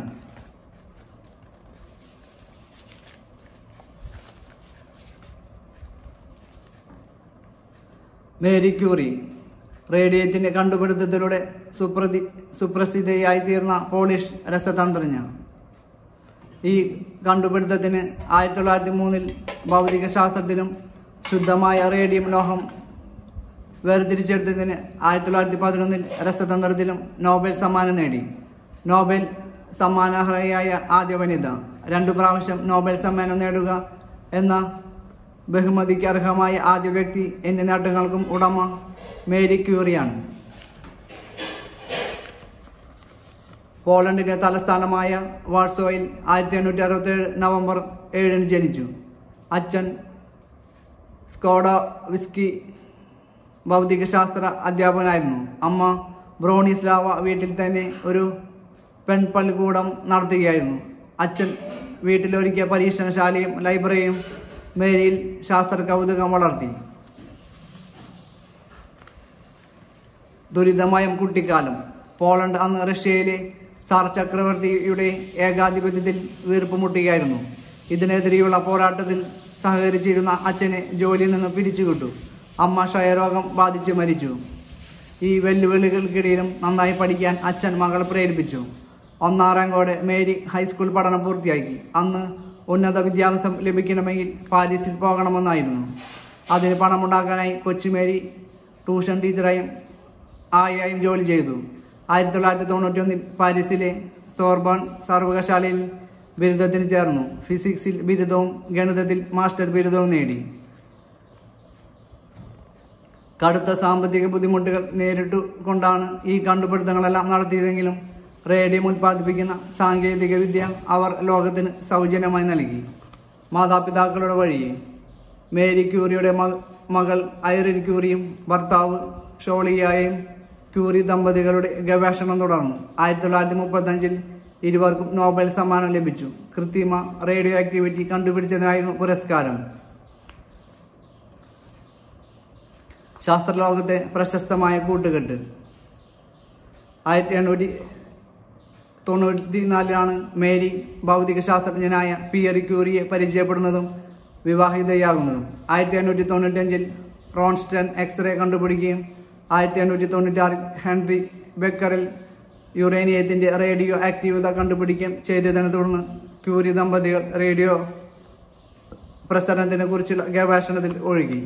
മേരി ക്യൂറി റേഡിയത്തിന്റെ കണ്ടുപിടുത്തത്തിലൂടെ സുപ്രതി സുപ്രസിദ്ധയായി തീർന്ന പോളിഷ് രസതന്ത്രജ്ഞ ഈ കണ്ടുപിടുത്തത്തിന് ആയിരത്തി തൊള്ളായിരത്തി മൂന്നിൽ ഭൗതിക ശാസ്ത്രത്തിലും ശുദ്ധമായ റേഡിയം ലോഹം വേർതിരിച്ചെടുത്തതിന് ആയിരത്തി തൊള്ളായിരത്തി പതിനൊന്നിൽ രസതന്ത്രത്തിലും നോബൽ സമ്മാനം നേടി നോബൽ സമ്മാനാർഹയായ ആദ്യ വനിത രണ്ടു പ്രാവശ്യം നോബൽ സമ്മാനം നേടുക എന്ന ബഹുമതിക്ക് അർഹമായ ആദ്യ വ്യക്തി എന്നീ നേട്ടങ്ങൾക്കും ഉടമ മേരി ക്യൂറിയാണ് പോളണ്ടിന്റെ തലസ്ഥാനമായ വാർസോയിൽ ആയിരത്തി എണ്ണൂറ്റി അറുപത്തി ഏഴ് നവംബർ ഏഴിന് ജനിച്ചു അച്ഛൻ സ്കോഡ വിസ്കി ഭൗതികശാസ്ത്ര അധ്യാപകനായിരുന്നു അമ്മ ബ്രോണിസ്ലാവ വീട്ടിൽ തന്നെ ഒരു പെൺപള്ളിക്കൂടം നടത്തുകയായിരുന്നു അച്ഛൻ വീട്ടിലൊരുക്കിയ പരീക്ഷണശാലയും ലൈബ്രറിയും മേരിയിൽ ശാസ്ത്ര കൗതുകം വളർത്തി ദുരിതമയം കുട്ടിക്കാലം പോളണ്ട് അന്ന് റഷ്യയിലെ സാർ ചക്രവർത്തിയുടെ ഏകാധിപത്യത്തിൽ വീർപ്പുമുട്ടുകയായിരുന്നു ഇതിനെതിരെയുള്ള പോരാട്ടത്തിൽ സഹകരിച്ചിരുന്ന അച്ഛനെ ജോലിയിൽ നിന്ന് പിരിച്ചുവിട്ടു അമ്മ ക്ഷയരോഗം ബാധിച്ച് മരിച്ചു ഈ വെല്ലുവിളികൾക്കിടയിലും നന്നായി പഠിക്കാൻ അച്ഛൻ മകളെ പ്രേരിപ്പിച്ചു ഒന്നാം റാങ്കോടെ മേരി ഹൈസ്കൂൾ പഠനം പൂർത്തിയാക്കി അന്ന് ഉന്നത വിദ്യാഭ്യാസം ലഭിക്കണമെങ്കിൽ പാരീസിൽ പോകണമെന്നായിരുന്നു അതിന് പണമുണ്ടാക്കാനായി കൊച്ചുമേരി ട്യൂഷൻ ടീച്ചറായും ആയായും ജോലി ചെയ്തു ആയിരത്തി തൊള്ളായിരത്തി തൊണ്ണൂറ്റി ഒന്നിൽ പാരീസിലെ സോർബൺ സർവകലാശാലയിൽ ബിരുദത്തിന് ചേർന്നു ഫിസിക്സിൽ ബിരുദവും ഗണിതത്തിൽ മാസ്റ്റർ ബിരുദവും നേടി കടുത്ത സാമ്പത്തിക ബുദ്ധിമുട്ടുകൾ നേരിട്ടു കൊണ്ടാണ് ഈ കണ്ടുപിടുത്തങ്ങളെല്ലാം നടത്തിയതെങ്കിലും റേഡിയം ഉൽപ്പാദിപ്പിക്കുന്ന സാങ്കേതിക വിദ്യ അവർ ലോകത്തിന് സൗജന്യമായി നൽകി മാതാപിതാക്കളുടെ വഴി മേരി ക്യൂറിയുടെ മക- മകൾ ഐറിൻ ക്യൂറിയും ഭർത്താവ് ഷോളിയായും ക്യൂറി ദമ്പതികളുടെ ഗവേഷണം തുടർന്നു ആയിരത്തി തൊള്ളായിരത്തി മുപ്പത്തഞ്ചിൽ ഇരുവർക്കും നോബൽ സമ്മാനം ലഭിച്ചു കൃത്രിമ റേഡിയോ ആക്ടിവിറ്റി കണ്ടുപിടിച്ചതിനായിരുന്നു പുരസ്കാരം ശാസ്ത്രലോകത്തെ പ്രശസ്തമായ കൂട്ടുകെട്ട് ആയിരത്തി എണ്ണൂറ്റി തൊണ്ണൂറ്റിനാലിലാണ് മേരി ഭൗതിക ശാസ്ത്രജ്ഞനായ പിയറി ക്യൂറിയെ പരിചയപ്പെടുന്നതും വിവാഹിതയാകുന്നതും ആയിരത്തി എണ്ണൂറ്റി തൊണ്ണൂറ്റഞ്ചിൽ റോൺസ്റ്റൺ എക്സ്റേ കണ്ടുപിടിക്കുകയും ആയിരത്തി എണ്ണൂറ്റി തൊണ്ണൂറ്റാറിൽ ഹെൻറി ബെക്കറിൽ യുറേനിയത്തിന്റെ റേഡിയോ ആക്റ്റീവത കണ്ടുപിടിക്കുകയും ചെയ്തതിനെ തുടർന്ന് ക്യൂറി ദമ്പതികൾ റേഡിയോ പ്രസരണത്തിനെ കുറിച്ചുള്ള ഗവേഷണത്തിൽ ഒഴുകി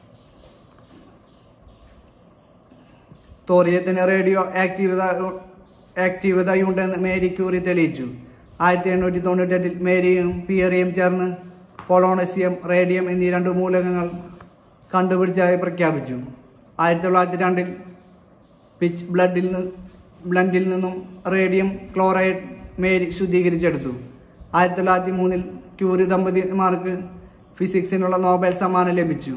തോറിയത്തിന് റേഡിയോ ആക്റ്റീവത ആക്റ്റീവതയുണ്ടെന്ന് മേരി ക്യൂറി തെളിയിച്ചു ആയിരത്തി എണ്ണൂറ്റി തൊണ്ണൂറ്റെട്ടിൽ മേരിയും പിയറിയും ചേർന്ന് പൊളോണസിയം റേഡിയം എന്നീ രണ്ട് മൂലകങ്ങൾ കണ്ടുപിടിച്ചതായി പ്രഖ്യാപിച്ചു ആയിരത്തി തൊള്ളായിരത്തി രണ്ടിൽ പിച്ച് ബ്ലഡിൽ നിന്ന് ബ്ലഡിൽ നിന്നും റേഡിയം ക്ലോറൈഡ് മേരി ശുദ്ധീകരിച്ചെടുത്തു ആയിരത്തി തൊള്ളായിരത്തി മൂന്നിൽ ക്യൂറി ദമ്പതിമാർക്ക് ഫിസിക്സിനുള്ള നോബൽ സമ്മാനം ലഭിച്ചു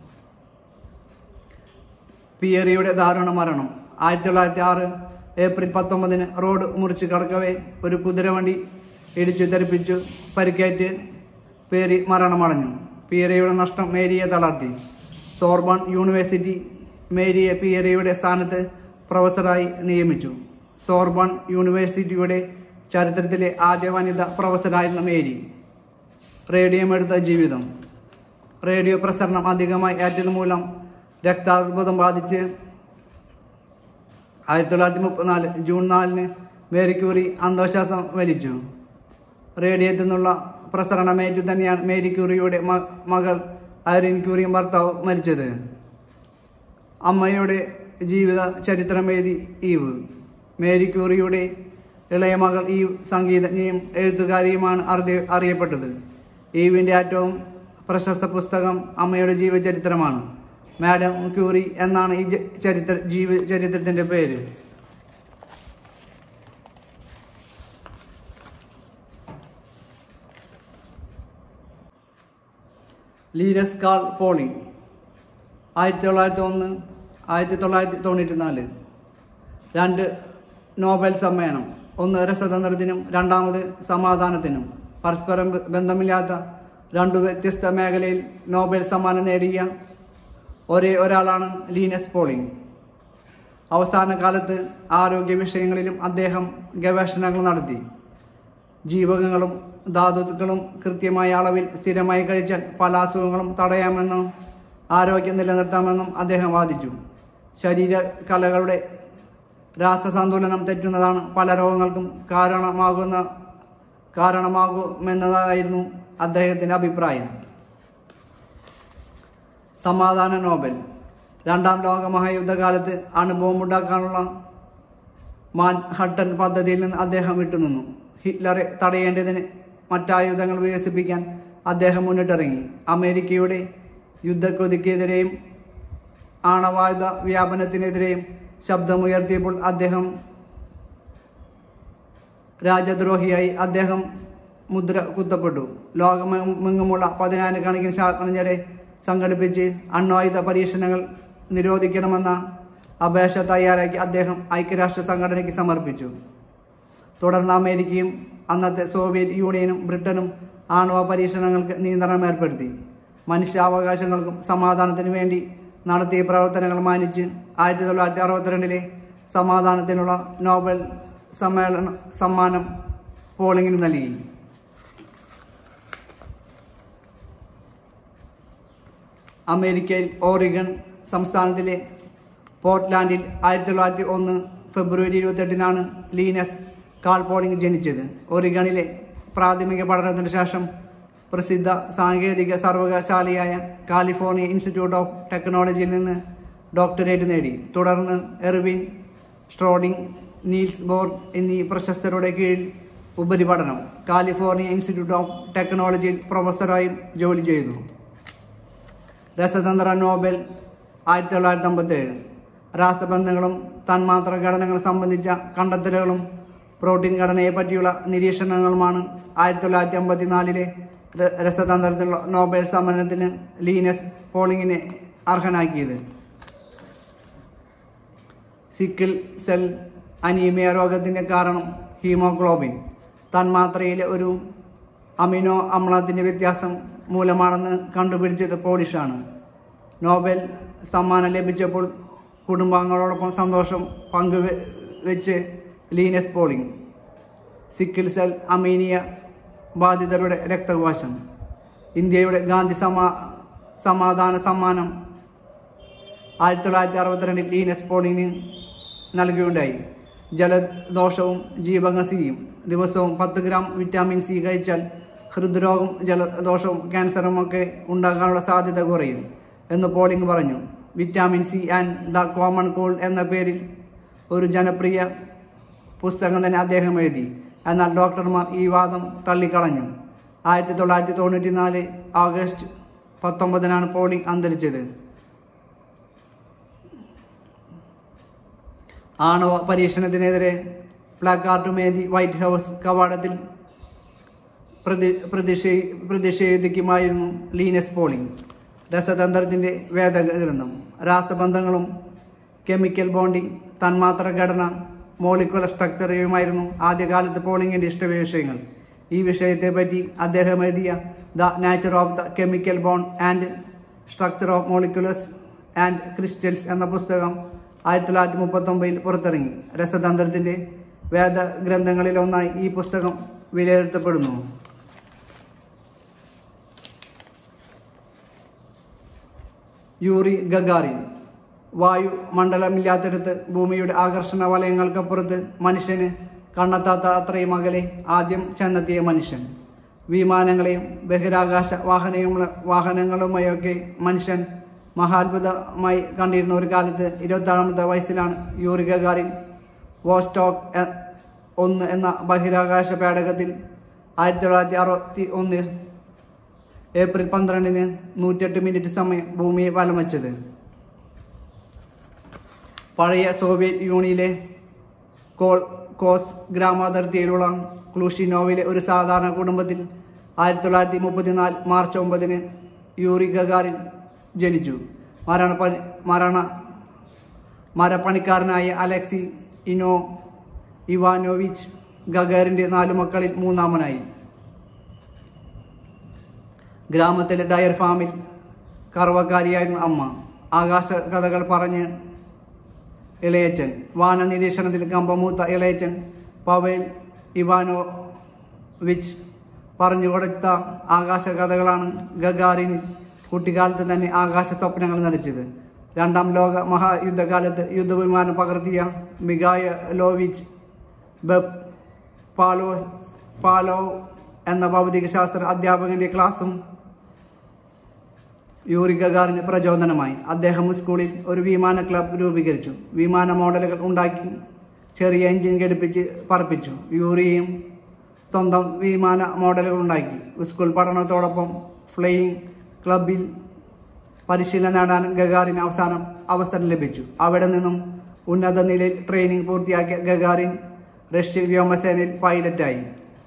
പിയറിയുടെ ദാരുണ മരണം ആയിരത്തി തൊള്ളായിരത്തി ആറ് ഏപ്രിൽ പത്തൊമ്പതിന് റോഡ് മുറിച്ച് കടക്കവേ ഒരു കുതിരവണ്ടി ഇടിച്ചു തെറിപ്പിച്ചു പരിക്കേറ്റ് പേരി മരണമടഞ്ഞു പിയറിയുടെ നഷ്ടം മേരിയെ തളർത്തി സോർബൺ യൂണിവേഴ്സിറ്റി മേരിയെ പിയറിയുടെ സ്ഥാനത്ത് പ്രൊഫസറായി നിയമിച്ചു സോർബൺ യൂണിവേഴ്സിറ്റിയുടെ ചരിത്രത്തിലെ ആദ്യ വനിത പ്രൊഫസറായിരുന്ന മേരി റേഡിയം എടുത്ത ജീവിതം റേഡിയോ പ്രസരണം അധികമായി ഏറ്റത് മൂലം രക്താർബുദം ബാധിച്ച് ആയിരത്തി തൊള്ളായിരത്തി മുപ്പത്തിനാല് ജൂൺ നാലിന് മേരി ക്യൂറി അന്ധവിശ്വാസം വലിച്ചു റേഡിയത്തിൽ നിന്നുള്ള പ്രസരണമേറ്റു തന്നെയാണ് മേരി ക്യൂറിയുടെ മ- മകൾ ഐറിൻ ക്യൂറിയും ഭർത്താവ് മരിച്ചത് അമ്മയുടെ ജീവിത ചരിത്രം എഴുതി ഈവ് മേരി ക്യൂറിയുടെ ഇളയ മകൾ ഈവ് സംഗീതജ്ഞയും എഴുത്തുകാരിയുമാണ് അറിയ അറിയപ്പെട്ടത് ഈവിൻ്റെ ഏറ്റവും പ്രശസ്ത പുസ്തകം അമ്മയുടെ ജീവചരിത്രമാണ് മാഡം ക്യൂറി എന്നാണ് ഈ ജ- ചരിത്ര ജീവചരിത്രത്തിൻ്റെ പേര് ലീനസ് കാൾ പോളിംഗ് ആയിരത്തി തൊള്ളായിരത്തി ഒന്ന് ആയിരത്തി തൊള്ളായിരത്തി തൊണ്ണൂറ്റി നാല് രണ്ട് നോബൽ സമ്മേളനം ഒന്ന് രസതന്ത്രത്തിനും രണ്ടാമത് സമാധാനത്തിനും പരസ്പരം ബ- ബന്ധമില്ലാത്ത രണ്ടു വ്യത്യസ്ത മേഖലയിൽ നോബൽ സമ്മാനം നേടിയ ഒരേ ഒരാളാണ് ലീനസ് പോളിംഗ് അവസാന കാലത്ത് ആരോഗ്യ വിഷയങ്ങളിലും അദ്ദേഹം ഗവേഷണങ്ങൾ നടത്തി ജീവകങ്ങളും ധാതുക്കളും കൃത്യമായ അളവിൽ സ്ഥിരമായി കഴിച്ചാൽ പല അസുഖങ്ങളും തടയാമെന്നും ആരോഗ്യം നിലനിർത്താമെന്നും അദ്ദേഹം വാദിച്ചു ശരീര കലകളുടെ രാസസന്തുലനം തെറ്റുന്നതാണ് പല രോഗങ്ങൾക്കും കാരണമാകുന്ന കാരണമാകുമെന്നതായിരുന്നു അദ്ദേഹത്തിന്റെ അഭിപ്രായം സമാധാന നോബൽ രണ്ടാം ലോക മഹായുദ്ധകാലത്ത് അണുബോംബുണ്ടാക്കാനുള്ള മാൻഹട്ടൻ പദ്ധതിയിൽ നിന്ന് അദ്ദേഹം വിട്ടുനിന്നു ഹിറ്റ്ലറെ തടയേണ്ടതിന് മറ്റായുധങ്ങൾ വികസിപ്പിക്കാൻ അദ്ദേഹം മുന്നിട്ടിറങ്ങി അമേരിക്കയുടെ യുദ്ധക്കൊതിക്കെതിരെയും ആണവായുധ വ്യാപനത്തിനെതിരെയും ശബ്ദമുയർത്തിയപ്പോൾ അദ്ദേഹം രാജദ്രോഹിയായി അദ്ദേഹം മുദ്ര കുത്തപ്പെട്ടു ലോകമെങ്ങുമുള്ള പതിനായിരക്കണക്കിന് ശാസ്ത്രജ്ഞരെ സംഘടിപ്പിച്ച് അണ്വായുധ പരീക്ഷണങ്ങൾ നിരോധിക്കണമെന്ന അപേക്ഷ തയ്യാറാക്കി അദ്ദേഹം ഐക്യരാഷ്ട്ര സംഘടനയ്ക്ക് സമർപ്പിച്ചു തുടർന്ന് അമേരിക്കയും അന്നത്തെ സോവിയറ്റ് യൂണിയനും ബ്രിട്ടനും ആണവ പരീക്ഷണങ്ങൾക്ക് നിയന്ത്രണം ഏർപ്പെടുത്തി മനുഷ്യാവകാശങ്ങൾക്കും സമാധാനത്തിനു വേണ്ടി നടത്തിയ പ്രവർത്തനങ്ങൾ മാനിച്ച് ആയിരത്തി തൊള്ളായിരത്തി അറുപത്തിരണ്ടിലെ സമാധാനത്തിനുള്ള നോബൽ സമ്മേളന സമ്മാനം പോളിംഗിന് നൽകി അമേരിക്കയിൽ ഓറിഗൺ സംസ്ഥാനത്തിലെ പോർട്ട്ലാൻഡിൽ ആയിരത്തി തൊള്ളായിരത്തി ഒന്ന് ഫെബ്രുവരി ഇരുപത്തെട്ടിനാണ് ലീനസ് കാൾ പോളിംഗ് ജനിച്ചത് ഒറിഗണിലെ പ്രാഥമിക പഠനത്തിന് ശേഷം പ്രസിദ്ധ സാങ്കേതിക സർവകലാശാലയായ കാലിഫോർണിയ ഇൻസ്റ്റിറ്റ്യൂട്ട് ഓഫ് ടെക്നോളജിയിൽ നിന്ന് ഡോക്ടറേറ്റ് നേടി തുടർന്ന് എർവിൻ സ്ട്രോഡിംഗ് നീൽസ് ബോർ എന്നീ പ്രശസ്തരുടെ കീഴിൽ ഉപരിപഠനം കാലിഫോർണിയ ഇൻസ്റ്റിറ്റ്യൂട്ട് ഓഫ് ടെക്നോളജിയിൽ പ്രൊഫസറായും ജോലി ചെയ്തു രസതന്ത്ര നോബൽ ആയിരത്തി തൊള്ളായിരത്തി അമ്പത്തേഴ് രാസബന്ധങ്ങളും തന്മാത്ര ഘടനകൾ സംബന്ധിച്ച കണ്ടെത്തലുകളും പ്രോട്ടീൻ ഘടനയെ പറ്റിയുള്ള നിരീക്ഷണങ്ങളുമാണ് ആയിരത്തി തൊള്ളായിരത്തി അമ്പത്തിനാലിലെ ര- രസതന്ത്രത്തിലുള്ള നോബൽ സമ്മാനത്തിന് ലീനസ് പോളിങ്ങിനെ അർഹനാക്കിയത് സിക്കിൾ സെൽ അനീമിയ രോഗത്തിന്റെ കാരണം ഹീമോഗ്ലോബിൻ തന്മാത്രയിലെ ഒരു അമിനോ അമ്ലത്തിന്റെ വ്യത്യാസം മൂലമാണെന്ന് കണ്ടുപിടിച്ചത് പോളിഷാണ് നോബൽ സമ്മാനം ലഭിച്ചപ്പോൾ കുടുംബാംഗങ്ങളോടൊപ്പം സന്തോഷം പങ്കുവെച്ച് Linus Pauling sickle cell anaemia ബാധിതരുടെ രക്തകോശം ഇന്ത്യയുടെ ഗാന്ധി സമാ സമാധാന സമ്മാനം ആയിരത്തി തൊള്ളായിരത്തി അറുപത്തിരണ്ടിൽ ലീനസ് പോളിന് നൽകുകയുണ്ടായി ജലദോഷവും ജീവക സിയും ദിവസവും പത്ത് ഗ്രാം വിറ്റാമിൻ സി കഴിച്ചാൽ ഹൃദ്രോഗം ജലദോഷവും ക്യാൻസറും ഒക്കെ ഉണ്ടാകാനുള്ള സാധ്യത കുറയും എന്ന് പോളിംഗ് പറഞ്ഞു Vitamin C and the Common Cold എന്ന പേരിൽ ഒരു ജനപ്രിയ പുസ്തകം തന്നെ അദ്ദേഹം എഴുതി എന്നാൽ ഡോക്ടർമാർ ഈ വാദം തള്ളിക്കളഞ്ഞു ആയിരത്തി തൊള്ളായിരത്തി തൊണ്ണൂറ്റി നാല് ആഗസ്റ്റ് പത്തൊമ്പതിനാണ് പോളിംഗ് അന്തരിച്ചത് ആണവ പരീക്ഷണത്തിനെതിരെ പ്ലാക്കാർഡുമേന്തി വൈറ്റ് ഹൗസ് കവാടത്തിൽ പ്രതി പ്രതിഷേ പ്രതിഷേധിക്കുമായിരുന്നു ലീനസ് പോളിംഗ് രസതന്ത്രത്തിന്റെ വേദഗ്രന്ഥം രാസബന്ധങ്ങളും കെമിക്കൽ ബോണ്ടിങ് തന്മാത്ര ഘടന മോളിക്കുലർ സ്ട്രക്ചറുമായിരുന്നു ആദ്യകാലത്ത് പോളിംഗിന്റെ ഇഷ്ടവിഷയങ്ങൾ ഈ വിഷയത്തെപ്പറ്റി അദ്ദേഹം എഴുതിയ The Nature of the Chemical Bond and Structure of Molecules and Crystals എന്ന പുസ്തകം ആയിരത്തി തൊള്ളായിരത്തി മുപ്പത്തൊമ്പതിൽ പുറത്തിറങ്ങി രസതന്ത്രത്തിന്റെ വേദഗ്രന്ഥങ്ങളിൽ ഒന്നായി ഈ പുസ്തകം വിലയിരുത്തപ്പെടുന്നു യൂറി ഗഗാറിൻ വായു മണ്ഡലമില്ലാത്തിടത്ത് ഭൂമിയുടെ ആകർഷണ വലയങ്ങൾക്കപ്പുറത്ത് മനുഷ്യന് കണ്ടെത്താത്ത അത്രയും അകലെ ആദ്യം ചെന്നെത്തിയ മനുഷ്യൻ വിമാനങ്ങളെയും ബഹിരാകാശ വാഹനങ്ങളും വാഹനങ്ങളുമായൊക്കെ മനുഷ്യൻ മഹാത്ഭുതമായി കണ്ടിരുന്ന ഒരു കാലത്ത് ഇരുപത്താറാമത്തെ വയസ്സിലാണ് യൂറി ഗഗാറിൻ വോസ്റ്റോക്ക് എ- ഒന്ന് എന്ന ബഹിരാകാശ പേടകത്തിൽ ആയിരത്തി തൊള്ളായിരത്തി അറുപത്തി ഒന്നിൽ ഏപ്രിൽ പന്ത്രണ്ടിന് നൂറ്റെട്ട് മിനിറ്റ് സമയം ഭൂമിയെ വലം വച്ചത് പഴയ സോവിയറ്റ് യൂണിയനിലെ കോൾ കോസ് ഗ്രാമാതിർത്തിയിലുള്ള ക്ലൂഷിനോവിലെ ഒരു സാധാരണ കുടുംബത്തിൽ ആയിരത്തി തൊള്ളായിരത്തി മുപ്പത്തിനാല് മാർച്ച് ഒമ്പതിന് യൂറി ഗഗാറിൻ ജനിച്ചു മരണപ്പണി മരണ മരപ്പണിക്കാരനായ അലക്സി ഇനോ ഇവാനോവിച്ച് ഗഗാറിന്റെ നാലു മക്കളിൽ മൂന്നാമനായി ഗ്രാമത്തിലെ ഡയർ ഫാമിൽ കറവക്കാരിയായിരുന്ന അമ്മ ആകാശ കഥകൾ പറഞ്ഞ് ഇളയച്ചൻ വാന നിരീക്ഷണത്തിൽ കമ്പമൂത്ത ഇളയച്ചൻ പവേൽ ഇവാനോ വിച്ച് പറഞ്ഞു കൊടുത്ത ആകാശ കഥകളാണ് ഗഗാറിൻ കുട്ടിക്കാലത്ത് തന്നെ ആകാശ സ്വപ്നങ്ങൾ നടിച്ചത് രണ്ടാം ലോക മഹായുദ്ധകാലത്ത് യുദ്ധവിമാനം പകർത്തിയ മിഗായ ലോവിച്ച് ബെബ് പാലോ പാലോ എന്ന ഭൗതികശാസ്ത്ര അധ്യാപകന്റെ ക്ലാസും യൂറി ഗഗാറിന് പ്രചോദനമായി അദ്ദേഹം സ്കൂളിൽ ഒരു വിമാന ക്ലബ് രൂപീകരിച്ചു വിമാന മോഡലുകൾ ഉണ്ടാക്കി ചെറിയ എഞ്ചിൻ ഘടിപ്പിച്ച് പറപ്പിച്ചു യൂറിയും സ്വന്തം വിമാന മോഡലുകൾ ഉണ്ടാക്കി സ്കൂൾ പഠനത്തോടൊപ്പം ഫ്ലൈയിങ് ക്ലബിൽ പരിശീലനം നേടാൻ ഗഗാറിന് അവസാനം അവസരം ലഭിച്ചു അവിടെ നിന്നും ഉന്നത നിലയിൽ ട്രെയിനിങ് പൂർത്തിയാക്കിയ ഗഗാറിൻ റഷ്യൻ വ്യോമസേനയിൽ പൈലറ്റായി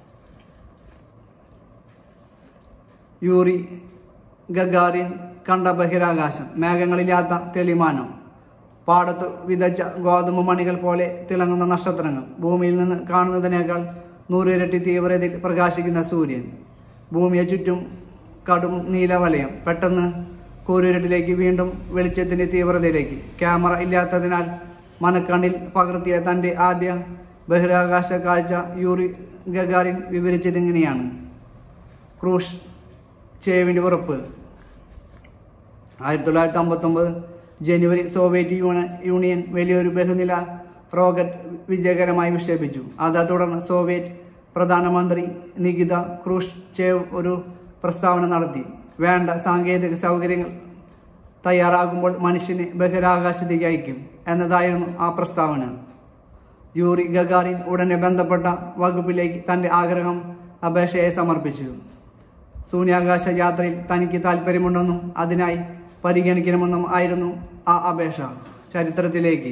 യൂറി ഗഗാറിൻ കണ്ട ബഹിരാകാശം മേഘങ്ങളില്ലാത്ത തെളിമാനം പാടത്ത് വിതച്ച ഗോതമ്പ് മണികൾ പോലെ തിളങ്ങുന്ന നക്ഷത്രങ്ങൾ ഭൂമിയിൽ നിന്ന് കാണുന്നതിനേക്കാൾ നൂറിരട്ടി തീവ്രതയിൽ പ്രകാശിക്കുന്ന സൂര്യൻ ഭൂമിയെ ചുറ്റും കടും നീലവലയം പെട്ടെന്ന് കൂരിരട്ടിലേക്ക് വീണ്ടും വെളിച്ചത്തിന്റെ തീവ്രതയിലേക്ക് ക്യാമറ ഇല്ലാത്തതിനാൽ മനക്കണ്ണിൽ പകർത്തിയ തന്റെ ആദ്യ ബഹിരാകാശ കാഴ്ച യൂറി ഗഗാറിൻ വിവരിച്ചതിങ്ങനെയാണ് ക്രൂഷ് ചേവിന്റെ ഉറപ്പ് ആയിരത്തി തൊള്ളായിരത്തി അമ്പത്തൊമ്പത് ജനുവരി സോവിയറ്റ് യൂണ- യൂണിയൻ വലിയൊരു ബഹുനില റോക്കറ്റ് വിജയകരമായി വിക്ഷേപിച്ചു അതേ തുടർന്ന് സോവിയറ്റ് പ്രധാനമന്ത്രി നികിത ക്രൂഷ്ചേവ് ഒരു പ്രസ്താവന നടത്തി വേണ്ട സാങ്കേതിക സൗകര്യങ്ങൾ തയ്യാറാകുമ്പോൾ മനുഷ്യനെ ബഹിരാകാശത്തേക്ക് അയക്കും എന്നതായിരുന്നു ആ പ്രസ്താവന യൂറി ഗഗാറിൻ ഉടനെ ബന്ധപ്പെട്ട വകുപ്പിലേക്ക് തന്റെ ആഗ്രഹം അപേക്ഷയെ സമർപ്പിച്ചു ശൂന്യാകാശ യാത്രയിൽ തനിക്ക് താല്പര്യമുണ്ടെന്നും അതിനായി പരിഗണിക്കണമെന്നും ആയിരുന്നു ആ അപേക്ഷ ചരിത്രത്തിലേക്ക്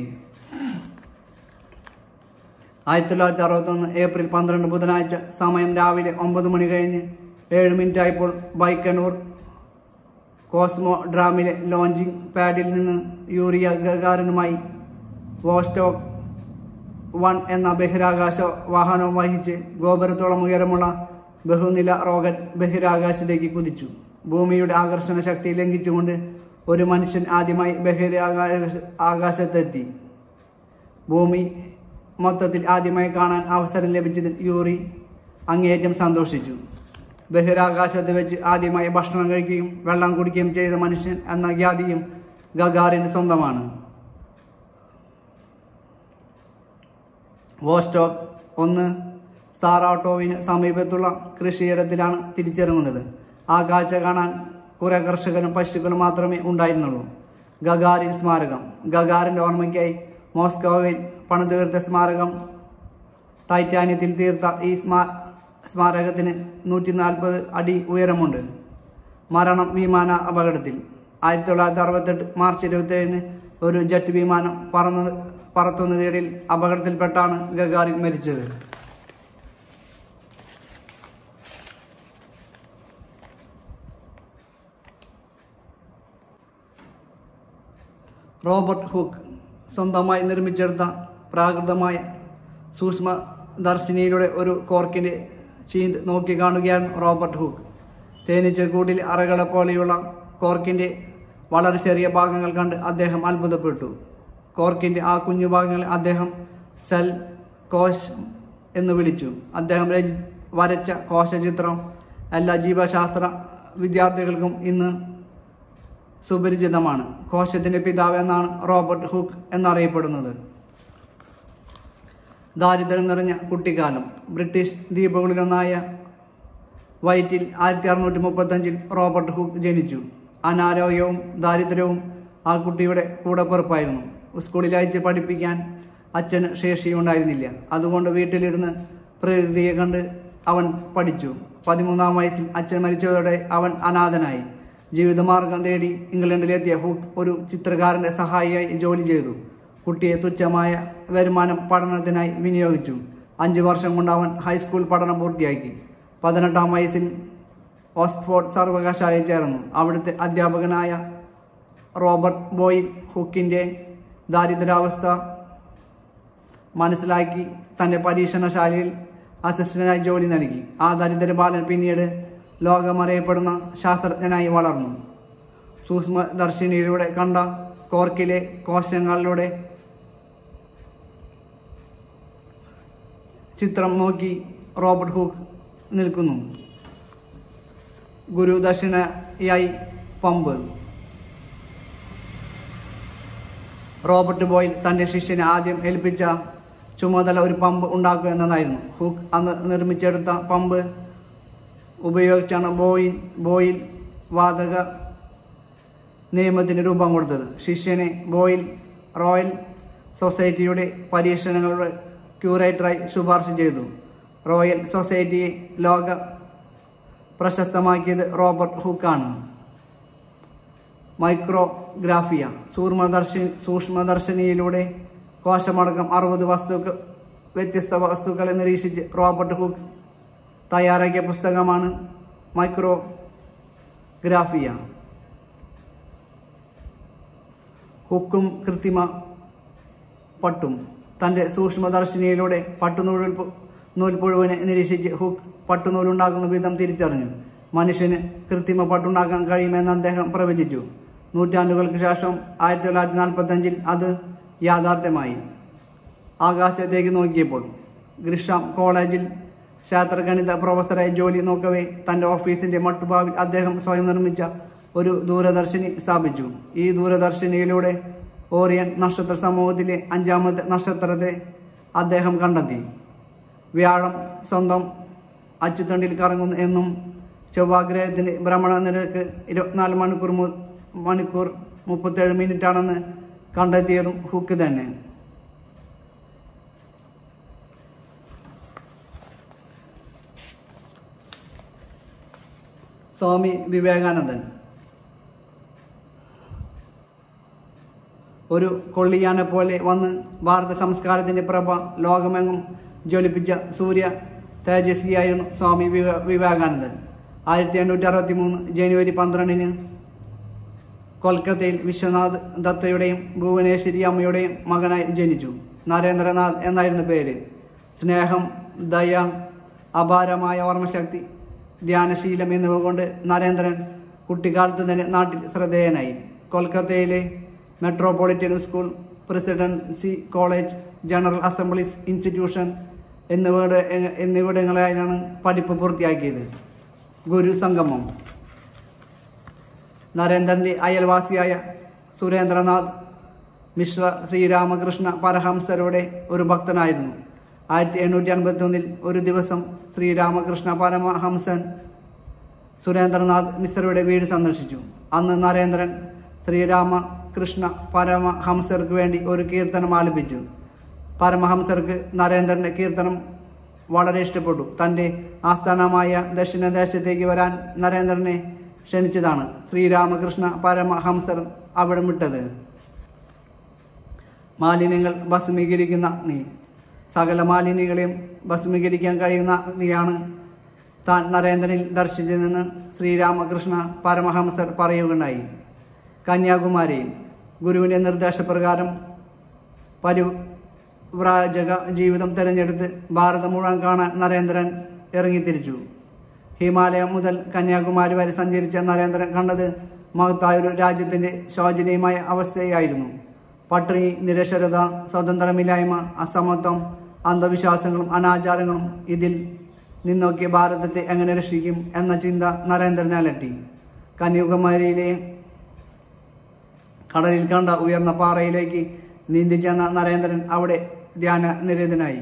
ആയിരത്തി തൊള്ളായിരത്തി അറുപത്തൊന്ന് ഏപ്രിൽ പന്ത്രണ്ട് ബുധനാഴ്ച സമയം രാവിലെ ഒമ്പത് മണി കഴിഞ്ഞ് ഏഴ് മിനിറ്റ് ആയപ്പോൾ ബൈക്കനൂർ കോസ്മോ ഡ്രാമിലെ ലോഞ്ചിങ് പാഡിൽ നിന്ന് യൂറിയ ഗഗാറിനുമായി വോസ്റ്റോക്ക് വൺ എന്ന ബഹിരാകാശ വാഹനം വഹിച്ച് ഗോപുരത്തോളം ഉയരമുള്ള ബഹുനില റോക്കറ്റ് ബഹിരാകാശത്തേക്ക് കുതിച്ചു ഭൂമിയുടെ ആകർഷണ ശക്തി ലംഘിച്ചുകൊണ്ട് ഒരു മനുഷ്യൻ ആദ്യമായി ബഹിരാകാശ ആകാശത്തെത്തി ഭൂമി മൊത്തത്തിൽ ആദ്യമായി കാണാൻ അവസരം ലഭിച്ചതിൽ യൂറി അങ്ങേയറ്റം സന്തോഷിച്ചു ബഹിരാകാശത്ത് വെച്ച് ആദ്യമായി ഭക്ഷണം കഴിക്കുകയും വെള്ളം കുടിക്കുകയും ചെയ്ത മനുഷ്യൻ എന്ന ഖ്യാതിയും ഗഗാറിന് സ്വന്തമാണ് വോസ്റ്റോക്ക് ഒന്ന് സാറാട്ടോവിന് സമീപത്തുള്ള കൃഷിയിടത്തിലാണ് തിരിച്ചിറങ്ങുന്നത് ആ കാഴ്ച കാണാൻ കുറെ കർഷകരും പശുക്കളും മാത്രമേ ഉണ്ടായിരുന്നുള്ളൂ ഗഗാറിൻ സ്മാരകം ഗഗാറിന്റെ ഓർമ്മയ്ക്കായി മോസ്കോവിൽ പണിതീർത്ത സ്മാരകം ടൈറ്റാനിയത്തിൽ തീർത്ത ഈ സ്മാ സ്മാരകത്തിന് നൂറ്റി നാൽപ്പത് അടി ഉയരമുണ്ട് മരണം വിമാന അപകടത്തിൽ ആയിരത്തി തൊള്ളായിരത്തി അറുപത്തെട്ട് മാർച്ച് ഇരുപത്തേഴിന് ഒരു ജെറ്റ് വിമാനം പറന്ന പറത്തുന്നതിനിടയിൽ അപകടത്തിൽപ്പെട്ടാണ് ഗഗാറിൻ മരിച്ചത് റോബർട്ട് ഹുക്ക് സ്വന്തമായി നിർമ്മിച്ചെടുത്ത പ്രാകൃതമായ സൂക്ഷ്മ ദർശിനിയിലൂടെ ഒരു കോർക്കിൻ്റെ ചീന്ത് നോക്കി കാണുകയായിരുന്നു റോബർട്ട് ഹുക്ക് തേനീച്ചക്കൂട്ടിൽ അറകളെ പോലെയുള്ള കോർക്കിൻ്റെ വളരെ ചെറിയ ഭാഗങ്ങൾ കണ്ട് അദ്ദേഹം അത്ഭുതപ്പെട്ടു കോർക്കിൻ്റെ ആ കുഞ്ഞു ഭാഗങ്ങളെ അദ്ദേഹം സെൽ കോശ് എന്ന് വിളിച്ചു അദ്ദേഹം രചി വരച്ച കോശചിത്രം എല്ലാ ജീവശാസ്ത്ര വിദ്യാർത്ഥികൾക്കും ഇന്ന് സുപരിചിതമാണ് കോശത്തിന്റെ പിതാവ് എന്നാണ് റോബർട്ട് ഹുക്ക് എന്നറിയപ്പെടുന്നത് ദാരിദ്ര്യം നിറഞ്ഞ കുട്ടിക്കാലം ബ്രിട്ടീഷ് ദ്വീപുകളിലൊന്നായ വൈറ്റിൽ ആയിരത്തി അറുന്നൂറ്റി മുപ്പത്തഞ്ചിൽ റോബർട്ട് ഹുക്ക് ജനിച്ചു അനാരോഗ്യവും ദാരിദ്ര്യവും ആ കുട്ടിയുടെ കൂടപ്പിറപ്പായിരുന്നു സ്കൂളിൽ അയച്ച് പഠിപ്പിക്കാൻ അച്ഛന് ശേഷിയുണ്ടായിരുന്നില്ല അതുകൊണ്ട് വീട്ടിലിരുന്ന് പ്രകൃതിയെ കണ്ട് അവൻ പഠിച്ചു പതിമൂന്നാം വയസ്സിൽ അച്ഛൻ മരിച്ചതോടെ അവൻ അനാഥനായി ജീവിതമാർഗം തേടി ഇംഗ്ലണ്ടിലെത്തിയ ഹുക്ക് ഒരു ചിത്രകാരന്റെ സഹായിയായി ജോലി ചെയ്തു കുട്ടിയെ തുച്ഛമായ വരുമാനം പഠനത്തിനായി വിനിയോഗിച്ചു അഞ്ചു വർഷം കൊണ്ട് അവൻ ഹൈസ്കൂൾ പഠനം പൂർത്തിയാക്കി പതിനെട്ടാം വയസ്സിൽ ഓക്സ്ഫോർഡ് സർവകലാശാലയിൽ ചേർന്നു അവിടുത്തെ അധ്യാപകനായ റോബർട്ട് ബോയിൽ ഹുക്കിൻ്റെ ദാരിദ്ര്യാവസ്ഥ മനസ്സിലാക്കി തൻ്റെ പരീക്ഷണശാലയിൽ അസിസ്റ്റന്റായി ജോലി നൽകി ആ ദരിദ്ര ബാലൻ പിന്നീട് ലോകമറിയപ്പെടുന്ന ശാസ്ത്രജ്ഞനായി വളർന്നു സൂക്ഷ്മദർശിനിയിലൂടെ കണ്ട കോർക്കിലെ കോശങ്ങളിലൂടെ ചിത്രം നോക്കി റോബർട്ട് ഹൂക്ക് നിൽക്കുന്നു ഗുരുദക്ഷിണയായി പമ്പ് റോബർട്ട് ബോയിൽ തന്റെ ശിഷ്യനെ ആദ്യം ഏൽപ്പിച്ച ചുമതല ഒരു പമ്പ് ഉണ്ടാക്കുക എന്നതായിരുന്നു ഹുക്ക് അന്ന് നിർമ്മിച്ചെടുത്ത പമ്പ് ഉപയോഗിച്ചാണ് ബോയിൽ ബോയിൽ വാതക നിയമത്തിന് രൂപം കൊടുത്തത് ശിഷ്യനെ ബോയിൽ റോയൽ സൊസൈറ്റിയുടെ പരീക്ഷണങ്ങളുടെ ക്യൂറേറ്ററായി ശുപാർശ ചെയ്തു റോയൽ സൊസൈറ്റിയെ ലോക പ്രശസ്തമാക്കിയത് റോബർട്ട് ഹുക്കാണ് മൈക്രോഗ്രാഫിയ സൂക്ഷ്മദർശി സൂക്ഷ്മദർശിനിയിലൂടെ കോശമടക്കം അറുപത് വസ്തുക്കൾ വ്യത്യസ്ത വസ്തുക്കളെ നിരീക്ഷിച്ച് റോബർട്ട് ഹുക്ക് തയ്യാറാക്കിയ പുസ്തകമാണ് മൈക്രോഗ്രാഫിയ ഹുക്കും കൃത്രിമ പട്ടും തൻ്റെ സൂക്ഷ്മദർശിനിയിലൂടെ പട്ടുനൂൽ പു- നൂൽപ്പുഴുവിനെ നിരീക്ഷിച്ച് ഹുക്ക് പട്ടുനൂലുണ്ടാക്കുന്ന വിധം തിരിച്ചറിഞ്ഞു മനുഷ്യന് കൃത്രിമ പട്ടുണ്ടാക്കാൻ കഴിയുമെന്ന് അദ്ദേഹം പ്രവചിച്ചു നൂറ്റാണ്ടുകൾക്ക് ശേഷം ആയിരത്തി തൊള്ളായിരത്തി നാൽപ്പത്തഞ്ചിൽ അത് യാഥാർത്ഥ്യമായി ആകാശത്തേക്ക് നോക്കിയപ്പോൾ ഗ്രിഷാം കോളേജിൽ ശാസ്ത്രഗണിത പ്രൊഫസറായി ജോലി നോക്കവേ തൻ്റെ ഓഫീസിൻ്റെ മട്ടുപാവിൽ അദ്ദേഹം സ്വയം നിർമ്മിച്ച ഒരു ദൂരദർശിനി സ്ഥാപിച്ചു ഈ ദൂരദർശിനിയിലൂടെ ഓറിയൻ നക്ഷത്ര സമൂഹത്തിലെ അഞ്ചാമത്തെ നക്ഷത്രത്തെ അദ്ദേഹം കണ്ടെത്തി വ്യാഴം സ്വന്തം അച്ചുതണ്ടിൽ കറങ്ങുന്നു എന്നും ചൊവ്വാഗ്രഹത്തിന്റെ ഭ്രമണ നിരക്ക് ഇരുപത്തിനാല് മണിക്കൂർ മു- മണിക്കൂർ മുപ്പത്തേഴ് മിനിറ്റാണെന്ന് കണ്ടെത്തിയതും ഹുക്ക് തന്നെ സ്വാമി വിവേകാനന്ദൻ ഒരു കൊള്ളിയാനെ പോലെ വന്ന് ഭാരത സംസ്കാരത്തിന്റെ പ്രഭ ലോകമെങ്ങും ജ്വലിപ്പിച്ച സൂര്യ തേജസ്വിയായിരുന്നു സ്വാമി വിവേ- വിവേകാനന്ദൻ ആയിരത്തി എണ്ണൂറ്റി അറുപത്തി മൂന്ന് ജനുവരി പന്ത്രണ്ടിന് കൊൽക്കത്തയിൽ വിശ്വനാഥ് ദത്തയുടെയും ഭുവനേശ്വരി അമ്മയുടെയും മകനായി ജനിച്ചു നരേന്ദ്രനാഥ് എന്നായിരുന്നു പേര് സ്നേഹം ദയ അപാരമായ ഓർമ്മശക്തി ധ്യാനശീലം എന്നിവ കൊണ്ട് നരേന്ദ്രൻ കുട്ടിക്കാലത്ത് തന്നെ നാട്ടിൽ ശ്രദ്ധേയനായി കൊൽക്കത്തയിലെ Metropolitan School Presidency College General Assemblies Institution എന്നിവയുടെ എന്നിവിടങ്ങളിലാണ് പഠിപ്പ് പൂർത്തിയാക്കിയത് ഗുരു സംഗമം നരേന്ദ്രന്റെ അയൽവാസിയായ സുരേന്ദ്രനാഥ് മിശ്ര ശ്രീരാമകൃഷ്ണ പരഹംസരുടെ ഒരു ഭക്തനായിരുന്നു ആയിരത്തി എണ്ണൂറ്റി അൻപത്തി ഒന്നിൽ ഒരു ദിവസം ശ്രീരാമകൃഷ്ണ പരമഹംസൻ സുരേന്ദ്രനാഥ് മിശ്രയുടെ വീട് സന്ദർശിച്ചു അന്ന് നരേന്ദ്രൻ ശ്രീരാമകൃഷ്ണ പരമഹംസർക്ക് വേണ്ടി ഒരു കീർത്തനം ആലപിച്ചു പരമഹംസർക്ക് നരേന്ദ്രന്റെ കീർത്തനം വളരെ ഇഷ്ടപ്പെട്ടു തന്റെ ആസ്ഥാനമായ ദക്ഷിണദേശത്തേക്ക് വരാൻ നരേന്ദ്രനെ ക്ഷണിച്ചതാണ് ശ്രീരാമകൃഷ്ണ പരമഹംസർ അവിടെ വിട്ടത് മാലിന്യങ്ങൾ ഭസ്മീകരിക്കുന്ന നീ സകല മാലിന്യങ്ങളെയും ഭസ്മീകരിക്കാൻ കഴിയുന്ന നീയാണ് താൻ നരേന്ദ്രനിൽ ദർശിച്ചതെന്ന് ശ്രീരാമകൃഷ്ണ പരമഹംസർ പറയുകയുണ്ടായി കന്യാകുമാരിയിൽ ഗുരുവിൻ്റെ നിർദ്ദേശപ്രകാരം പരിവ്രാജക ജീവിതം തിരഞ്ഞെടുത്ത് ഭാരതം മുഴുവൻ കാണാൻ നരേന്ദ്രൻ ഇറങ്ങിത്തിരിച്ചു ഹിമാലയം മുതൽ കന്യാകുമാരി വരെ സഞ്ചരിച്ച നരേന്ദ്രൻ കണ്ടത് മഹത്തായ ഒരു രാജ്യത്തിൻ്റെ ശോചനീയമായ അവസ്ഥയായിരുന്നു പട്ടിണി നിരക്ഷരത സ്വതന്ത്രമില്ലായ്മ അസമത്വം അന്ധവിശ്വാസങ്ങളും അനാചാരങ്ങളും ഇതിൽ നിന്നൊക്കെ ഭാരതത്തെ എങ്ങനെ രക്ഷിക്കും എന്ന ചിന്ത നരേന്ദ്രനെ അലട്ടി കന്യാകുമാരിയിലെ കടലിൽ കണ്ട ഉയർന്ന പാറയിലേക്ക് നീന്തി ചെന്ന നരേന്ദ്രൻ അവിടെ ധ്യാന നിരതനായി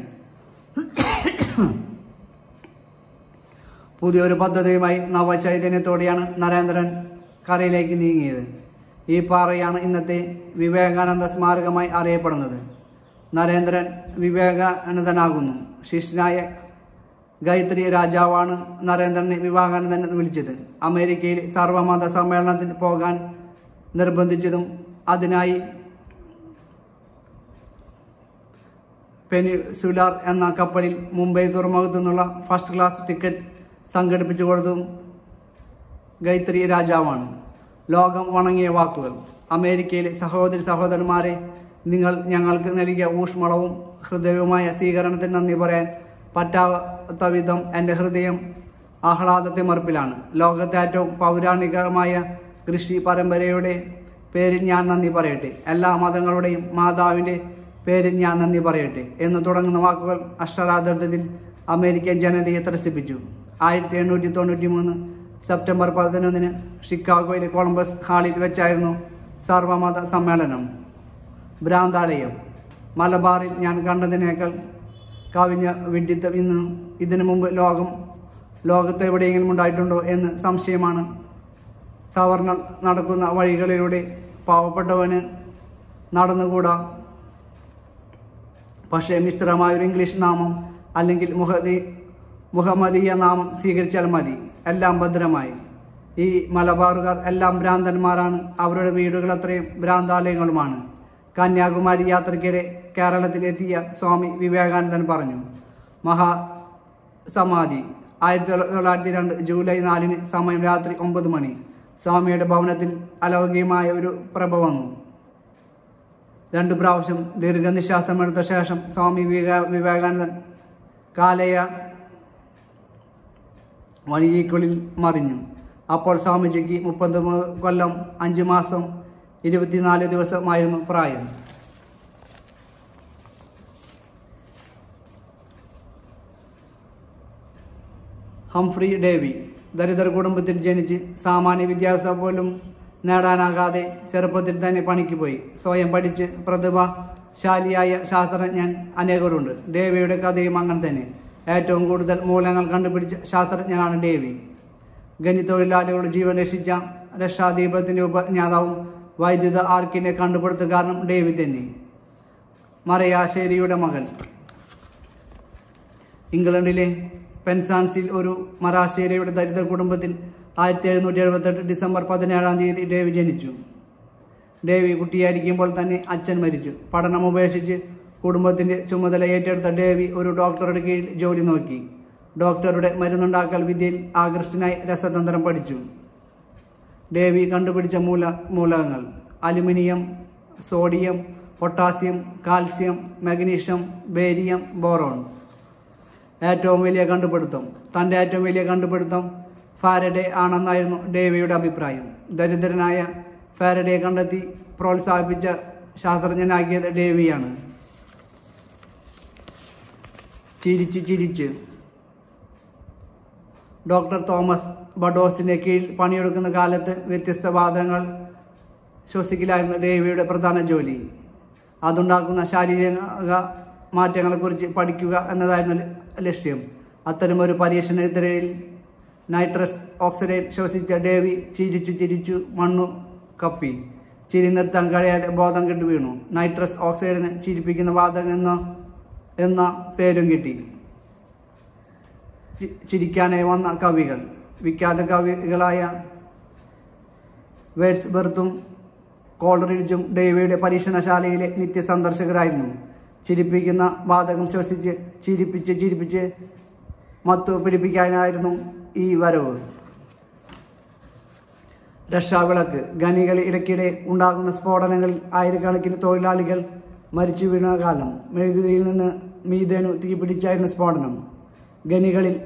പുതിയൊരു പദ്ധതിയുമായി നവചൈതന്യത്തോടെയാണ് നരേന്ദ്രൻ കരയിലേക്ക് നീങ്ങിയത് ഈ പാറയാണ് ഇന്നത്തെ വിവേകാനന്ദ സ്മാരകമായി അറിയപ്പെടുന്നത് നരേന്ദ്രൻ വിവേകാനന്ദനാകുന്നു ശിഷ്യനായ ഗായത്രി രാജാവാണ് നരേന്ദ്രനെ വിവേകാനന്ദൻ എന്ന് വിളിച്ചത് അമേരിക്കയിൽ സർവമത സമ്മേളനത്തിന് പോകാൻ നിർബന്ധിച്ചതും അതിനായി പെനിസുലാർ എന്ന കപ്പലിൽ മുംബൈ തുറമുഖത്തു നിന്നുള്ള ഫസ്റ്റ് ക്ലാസ് ടിക്കറ്റ് സംഘടിപ്പിച്ചു കൊടുത്തതും ഗൈത്രി രാജാവാണ് ലോകം വണങ്ങിയ വാക്കുകൾ അമേരിക്കയിലെ സഹോദരി സഹോദരന്മാരെ നിങ്ങൾ ഞങ്ങൾക്ക് നൽകിയ ഊഷ്മളവും ഹൃദയവുമായ സ്വീകരണത്തിന് നന്ദി പറയാൻ പറ്റാത്ത വിധം എൻ്റെ ഹൃദയം ആഹ്ലാദത്തെ മറുപ്പിലാണ് ലോകത്തെ ഏറ്റവും പൗരാണികമായ കൃഷി പരമ്പരയുടെ പേരിൽ ഞാൻ നന്ദി പറയട്ടെ എല്ലാ മതങ്ങളുടെയും മാതാവിൻ്റെ പേരിൽ ഞാൻ നന്ദി പറയട്ടെ എന്ന് തുടങ്ങുന്ന വാക്കുകൾ അക്ഷരാർത്ഥത്തിൽ അമേരിക്കൻ ജനതയെ ത്രസിപ്പിച്ചു ആയിരത്തി എണ്ണൂറ്റി തൊണ്ണൂറ്റി മൂന്ന് സെപ്റ്റംബർ പതിനൊന്നിന് ഷിക്കാഗോയിലെ കൊളംബസ് ഹാളിൽ വെച്ചായിരുന്നു സർവമത സമ്മേളനം ഭ്രാന്താലയം മലബാറിൽ ഞാൻ കണ്ടതിനേക്കാൾ കവിഞ്ഞ വിഡ്ഢിത്തം ഇന്ന് ഇതിനു മുമ്പ് ലോകം ലോകത്ത് എവിടെയെങ്കിലും ഉണ്ടായിട്ടുണ്ടോ എന്ന് സംശയമാണ് സവർണർ നടക്കുന്ന വഴികളിലൂടെ പാവപ്പെട്ടവന് നടന്നുകൂടാ പക്ഷേ മിശ്രമായൊരു ഇംഗ്ലീഷ് നാമം അല്ലെങ്കിൽ മുഹദി മുഹമ്മദീയ നാമം സ്വീകരിച്ചാൽ മതി എല്ലാം ഭദ്രമായി ഈ മലബാറുകാർ എല്ലാം ഭ്രാന്തന്മാരാണ് അവരുടെ വീടുകൾ അത്രയും ഭ്രാന്താലയങ്ങളുമാണ് കന്യാകുമാരി യാത്രയ്ക്കിടെ കേരളത്തിലെത്തിയ സ്വാമി വിവേകാനന്ദൻ പറഞ്ഞു മഹാ സമാധി ആയിരത്തി തൊള്ളായിരത്തി രണ്ട് ജൂലൈ നാലിന് സമയം രാത്രി ഒമ്പത് മണി സ്വാമിയുടെ ഭവനത്തിൽ അലൗകികമായ ഒരു പ്രഭ വന്നു രണ്ടു പ്രാവശ്യം ദീർഘനിശ്വാസമെടുത്ത ശേഷം സ്വാമി വിവേക വിവേകാനന്ദൻ കാലയ വഴിക്കുള്ളിൽ മറിഞ്ഞു അപ്പോൾ സ്വാമിജിക്ക് മുപ്പത് കൊല്ലം അഞ്ചു മാസം ഇരുപത്തിനാല് ദിവസമായിരുന്നു പ്രായം ഹംഫ്രി ഡേവി ദരിദ്ര കുടുംബത്തിൽ ജനിച്ച് സാമാന്യ വിദ്യാഭ്യാസം പോലും നേടാനാകാതെ ചെറുപ്പത്തിൽ തന്നെ പണിക്ക് പോയി സ്വയം പഠിച്ച് പ്രതിഭാശാലിയായ ശാസ്ത്രജ്ഞൻ അനേകരുണ്ട് ഡേവിയുടെ കഥയും അങ്ങനെ തന്നെ ഏറ്റവും കൂടുതൽ മൂലങ്ങൾ കണ്ടുപിടിച്ച ശാസ്ത്രജ്ഞനാണ് ഡേവി ഖനിത്തൊഴിലാളികളുടെ ജീവൻ രക്ഷിച്ച രക്ഷാദീപത്തിന്റെ ഉപജ്ഞാതാവും വൈദ്യുത ആർക്കിന്റെ കണ്ടുപിടുത്തക്കാരനും ഡേവി തന്നെ മറയാശ്ശേരിയുടെ മകൻ ഇംഗ്ലണ്ടിലെ പെൻസാൻസിൽ ഒരു മറാശ്ശേരിയുടെ ദരിദ്ര കുടുംബത്തിൽ ആയിരത്തി എഴുന്നൂറ്റി എഴുപത്തെട്ട് ഡിസംബർ പതിനേഴാം തീയതി ഡേവി ജനിച്ചു ഡേവി കുട്ടിയായിരിക്കുമ്പോൾ തന്നെ അച്ഛൻ മരിച്ചു പഠനം ഉപേക്ഷിച്ച് കുടുംബത്തിന്റെ ചുമതല ഏറ്റെടുത്ത ഡേവി ഒരു ഡോക്ടറുടെ കീഴിൽ ജോലി നോക്കി ഡോക്ടറുടെ മരുന്നുണ്ടാക്കൽ വിദ്യയിൽ ആകൃഷ്ടനായി രസതന്ത്രം പഠിച്ചു ഡേവി കണ്ടുപിടിച്ച മൂല മൂലകങ്ങൾ aluminium sodium potassium calcium magnesium barium boron ഏറ്റവും വലിയ കണ്ടുപിടുത്തം തൻ്റെ ഏറ്റവും വലിയ കണ്ടുപിടുത്തം ഫാരഡെ ആണെന്നായിരുന്നു ഡേവിയുടെ അഭിപ്രായം ദരിദ്രനായ ഫാരഡെ കണ്ടെത്തി പ്രോത്സാഹിപ്പിച്ച ശാസ്ത്രജ്ഞനാക്കിയത് ഡേവിയാണ് ചിരിച്ച് ചിരിച്ച് ഡോക്ടർ തോമസ് ബഡോസിന്റെ കീഴിൽ പണിയെടുക്കുന്ന കാലത്ത് വ്യത്യസ്ത വാദങ്ങൾ ശ്വസിക്കലായിരുന്നു ഡേവിയുടെ പ്രധാന ജോലി അതുണ്ടാക്കുന്ന ശാരീരിക മാറ്റങ്ങളെക്കുറിച്ച് പഠിക്കുക എന്നതായിരുന്നു ലക്ഷ്യം അത്തരമൊരു പരീക്ഷണത്തിനിടയിൽ നൈട്രസ് ഓക്സൈഡ് ശ്വസിച്ച ഡേവി ചിരിച്ചു ചിരിച്ചു മണ്ണു കപ്പി ചിരി നിർത്താൻ കഴിയാതെ ബോധം കെട്ടു വീണു നൈട്രസ് ഓക്സൈഡിന് ചിരിപ്പിക്കുന്ന വാതകം എന്ന എന്ന പേരും കിട്ടി ചി- ചിരിക്കാനായി വന്ന കവികൾ വിഖ്യാത കവികളായ വേഡ്സ് ബെർത്തും കോളറിഡ്ജും ഡേവിയുടെ പരീക്ഷണശാലയിലെ നിത്യസന്ദർശകരായിരുന്നു ചിരിപ്പിക്കുന്ന വാതകം ശ്വസിച്ച് ചിരിപ്പിച്ച് ചിരിപ്പിച്ച് മത്തു പിടിപ്പിക്കാനായിരുന്നു ഈ വരവ് രക്ഷാവിളക്ക് ഖനികൾ ഇടയ്ക്കിടെ ഉണ്ടാകുന്ന സ്ഫോടനങ്ങളിൽ ആയിരക്കണക്കിന് തൊഴിലാളികൾ മരിച്ചു വീണ കാലം മെഴുകുതിരിയിൽ നിന്ന് മീതേനു തീപിടിച്ചായിരുന്ന സ്ഫോടനം ഖനികളിൽ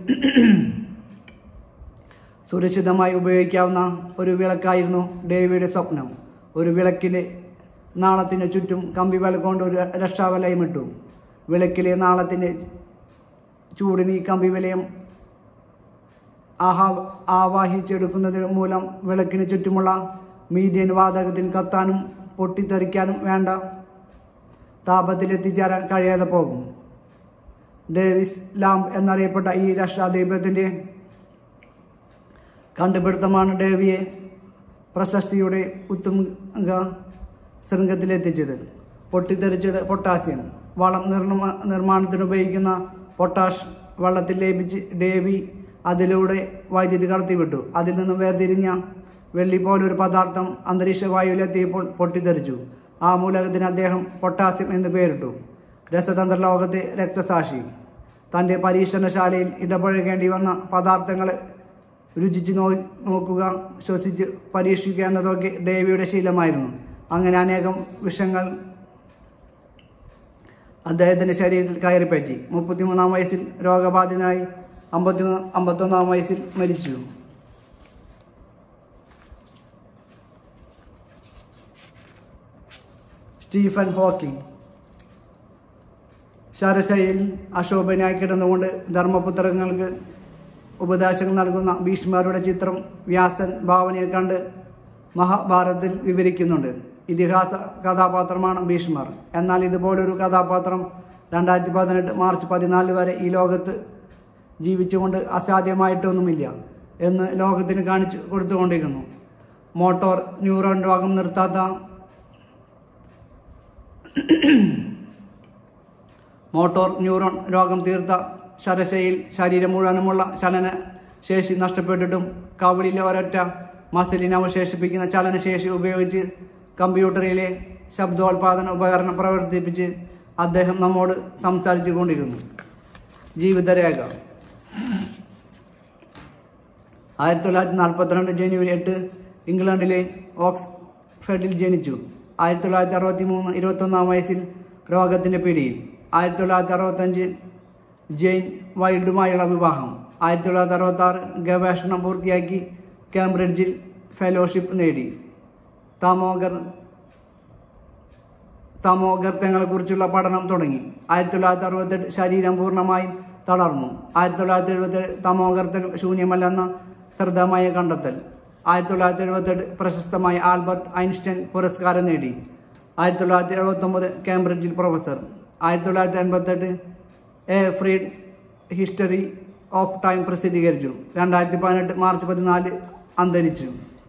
സുരക്ഷിതമായി ഉപയോഗിക്കാവുന്ന ഒരു വിളക്കായിരുന്നു ഡേവിയുടെ സ്വപ്നം ഒരു വിളക്കിലെ നാളത്തിന് ചുറ്റും കമ്പി വല കൊണ്ട് ഒരു രക്ഷാവലയം ഇട്ടു വിളക്കിലെ നാളത്തിൻ്റെ ചൂടിന് ഈ കമ്പി വലയം ആഹാ ആവാഹിച്ചെടുക്കുന്നത് മൂലം വിളക്കിന് ചുറ്റുമുള്ള മീഥേൻ വാതകത്തിന് കത്താനും പൊട്ടിത്തെറിക്കാനും വേണ്ട താപത്തിലെത്തിച്ചേരാൻ കഴിയാതെ പോകും ഡേവിസ് ലാംബ് എന്നറിയപ്പെട്ട ഈ രക്ഷാദീപത്തിൻ്റെ കണ്ടുപിടുത്തമാണ് ഡേവിയെ പ്രശസ്തിയുടെ ഉത്തുംഗ ശൃംഗത്തിലെത്തിച്ചത് പൊട്ടിത്തെറിച്ചത് പൊട്ടാസ്യം വളം നിർമ്മ നിർമ്മാണത്തിന് ഉപയോഗിക്കുന്ന പൊട്ടാഷ് വെള്ളത്തിൽ ലയിപ്പിച്ച് ഡേവി അതിലൂടെ വൈദ്യുതി കടത്തിവിട്ടു അതിൽ നിന്നും വേർതിരിഞ്ഞ വെള്ളി പോലൊരു പദാർത്ഥം അന്തരീക്ഷ വായുവിലെത്തിയപ്പോൾ പൊട്ടിത്തെറിച്ചു ആ മൂലകത്തിന് അദ്ദേഹം പൊട്ടാസ്യം എന്ന് പേരിട്ടു രസതന്ത്ര ലോകത്തെ രക്തസാക്ഷി തൻ്റെ പരീക്ഷണശാലയിൽ ഇടപഴകേണ്ടി വന്ന പദാർത്ഥങ്ങൾ രുചിച്ച് നോ നോക്കുക ശ്വസിച്ച് പരീക്ഷിക്കുക എന്നതൊക്കെ ഡേവിയുടെ ശീലമായിരുന്നു അങ്ങനെ അനേകം വിഷങ്ങൾ അദ്ദേഹത്തിൻ്റെ ശരീരത്തിൽ കയറിപ്പറ്റി മുപ്പത്തിമൂന്നാം വയസ്സിൽ രോഗബാധിതനായി അമ്പത്തി അമ്പത്തൊന്നാം വയസ്സിൽ മരിച്ചു സ്റ്റീഫൻ ഹോക്കിംഗ് ശരശയിൽ അശോഭനായി കിടന്നുകൊണ്ട് ധർമ്മപുത്രങ്ങൾക്ക് ഉപദേശങ്ങൾ നൽകുന്ന ഭീഷ്മരുടെ ചിത്രം വ്യാസൻ ഭാവനയിൽ കണ്ട് മഹാഭാരതത്തിൽ വിവരിക്കുന്നുണ്ട് ഇതിഹാസ കഥാപാത്രമാണ് ഭീഷ്മർ എന്നാൽ ഇതുപോലൊരു കഥാപാത്രം രണ്ടായിരത്തി പതിനെട്ട് മാർച്ച് പതിനാല് വരെ ഈ ലോകത്ത് ജീവിച്ചുകൊണ്ട് അസാധ്യമായിട്ടൊന്നുമില്ല എന്ന് ലോകത്തിന് കാണിച്ചു കൊടുത്തുകൊണ്ടിരുന്നു മോട്ടോർ ന്യൂറോൺ രോഗം നിർത്താത്ത മോട്ടോർ ന്യൂറോൺ രോഗം തീർത്ത ശരശയിൽ ശരീരം മുഴുവനുമുള്ള ചലന ശേഷി നഷ്ടപ്പെട്ടിട്ടും കവിളിലെ ഒരൊറ്റ മസിലിനെ അവശേഷിപ്പിക്കുന്ന ചലനശേഷി ഉപയോഗിച്ച് കമ്പ്യൂട്ടറിലെ ശബ്ദോൽപാദന ഉപകരണം പ്രവർത്തിപ്പിച്ച് അദ്ദേഹം നമ്മോട് സംസാരിച്ചു കൊണ്ടിരുന്നു ജീവിതരേഖ ആയിരത്തി തൊള്ളായിരത്തി നാൽപ്പത്തിരണ്ട് ജനുവരി എട്ട് ഇംഗ്ലണ്ടിലെ ഓക്സ്ഫർഡിൽ ജനിച്ചു ആയിരത്തി തൊള്ളായിരത്തി അറുപത്തി മൂന്ന് ഇരുപത്തൊന്നാം വയസ്സിൽ രോഗത്തിൻ്റെ പിടിയിൽ ആയിരത്തി തൊള്ളായിരത്തി അറുപത്തഞ്ച് ജെയിൻ വൈൽഡുമായുള്ള വിവാഹം ആയിരത്തി തൊള്ളായിരത്തി അറുപത്തി ആറ് ഗവേഷണം പൂർത്തിയാക്കി കേംബ്രിഡ്ജിൽ ഫെലോഷിപ്പ് നേടി തമോഗർ തമോഗർത്തങ്ങളെക്കുറിച്ചുള്ള പഠനം തുടങ്ങി ആയിരത്തി തൊള്ളായിരത്തി അറുപത്തെട്ട് ശരീരം പൂർണ്ണമായും തളർന്നു ആയിരത്തി തൊള്ളായിരത്തി എഴുപത്തേഴ് തമോഗർത്തങ്ങൾ ശൂന്യമല്ലെന്ന ശ്രദ്ധമായ കണ്ടെത്തൽ ആയിരത്തി തൊള്ളായിരത്തി എഴുപത്തെട്ട് പ്രശസ്തമായ ആൽബർട്ട് ഐൻസ്റ്റൈൻ പുരസ്കാരം നേടി ആയിരത്തി തൊള്ളായിരത്തി എഴുപത്തൊമ്പത് കേംബ്രിഡ്ജിൽ പ്രൊഫസർ ആയിരത്തി തൊള്ളായിരത്തി എൺപത്തെട്ട് A Brief History of Time പ്രസിദ്ധീകരിച്ചു രണ്ടായിരത്തി പതിനെട്ട് മാർച്ച് പതിനാല് അന്തരിച്ചു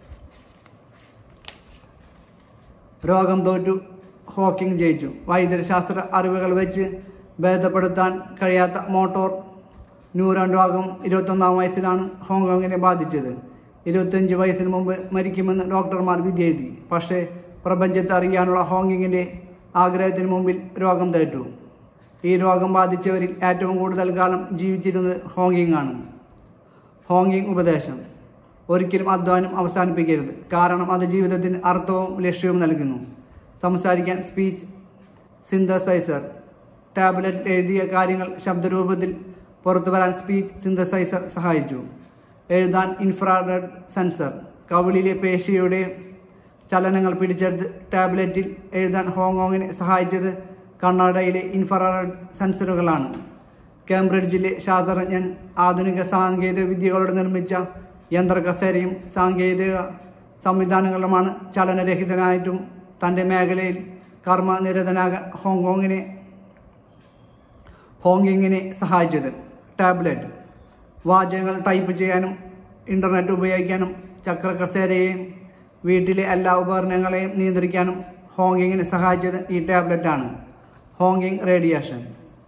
രോഗം തോറ്റു ഹോക്കിംഗ് ജയിച്ചു വൈദ്യശാസ്ത്ര അറിവുകൾ വെച്ച് ഭേദപ്പെടുത്താൻ കഴിയാത്ത മോട്ടോർ ന്യൂറോൺ രോഗം ഇരുപത്തൊന്നാം വയസ്സിലാണ് ഹോങ്കോങ്ങിനെ ബാധിച്ചത് ഇരുപത്തഞ്ച് വയസ്സിന് മുമ്പ് മരിക്കുമെന്ന് ഡോക്ടർമാർ വിധിയെഴുതി പക്ഷേ പ്രപഞ്ചത്തെ അറിയാനുള്ള ഹോങ്കിങ്ങിൻ്റെ ആഗ്രഹത്തിന് മുമ്പിൽ രോഗം തേറ്റു ഈ രോഗം ബാധിച്ചവരിൽ ഏറ്റവും കൂടുതൽ കാലം ജീവിച്ചിരുന്നത് ഹോങ്കിങ് ആണ് ഹോങ്കിങ് ഉപദേശം ഒരിക്കലും അധ്വാനം അവസാനിപ്പിക്കരുത് കാരണം അത് ജീവിതത്തിന് അർത്ഥവും ലക്ഷ്യവും നൽകുന്നു സംസാരിക്കാൻ സ്പീച്ച് സിന്തസൈസർ ടാബ്ലറ്റ് എഴുതിയ കാര്യങ്ങൾ ശബ്ദരൂപത്തിൽ പുറത്തു വരാൻ സ്പീച്ച് സിന്തസൈസർ സഹായിച്ചു എഴുതാൻ ഇൻഫ്രാറെഡ് സെൻസർ കവിളിലെ പേശിയുടെ ചലനങ്ങൾ പിടിച്ചെടുത്ത് ടാബ്ലറ്റിൽ എഴുതാൻ ഹോങ്കോങ്ങിനെ സഹായിച്ചത് കണ്ണടയിലെ ഇൻഫ്രാറെഡ് സെൻസറുകളാണ് കേംബ്രിഡ്ജിലെ ശാസ്ത്രജ്ഞൻ ആധുനിക സാങ്കേതിക വിദ്യകളോട് നിർമ്മിച്ച യന്ത്രകസേരയും സാങ്കേതിക സംവിധാനങ്ങളുമാണ് ചലനരഹിതനായിട്ടും തൻ്റെ മേഖലയിൽ കർമ്മനിരതനാകാൻ ഹോങ്കോങ്ങിനെ ഹോങ്കിങ്ങിനെ സഹായിച്ചത് ടാബ്ലറ്റ് വാചകങ്ങൾ ടൈപ്പ് ചെയ്യാനും ഇൻ്റർനെറ്റ് ഉപയോഗിക്കാനും ചക്രകസേരയെയും വീട്ടിലെ എല്ലാ ഉപകരണങ്ങളെയും നിയന്ത്രിക്കാനും ഹോങ്കിങ്ങിനെ സഹായിച്ചത് ഈ ടാബ്ലറ്റാണ് ഹോങ്കിങ് റേഡിയേഷൻ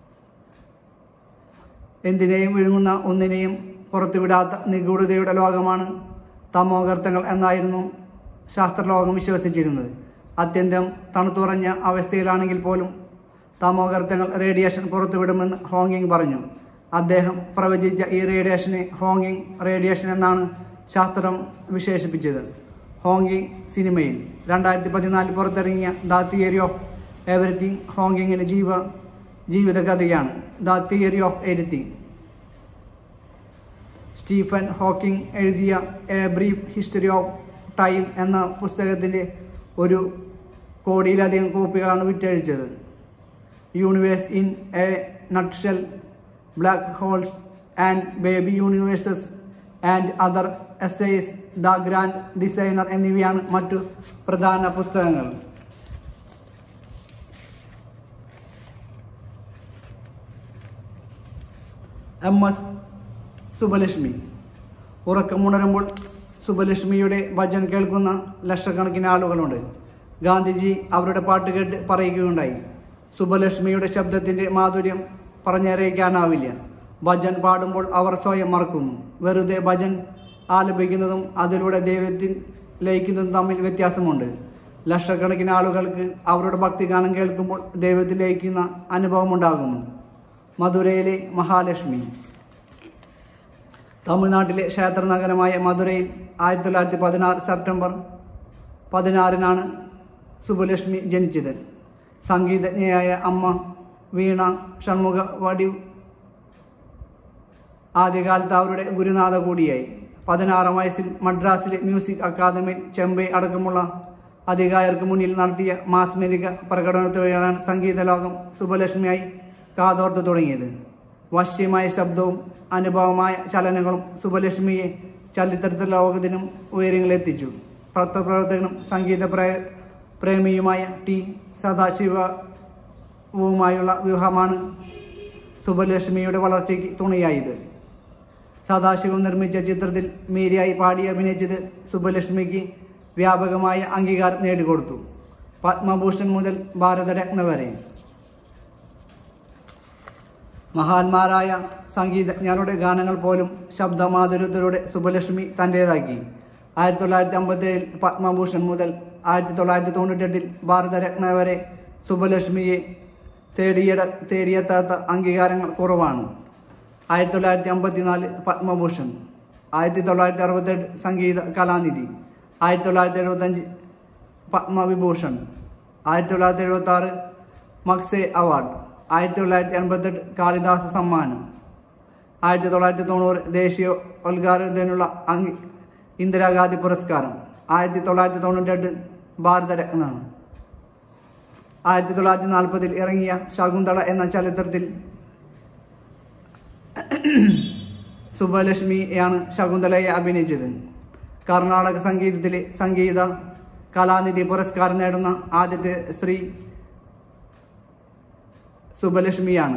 എന്തിനേയും വിഴുങ്ങുന്ന ഒന്നിനെയും പുറത്തുവിടാത്ത നിഗൂഢതയുടെ ലോകമാണ് തമോഗർത്തങ്ങൾ എന്നായിരുന്നു ശാസ്ത്രലോകം വിശ്വസിച്ചിരുന്നത് അത്യന്തം തണുത്തുറഞ്ഞ അവസ്ഥയിലാണെങ്കിൽ പോലും തമോഗർത്തങ്ങൾ റേഡിയേഷൻ പുറത്തുവിടുമെന്ന് ഹോങ്കിങ് പറഞ്ഞു അദ്ദേഹം പ്രവചിച്ച ഈ റേഡിയേഷനെ ഹോങ്കിങ് റേഡിയേഷൻ എന്നാണ് ശാസ്ത്രം വിശേഷിപ്പിച്ചത് ഹോങ്കിങ് സിനിമയിൽ രണ്ടായിരത്തി പതിനാലിൽ പുറത്തിറങ്ങിയ ദ തിയറി ഓഫ് എവറിത്തിങ് ഹോങ്കിങ്ങിൻ്റെ ജീവ ജീവിതകഥയാണ് The Theory of Everything Stephen Hawking എഴുതിയ A Brief History of Time എന്ന പുസ്തകത്തിൻ്റെ ഒരു കോടിയിലധികം കോപ്പികളാണ് വിറ്റഴിച്ചത് Universe in a Nutshell Black Holes and Baby Universes and Other Essays The Grand Designer M മറ്റു പ്രധാന പുസ്തകങ്ങൾ എം എസ് സുബലക്ഷ്മി ഉറക്കമുണരുമ്പോൾ സുബലക്ഷ്മിയുടെ ഭജൻ കേൾക്കുന്ന ലക്ഷക്കണക്കിന് ആളുകളുണ്ട് ഗാന്ധിജി അവരുടെ പാട്ട് കേട്ട് പറയുകയുണ്ടായി സുബലക്ഷ്മിയുടെ ശബ്ദത്തിൻ്റെ മാധുര്യം പറഞ്ഞറിയിക്കാനാവില്ല ഭജൻ പാടുമ്പോൾ അവർ സ്വയം മറക്കുന്നു വെറുതെ ഭജൻ ആലപിക്കുന്നതും അതിലൂടെ ദൈവത്തിൽ ലയിക്കുന്നതും തമ്മിൽ വ്യത്യാസമുണ്ട് ലക്ഷക്കണക്കിന് ആളുകൾക്ക് അവരുടെ ഭക്തിഗാനം കേൾക്കുമ്പോൾ ദൈവത്തിൽ ലയിക്കുന്ന അനുഭവമുണ്ടാകുന്നു മധുരയിലെ മഹാലക്ഷ്മി തമിഴ്നാട്ടിലെ ക്ഷേത്ര നഗരമായ മധുരയിൽ ആയിരത്തി തൊള്ളായിരത്തി പതിനാറ് സെപ്റ്റംബർ പതിനാറിനാണ് സുബലക്ഷ്മി ജനിച്ചത് സംഗീതജ്ഞയായ അമ്മ വീണ ഷൺമുഖ വടി ആദ്യകാലത്ത് അവരുടെ ഗുരുനാഥ കൂടിയായി പതിനാറാം വയസ്സിൽ മദ്രാസിലെ മ്യൂസിക് അക്കാദമിയിൽ ചെമ്പൈ അടക്കമുള്ള അധികാരികൾക്ക് മുന്നിൽ നടത്തിയ മാസ്മരിക പ്രകടനത്തോടെയാണ് സംഗീത ലോകം സുബലക്ഷ്മിയായി കാതോർത്ത് തുടങ്ങിയത് വശ്യമായ ശബ്ദവും അനുഭവമായ ചലനങ്ങളും സുബലക്ഷ്മിയെ ചലച്ചിത്ര ലോകത്തിനും ഉയരങ്ങളിലെത്തിച്ചു പത്രപ്രവർത്തകനും സംഗീത പ്രേ- പ്രേമിയുമായ ടി സദാശിവവുമായുള്ള വിവാഹമാണ് സുബലക്ഷ്മിയുടെ വളർച്ചയ്ക്ക് തുണയായത് സദാശിവം നിർമ്മിച്ച ചിത്രത്തിൽ മീരയായി പാടി അഭിനയിച്ചത് സുബലക്ഷ്മിക്ക് വ്യാപകമായ അംഗീകാരം നേടിക്കൊടുത്തു പത്മഭൂഷൺ മുതൽ ഭാരതരത്ന വരെ മഹാന്മാരായ സംഗീതജ്ഞരുടെ ഗാനങ്ങൾ പോലും ശബ്ദമാധുര്യത്തിലൂടെ സുബലക്ഷ്മി തൻ്റേതാക്കി ആയിരത്തി തൊള്ളായിരത്തി അമ്പത്തേഴിൽ പത്മഭൂഷൺ മുതൽ ആയിരത്തി തൊള്ളായിരത്തി തൊണ്ണൂറ്റെട്ടിൽ ഭാരതരത്ന വരെ സുബലക്ഷ്മിയെ തേടിയ തേടിയെത്താത്ത അംഗീകാരങ്ങൾ കുറവാണ് ആയിരത്തി തൊള്ളായിരത്തി അമ്പത്തിനാല് പത്മഭൂഷൺ ആയിരത്തി തൊള്ളായിരത്തി അറുപത്തെട്ട് സംഗീത കലാനിധി ആയിരത്തി തൊള്ളായിരത്തി എഴുപത്തഞ്ച് പത്മവിഭൂഷൺ ആയിരത്തി തൊള്ളായിരത്തി എഴുപത്തി ആറ് മക്സെ അവാർഡ് ആയിരത്തി തൊള്ളായിരത്തി എൺപത്തെട്ട് കാളിദാസ സമ്മാനം ആയിരത്തി തൊള്ളായിരത്തി തൊണ്ണൂറ് ദേശീയ ഉദ്ഘാടനത്തിനുള്ള അംഗീ ഇന്ദിരാഗാന്ധി പുരസ്കാരം ആയിരത്തി തൊള്ളായിരത്തി തൊണ്ണൂറ്റെട്ട് ഭാരതരത്ന ആയിരത്തി തൊള്ളായിരത്തി നാൽപ്പതിൽ ഇറങ്ങിയ ശകുന്തള എന്ന ചലച്ചിത്രത്തിൽ സുബലക്ഷ്മിയാണ് ശകുന്തളയെ അഭിനയിച്ചത് കർണാടക സംഗീതത്തിലെ സംഗീത കലാനിധി പുരസ്കാരം നേടുന്ന ആദ്യത്തെ സ്ത്രീ സുബലക്ഷ്മിയാണ്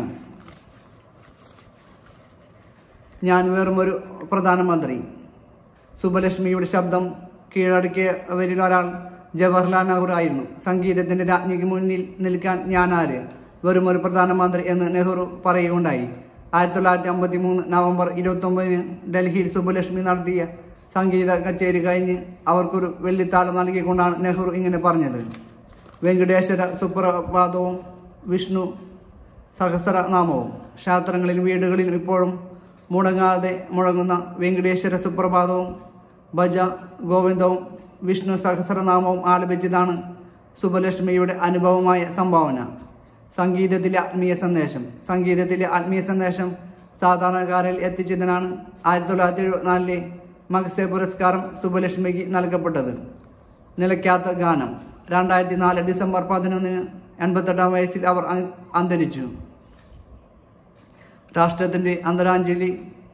ഞാൻ വെറുമൊരു പ്രധാനമന്ത്രി സുബലക്ഷ്മിയുടെ ശബ്ദം കീഴടക്കിയവരിൽ ഒരാൾ ജവഹർലാൽ നെഹ്റു ആയിരുന്നു സംഗീതത്തിന്റെ രാജ്ഞിക്ക് മുന്നിൽ നിൽക്കാൻ ഞാൻ ആര് വെറുമൊരു പ്രധാനമന്ത്രി എന്ന് നെഹ്റു പറയുകയുണ്ടായി ആയിരത്തി തൊള്ളായിരത്തി അമ്പത്തി മൂന്ന് നവംബർ ഇരുപത്തി ഒമ്പതിന് ഡൽഹിയിൽ സുബലക്ഷ്മി നടത്തിയ സംഗീത കച്ചേരി കഴിഞ്ഞ് അവർക്കൊരു വെള്ളിത്താളം നൽകിക്കൊണ്ടാണ് നെഹ്റു ഇങ്ങനെ പറഞ്ഞത് വെങ്കടേശ്വര സുപ്രഭാതവും വിഷ്ണു സഹസ്രനാമവും ക്ഷേത്രങ്ങളിലും വീടുകളിലും ഇപ്പോഴും മുടങ്ങാതെ മുഴങ്ങുന്ന വെങ്കടേശ്വര സുപ്രഭാതവും ഭജ ഗോവിന്ദവും വിഷ്ണു സഹസ്രനാമവും ആലപിച്ചതാണ് സുബലക്ഷ്മിയുടെ അനുഭവമായ സംഭാവന സംഗീതത്തിലെ ആത്മീയ സന്ദേശം സംഗീതത്തിലെ ആത്മീയ സന്ദേശം സാധാരണക്കാരിൽ എത്തിച്ചതിനാണ് ആയിരത്തി തൊള്ളായിരത്തി എഴുപത്തിനാലിലെ മഗ്സെ പുരസ്കാരം സുബലക്ഷ്മിക്ക് നൽകപ്പെട്ടത് നിലയ്ക്കാത്ത ഗാനം രണ്ടായിരത്തി നാല് ഡിസംബർ പതിനൊന്നിന് എൺപത്തെട്ടാം വയസ്സിൽ അവർ അ- അന്തരിച്ചു രാഷ്ട്രത്തിന്റെ അന്തരാഞ്ജലി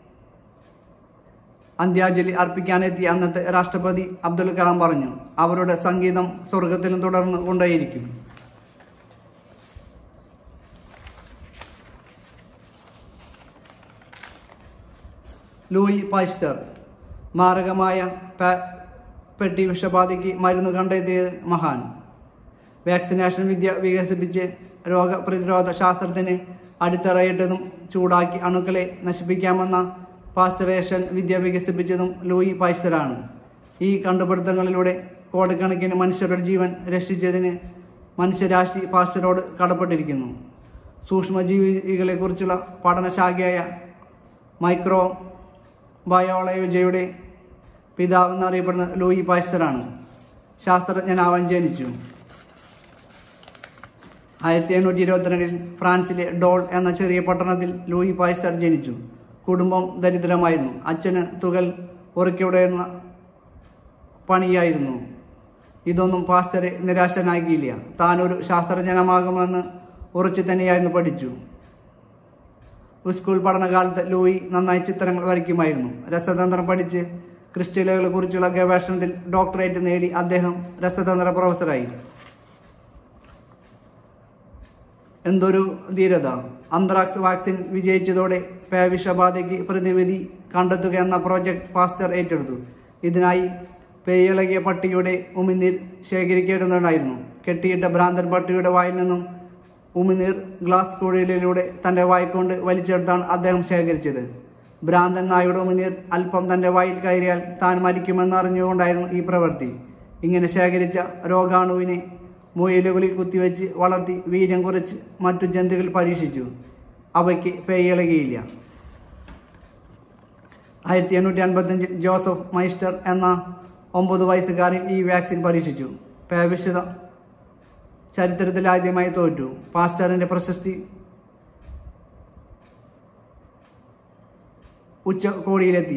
അന്ത്യാഞ്ജലി അർപ്പിക്കാനെത്തിയ അന്നത്തെ രാഷ്ട്രപതി അബ്ദുൽ കലാം പറഞ്ഞു അവരുടെ സംഗീതം സ്വർഗത്തിലും തുടർന്ന് കൊണ്ടേയിരിക്കും ലൂയി പാസ്റ്റർ മാരകമായ പ- പെട്ടി വിഷബാധയ്ക്ക് മരുന്ന് കണ്ടെത്തിയ മഹാൻ വാക്സിനേഷൻ വിദ്യ വികസിപ്പിച്ച് രോഗപ്രതിരോധ ശാസ്ത്രത്തിന് അടിത്തറയിട്ടതും ചൂടാക്കി അണുക്കളെ നശിപ്പിക്കാമെന്ന പാസ്റ്ററേഷൻ വിദ്യ വികസിപ്പിച്ചതും ലൂയി പാസ്റ്ററാണ് ഈ കണ്ടുപിടുത്തങ്ങളിലൂടെ കോടിക്കണക്കിന് മനുഷ്യരുടെ ജീവൻ രക്ഷിച്ചതിന് മനുഷ്യരാശി പാസ്റ്ററോട് കടപ്പെട്ടിരിക്കുന്നു സൂക്ഷ്മജീവികളെക്കുറിച്ചുള്ള പഠനശാഖയായ മൈക്രോ ബയോളജിയുടെ പിതാവെന്നറിയപ്പെടുന്ന ലൂയി പാസ്റ്ററാണ് ശാസ്ത്രജ്ഞനാവാൻ ജനിച്ചു ആയിരത്തി എണ്ണൂറ്റി ഇരുപത്തിരണ്ടിൽ ഫ്രാൻസിലെ ഡോൾ എന്ന ചെറിയ പട്ടണത്തിൽ ലൂയി പായ്സ്റ്റർ ജനിച്ചു കുടുംബം ദരിദ്രമായിരുന്നു അച്ഛന് തുകൽ ഉറക്കിവിടുന്ന പണിയായിരുന്നു ഇതൊന്നും പാസ്റ്ററെ നിരാശനാക്കിയില്ല താനൊരു ശാസ്ത്രജ്ഞനമാകുമെന്ന് ഉറച്ചു തന്നെയായിരുന്നു പഠിച്ചു സ്കൂൾ പഠനകാലത്ത് ലൂയി നന്നായി ചിത്രങ്ങൾ വരയ്ക്കുമായിരുന്നു രസതന്ത്രം പഠിച്ച് ക്രിസ്റ്റലുകളെ കുറിച്ചുള്ള ഗവേഷണത്തിൽ ഡോക്ടറേറ്റ് നേടി അദ്ദേഹം രസതന്ത്ര പ്രൊഫസറായി എന്തൊരു ധീരത അന്ത്രാക്സ് വാക്സിൻ വിജയിച്ചതോടെ പേവിഷബാധയ്ക്ക് പ്രതിവിധി കണ്ടെത്തുക എന്ന പ്രോജക്ട് പാസ്റ്റർ ഏറ്റെടുത്തു ഇതിനായി പേയിളകിയ പട്ടിയുടെ ഉമിനീർ ശേഖരിക്കേണ്ടതുണ്ടായിരുന്നു കെട്ടിയിട്ട ഭ്രാന്തൻ പട്ടിയുടെ വായിൽ നിന്നും ഉമിനീർ ഗ്ലാസ് കുഴലിലൂടെ തന്റെ വായിക്കൊണ്ട് വലിച്ചെടുത്താണ് അദ്ദേഹം ശേഖരിച്ചത് ഭ്രാന്തൻ നായുടെ ഉമിനീർ അല്പം തന്റെ വായിൽ കയറിയാൽ താൻ മരിക്കുമെന്ന് അറിഞ്ഞുകൊണ്ടായിരുന്നു ഈ പ്രവൃത്തി ഇങ്ങനെ ശേഖരിച്ച രോഗാണുവിനെ മുയലുകളിൽ കുത്തിവെച്ച് വളർത്തി വീര്യം കുറച്ച് മറ്റു ജന്തുക്കൾ പരീക്ഷിച്ചു അവയ്ക്ക് പേയിളകിയില്ല ആയിരത്തി എണ്ണൂറ്റി അൻപത്തഞ്ചിൽ ജോസഫ് മൈസ്റ്റർ എന്ന ഒമ്പത് വയസ്സുകാരിൽ ഈ വാക്സിൻ പരീക്ഷിച്ചു പേവിഷത ചരിത്രത്തിൽ ആദ്യമായി തോറ്റു പാസ്റ്ററിന്റെ പ്രശസ്തി ഉച്ചകോടിയിലെത്തി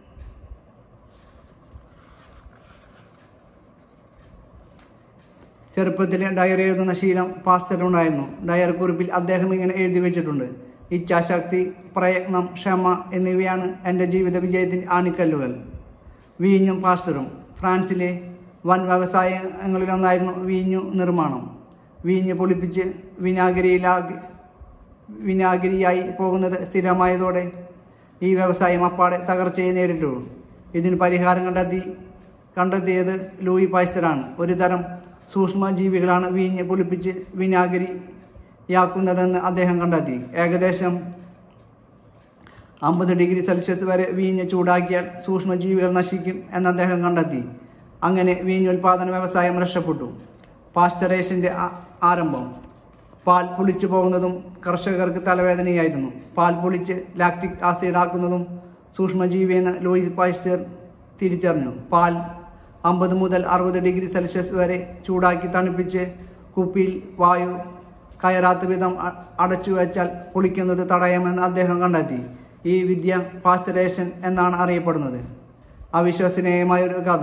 ചെറുപ്പത്തിലെ ഡയറി എഴുതുന്ന ശീലം പാസ്റ്ററിനുണ്ടായിരുന്നു ഡയറി കുറിപ്പിൽ അദ്ദേഹം ഇങ്ങനെ എഴുതി വെച്ചിട്ടുണ്ട് ഇച്ഛാശക്തി പ്രയത്നം ക്ഷമ എന്നിവയാണ് എൻ്റെ ജീവിത വിജയത്തിൻ്റെ ആണിക്കല്ലുകൾ വീഞ്ഞും പാസ്റ്ററും ഫ്രാൻസിലെ വൻ വ്യവസായങ്ങളിലൊന്നായിരുന്നു വീഞ്ഞു നിർമ്മാണം വീഞ്ഞ് പൊളിപ്പിച്ച് വിനാഗിരിയിലാക്കി വിനാഗിരിയായി പോകുന്നത് സ്ഥിരമായതോടെ ഈ വ്യവസായം അപ്പാടെ തകർച്ചയെ നേരിട്ടു ഇതിന് പരിഹാരം കണ്ടെത്തി കണ്ടെത്തിയത് ലൂയി പായ്സ്റ്ററാണ് ഒരു തരം സൂക്ഷ്മജീവികളാണ് വീഞ്ഞ് പൊളിപ്പിച്ച് വിനാഗിരിയാക്കുന്നതെന്ന് അദ്ദേഹം കണ്ടെത്തി ഏകദേശം അമ്പത് ഡിഗ്രി സെൽഷ്യസ് വരെ വീഞ്ഞ് ചൂടാക്കിയാൽ സൂക്ഷ്മജീവികൾ നശിക്കും എന്ന് അദ്ദേഹം കണ്ടെത്തി അങ്ങനെ വീഞ്ഞ് ഉൽപാദന വ്യവസായം രക്ഷപ്പെട്ടു പാസ്ചറേഷന്റെ ആ- ആരംഭം പാൽ പുളിച്ചു പോകുന്നതും കർഷകർക്ക് തലവേദനയായിരുന്നു പാൽ പുളിച്ച് ലാക്റ്റിക് ആസിഡ് ആക്കുന്നതും സൂക്ഷ്മജീവിയെന്ന് ലൂയിസ് പാസ്റ്റർ തിരിച്ചറിഞ്ഞു പാൽ അമ്പത് മുതൽ അറുപത് ഡിഗ്രി സെൽഷ്യസ് വരെ ചൂടാക്കി തണുപ്പിച്ച് കുപ്പിയിൽ വായു കയറാത്ത വിധം അ- അടച്ചു വെച്ചാൽ പുളിക്കുന്നത് തടയാമെന്ന് അദ്ദേഹം കണ്ടെത്തി ഈ വിദ്യ പാസ്റ്ററേഷൻ എന്നാണ് അറിയപ്പെടുന്നത് അവിശ്വസനീയമായ ഒരു കഥ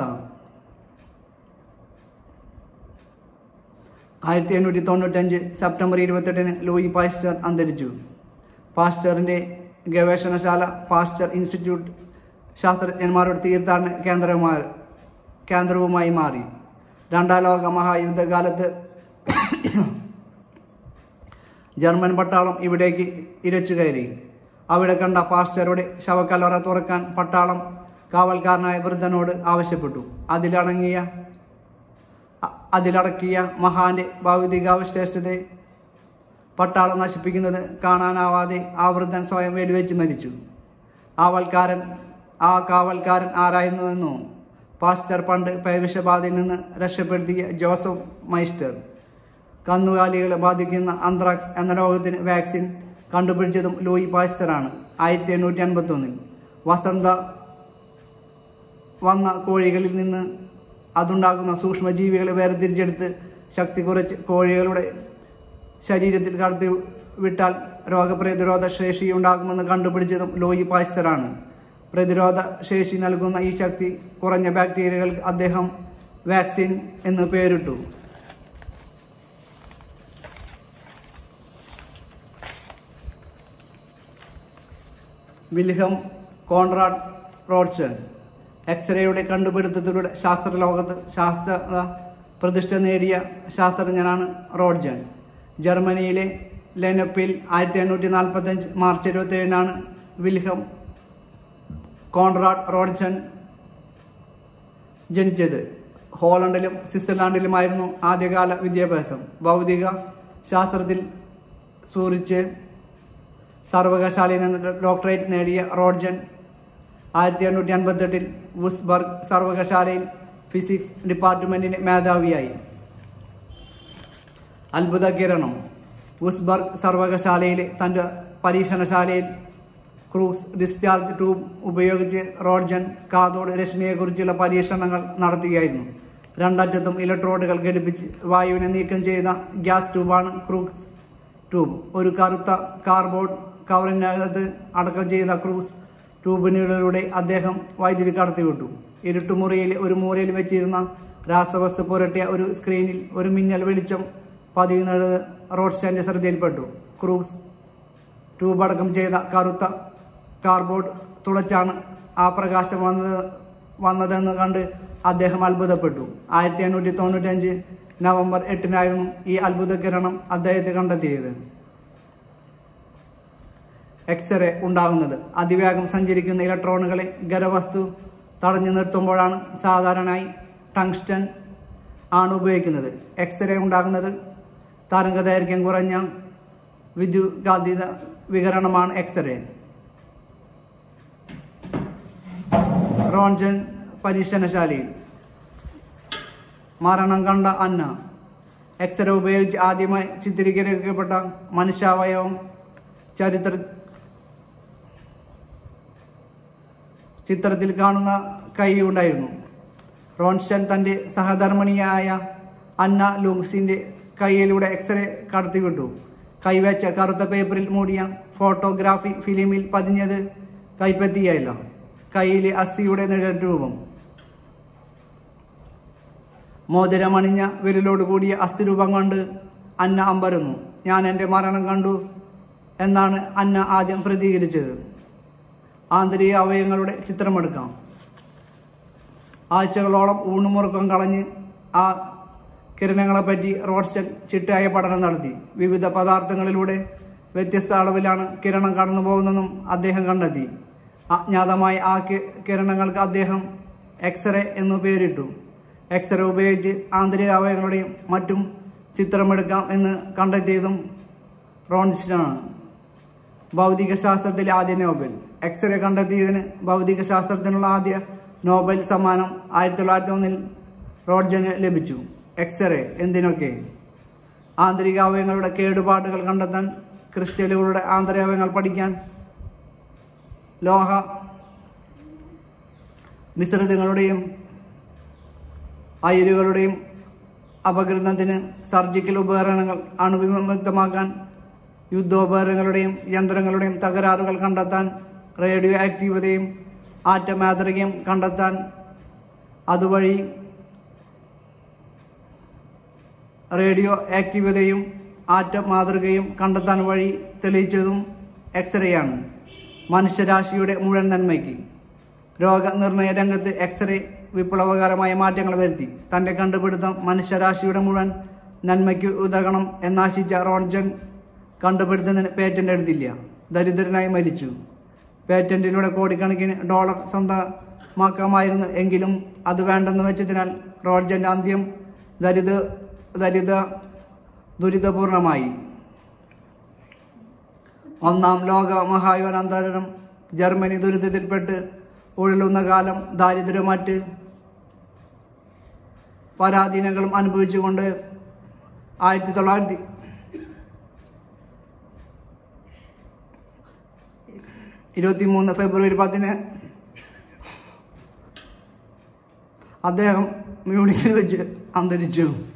ആയിരത്തി എണ്ണൂറ്റി തൊണ്ണൂറ്റഞ്ച് സെപ്റ്റംബർ ഇരുപത്തെട്ടിന് ലൂയി പാസ്റ്റർ അന്തരിച്ചു പാസ്റ്ററിന്റെ ഗവേഷണശാല പാസ്റ്റർ ഇൻസ്റ്റിറ്റ്യൂട്ട് ശാസ്ത്രജ്ഞന്മാരുടെ തീർത്ഥാടന കേന്ദ്രമായി കേന്ദ്രവുമായി മാറി രണ്ടാം ലോക മഹായുദ്ധകാലത്ത് ജർമ്മൻ പട്ടാളം ഇവിടേക്ക് ഇരച്ചു കയറി അവിടെ കണ്ട പാസ്റ്ററുടെ ശവക്കല്ലറ തുറക്കാൻ പട്ടാളം കാവൽക്കാരനായ വൃദ്ധനോട് ആവശ്യപ്പെട്ടു അതിലടങ്ങിയ അ- അതിലടക്കിയ മഹാന്റെ ഭൗതികാവശേഷത്തെ പട്ടാളം നശിപ്പിക്കുന്നത് കാണാനാവാതെ ആ വൃദ്ധൻ സ്വയം വെടിവെച്ച് മരിച്ചു ആവൽക്കാരൻ ആ കാവൽക്കാരൻ ആരായിരുന്നുവെന്നോ പാസ്റ്റർ പണ്ട് പേവിഷബാധയിൽ നിന്ന് രക്ഷപ്പെടുത്തിയ ജോസഫ് മൈസ്റ്റർ കന്നുകാലികളെ ബാധിക്കുന്ന അന്ത്രാക്സ് എന്ന രോഗത്തിന് വാക്സിൻ കണ്ടുപിടിച്ചതും ലൂയി പാസ്റ്ററാണ് ആയിരത്തി എണ്ണൂറ്റി അൻപത്തി ഒന്നിൽ വസന്ത വന്ന കോഴികളിൽ നിന്ന് അതുണ്ടാക്കുന്ന സൂക്ഷ്മജീവികളെ വേർതിരിച്ചെടുത്ത് ശക്തി കുറച്ച് കോഴികളുടെ ശരീരത്തിൽ കടത്തി വിട്ടാൽ രോഗപ്രതിരോധ ശേഷി ഉണ്ടാകുമെന്ന് കണ്ടുപിടിച്ചതും ലോയി പായ്സ്റ്ററാണ് പ്രതിരോധ ശേഷി നൽകുന്ന ഈ ശക്തി കുറഞ്ഞ ബാക്ടീരിയകൾക്ക് അദ്ദേഹം വാക്സിൻ എന്ന് പേരിട്ടു വിൽഹം കോൺറാഡ് റോഡ്സൺ എക്സ്റേയുടെ കണ്ടുപിടുത്തത്തിലൂടെ ശാസ്ത്രലോകത്ത് ശാസ്ത്ര പ്രതിഷ്ഠ നേടിയ ശാസ്ത്രജ്ഞനാണ് റോഡ്ജൻ ജർമ്മനിയിലെ ലെനപ്പിൽ ആയിരത്തി എണ്ണൂറ്റി നാൽപ്പത്തഞ്ച് മാർച്ച് ഇരുപത്തിയേഴിനാണ് വിൽഹം കോൺറാഡ് റോഡ്സൺ ജനിച്ചത് ഹോളണ്ടിലും സ്വിറ്റ്സർലാൻഡിലുമായിരുന്നു ആദ്യകാല വിദ്യാഭ്യാസം ഭൗതിക ശാസ്ത്രത്തിൽ സൂറിച്ച് സർവകലാശാലയിൽ നിന്ന് ഡോക്ടറേറ്റ് നേടിയ റോഡ്ജൻ ആയിരത്തി എണ്ണൂറ്റി അൻപത്തെട്ടിൽ വുസ്ബർഗ് സർവകലാശാലയിൽ ഫിസിക്സ് ഡിപ്പാർട്ട്മെന്റിന്റെ മേധാവിയായി അത്ഭുത കിരണം വുസ്ബർഗ് സർവകലാശാലയിലെ തന്റെ പരീക്ഷണശാലയിൽ ക്രൂസ് ഡിസ്ചാർജ് ട്യൂബ് ഉപയോഗിച്ച് റോഡ്ജൻ കാതോട് രശ്മിയെക്കുറിച്ചുള്ള പരീക്ഷണങ്ങൾ നടത്തുകയായിരുന്നു രണ്ടറ്റത്തും ഇലക്ട്രോഡുകൾ ഘടിപ്പിച്ച് വായുവിനെ നീക്കം ചെയ്ത ഗ്യാസ് ട്യൂബാണ് ക്രൂസ് ട്യൂബ് ഒരു കറുത്ത കാർബോർഡ് കവറിനകത്ത് അടക്കം ചെയ്ത ക്രൂസ് ട്യൂബിനുകളിലൂടെ അദ്ദേഹം വൈദ്യുതി കടത്തിവിട്ടു ഇരുട്ടുമുറിയിൽ ഒരു മൂലയിൽ വെച്ചിരുന്ന രാസവസ്തു പുരട്ടിയ ഒരു സ്ക്രീനിൽ ഒരു മിന്നൽ വെളിച്ചം പതിയുന്നത് റോഡ് സ്റ്റാൻഡ് ശ്രദ്ധയിൽപ്പെട്ടു ക്രൂസ് ട്യൂബ് അടക്കം ചെയ്ത കറുത്ത കാർബോർഡ് തുളച്ചാണ് ആ പ്രകാശം വന്നത് വന്നതെന്ന് കണ്ട് അദ്ദേഹം അത്ഭുതപ്പെട്ടു ആയിരത്തി എണ്ണൂറ്റി തൊണ്ണൂറ്റഞ്ച് നവംബർ എട്ടിനായിരുന്നു ഈ അത്ഭുതകിരണം അദ്ദേഹത്തെ കണ്ടെത്തിയത് എക്സ്റേ ഉണ്ടാകുന്നത് അതിവേഗം സഞ്ചരിക്കുന്ന ഇലക്ട്രോണുകളെ ഖരവസ്തു തടഞ്ഞു നിർത്തുമ്പോഴാണ് സാധാരണയായി ടങ്സ്റ്റൺ ആണ് ഉപയോഗിക്കുന്നത് എക്സ്റേ ഉണ്ടാകുന്നത് തരംഗദൈർഘ്യം കുറഞ്ഞ വിദ്യുത്കാന്തിക വികരണമാണ് എക്സ്റേ റോൺജൻ പരീക്ഷണശാലയിൽ മരണം കണ്ട അന്ന എക്സ്റേ ഉപയോഗിച്ച് ആദ്യമായി ചിത്രീകരിക്കപ്പെട്ട മനുഷ്യാവയവം ചരിത്ര ചിത്രത്തിൽ കാണുന്ന കൈ ഉണ്ടായിരുന്നു റോൺസ്റ്റൺ തന്റെ സഹധർമ്മിണിയായ അന്ന ലൂങ്സിന്റെ കൈയിലൂടെ എക്സ്റേ കടത്തിവിട്ടു കൈവച്ച കറുത്ത പേപ്പറിൽ മൂടിയ ഫോട്ടോഗ്രാഫി ഫിലിമിൽ പതിഞ്ഞത് കൈപ്പറ്റിയല്ല കൈയിലെ അസ്ഥിയുടെ നിഴൽ രൂപം മോതിരമണിഞ്ഞ വിരലോട് കൂടിയ അസ്ഥിരൂപം കണ്ട് അന്ന അമ്പരന്നു ഞാൻ എൻ്റെ മരണം കണ്ടു എന്നാണ് അന്ന ആദ്യം പ്രതികരിച്ചത് ആന്തരിക അവയവങ്ങളുടെ ചിത്രമെടുക്കാം ആഴ്ചകളോളം ഊണുമുറുക്കം കളഞ്ഞ് ആ കിരണങ്ങളെപ്പറ്റി റോഡ്സ്റ്റൺ ചിട്ടയായ പഠനം നടത്തി വിവിധ പദാർത്ഥങ്ങളിലൂടെ വ്യത്യസ്ത അളവിലാണ് കിരണം കടന്നു പോകുന്നതെന്നും അദ്ദേഹം കണ്ടെത്തി അജ്ഞാതമായ ആ കി- കിരണങ്ങൾക്ക് അദ്ദേഹം എക്സ്റേ എന്നു പേരിട്ടു എക്സ്റേ ഉപയോഗിച്ച് ആന്തരിക അവയവങ്ങളുടെയും മറ്റും ചിത്രമെടുക്കാം എന്ന് കണ്ടെത്തിയതും റോൺസ്റ്റനാണ് ഭൗതിക ശാസ്ത്രത്തിലെ ആദ്യ നോബൽ എക്സ്റേ കണ്ടെത്തിയതിന് ഭൗതിക ശാസ്ത്രത്തിനുള്ള ആദ്യ നോബൽ സമ്മാനം ആയിരത്തി തൊള്ളായിരത്തി ഒന്നിൽ റോഡ്ജന് ലഭിച്ചു എക്സ്റേ എന്തിനൊക്കെ ആന്തരിക അവയവങ്ങളുടെ കേടുപാടുകൾ കണ്ടെത്താൻ ക്രിസ്റ്റലുകളുടെ ആന്തരികാവയവങ്ങൾ പഠിക്കാൻ ലോഹ മിശ്രിതങ്ങളുടെയും അയിരുകളുടെയും അപകൃതത്തിന് സർജിക്കൽ ഉപകരണങ്ങൾ അണുവിമുക്തമാക്കാൻ യുദ്ധോപകരണങ്ങളുടെയും യന്ത്രങ്ങളുടെയും തകരാറുകൾ കണ്ടെത്താൻ റേഡിയോ ആക്റ്റീവതയും ആറ്റമാതൃകയും കണ്ടെത്താൻ അതുവഴി റേഡിയോ ആക്റ്റീവതയും ആറ്റം മാതൃകയും കണ്ടെത്താൻ വഴി തെളിയിച്ചതും എക്സ്റേയാണ് മനുഷ്യരാശിയുടെ മുഴുവൻ നന്മയ്ക്ക് രോഗനിർണയ രംഗത്ത് എക്സ്റേ വിപ്ലവകരമായ മാറ്റങ്ങൾ വരുത്തി തന്റെ കണ്ടുപിടുത്തം മനുഷ്യരാശിയുടെ മുഴുവൻ നന്മയ്ക്ക് ഉതകണം എന്നാശിച്ച റോൺജൻ കണ്ടുപിടുത്തത്തിന് പേറ്റന്റ് എടുത്തില്ല ദരിദ്രനായി മരിച്ചു പേറ്റന്റിലൂടെ കോടിക്കണക്കിന് ഡോളർ സ്വന്തമാക്കാമായിരുന്നു എങ്കിലും അത് വേണ്ടെന്ന് വെച്ചതിനാൽ റോഡ്ജന്റെ അന്ത്യം ദരിദ്ര ദരിദ്ര ദുരിതപൂർണമായി ഒന്നാം ലോക മഹായുവനാന്തരം ജർമ്മനി ദുരിതത്തിൽപ്പെട്ട് ഉഴലുന്ന കാലം ദാരിദ്ര്യം മറ്റ് പരാധീനങ്ങളും അനുഭവിച്ചുകൊണ്ട് ആയിരത്തി തൊള്ളായിരത്തി ഇരുപത്തി മൂന്ന് ഫെബ്രുവരി പത്തിന് അദ്ദേഹം മ്യൂണിക്കിൽ വെച്ച് അന്തരിച്ചു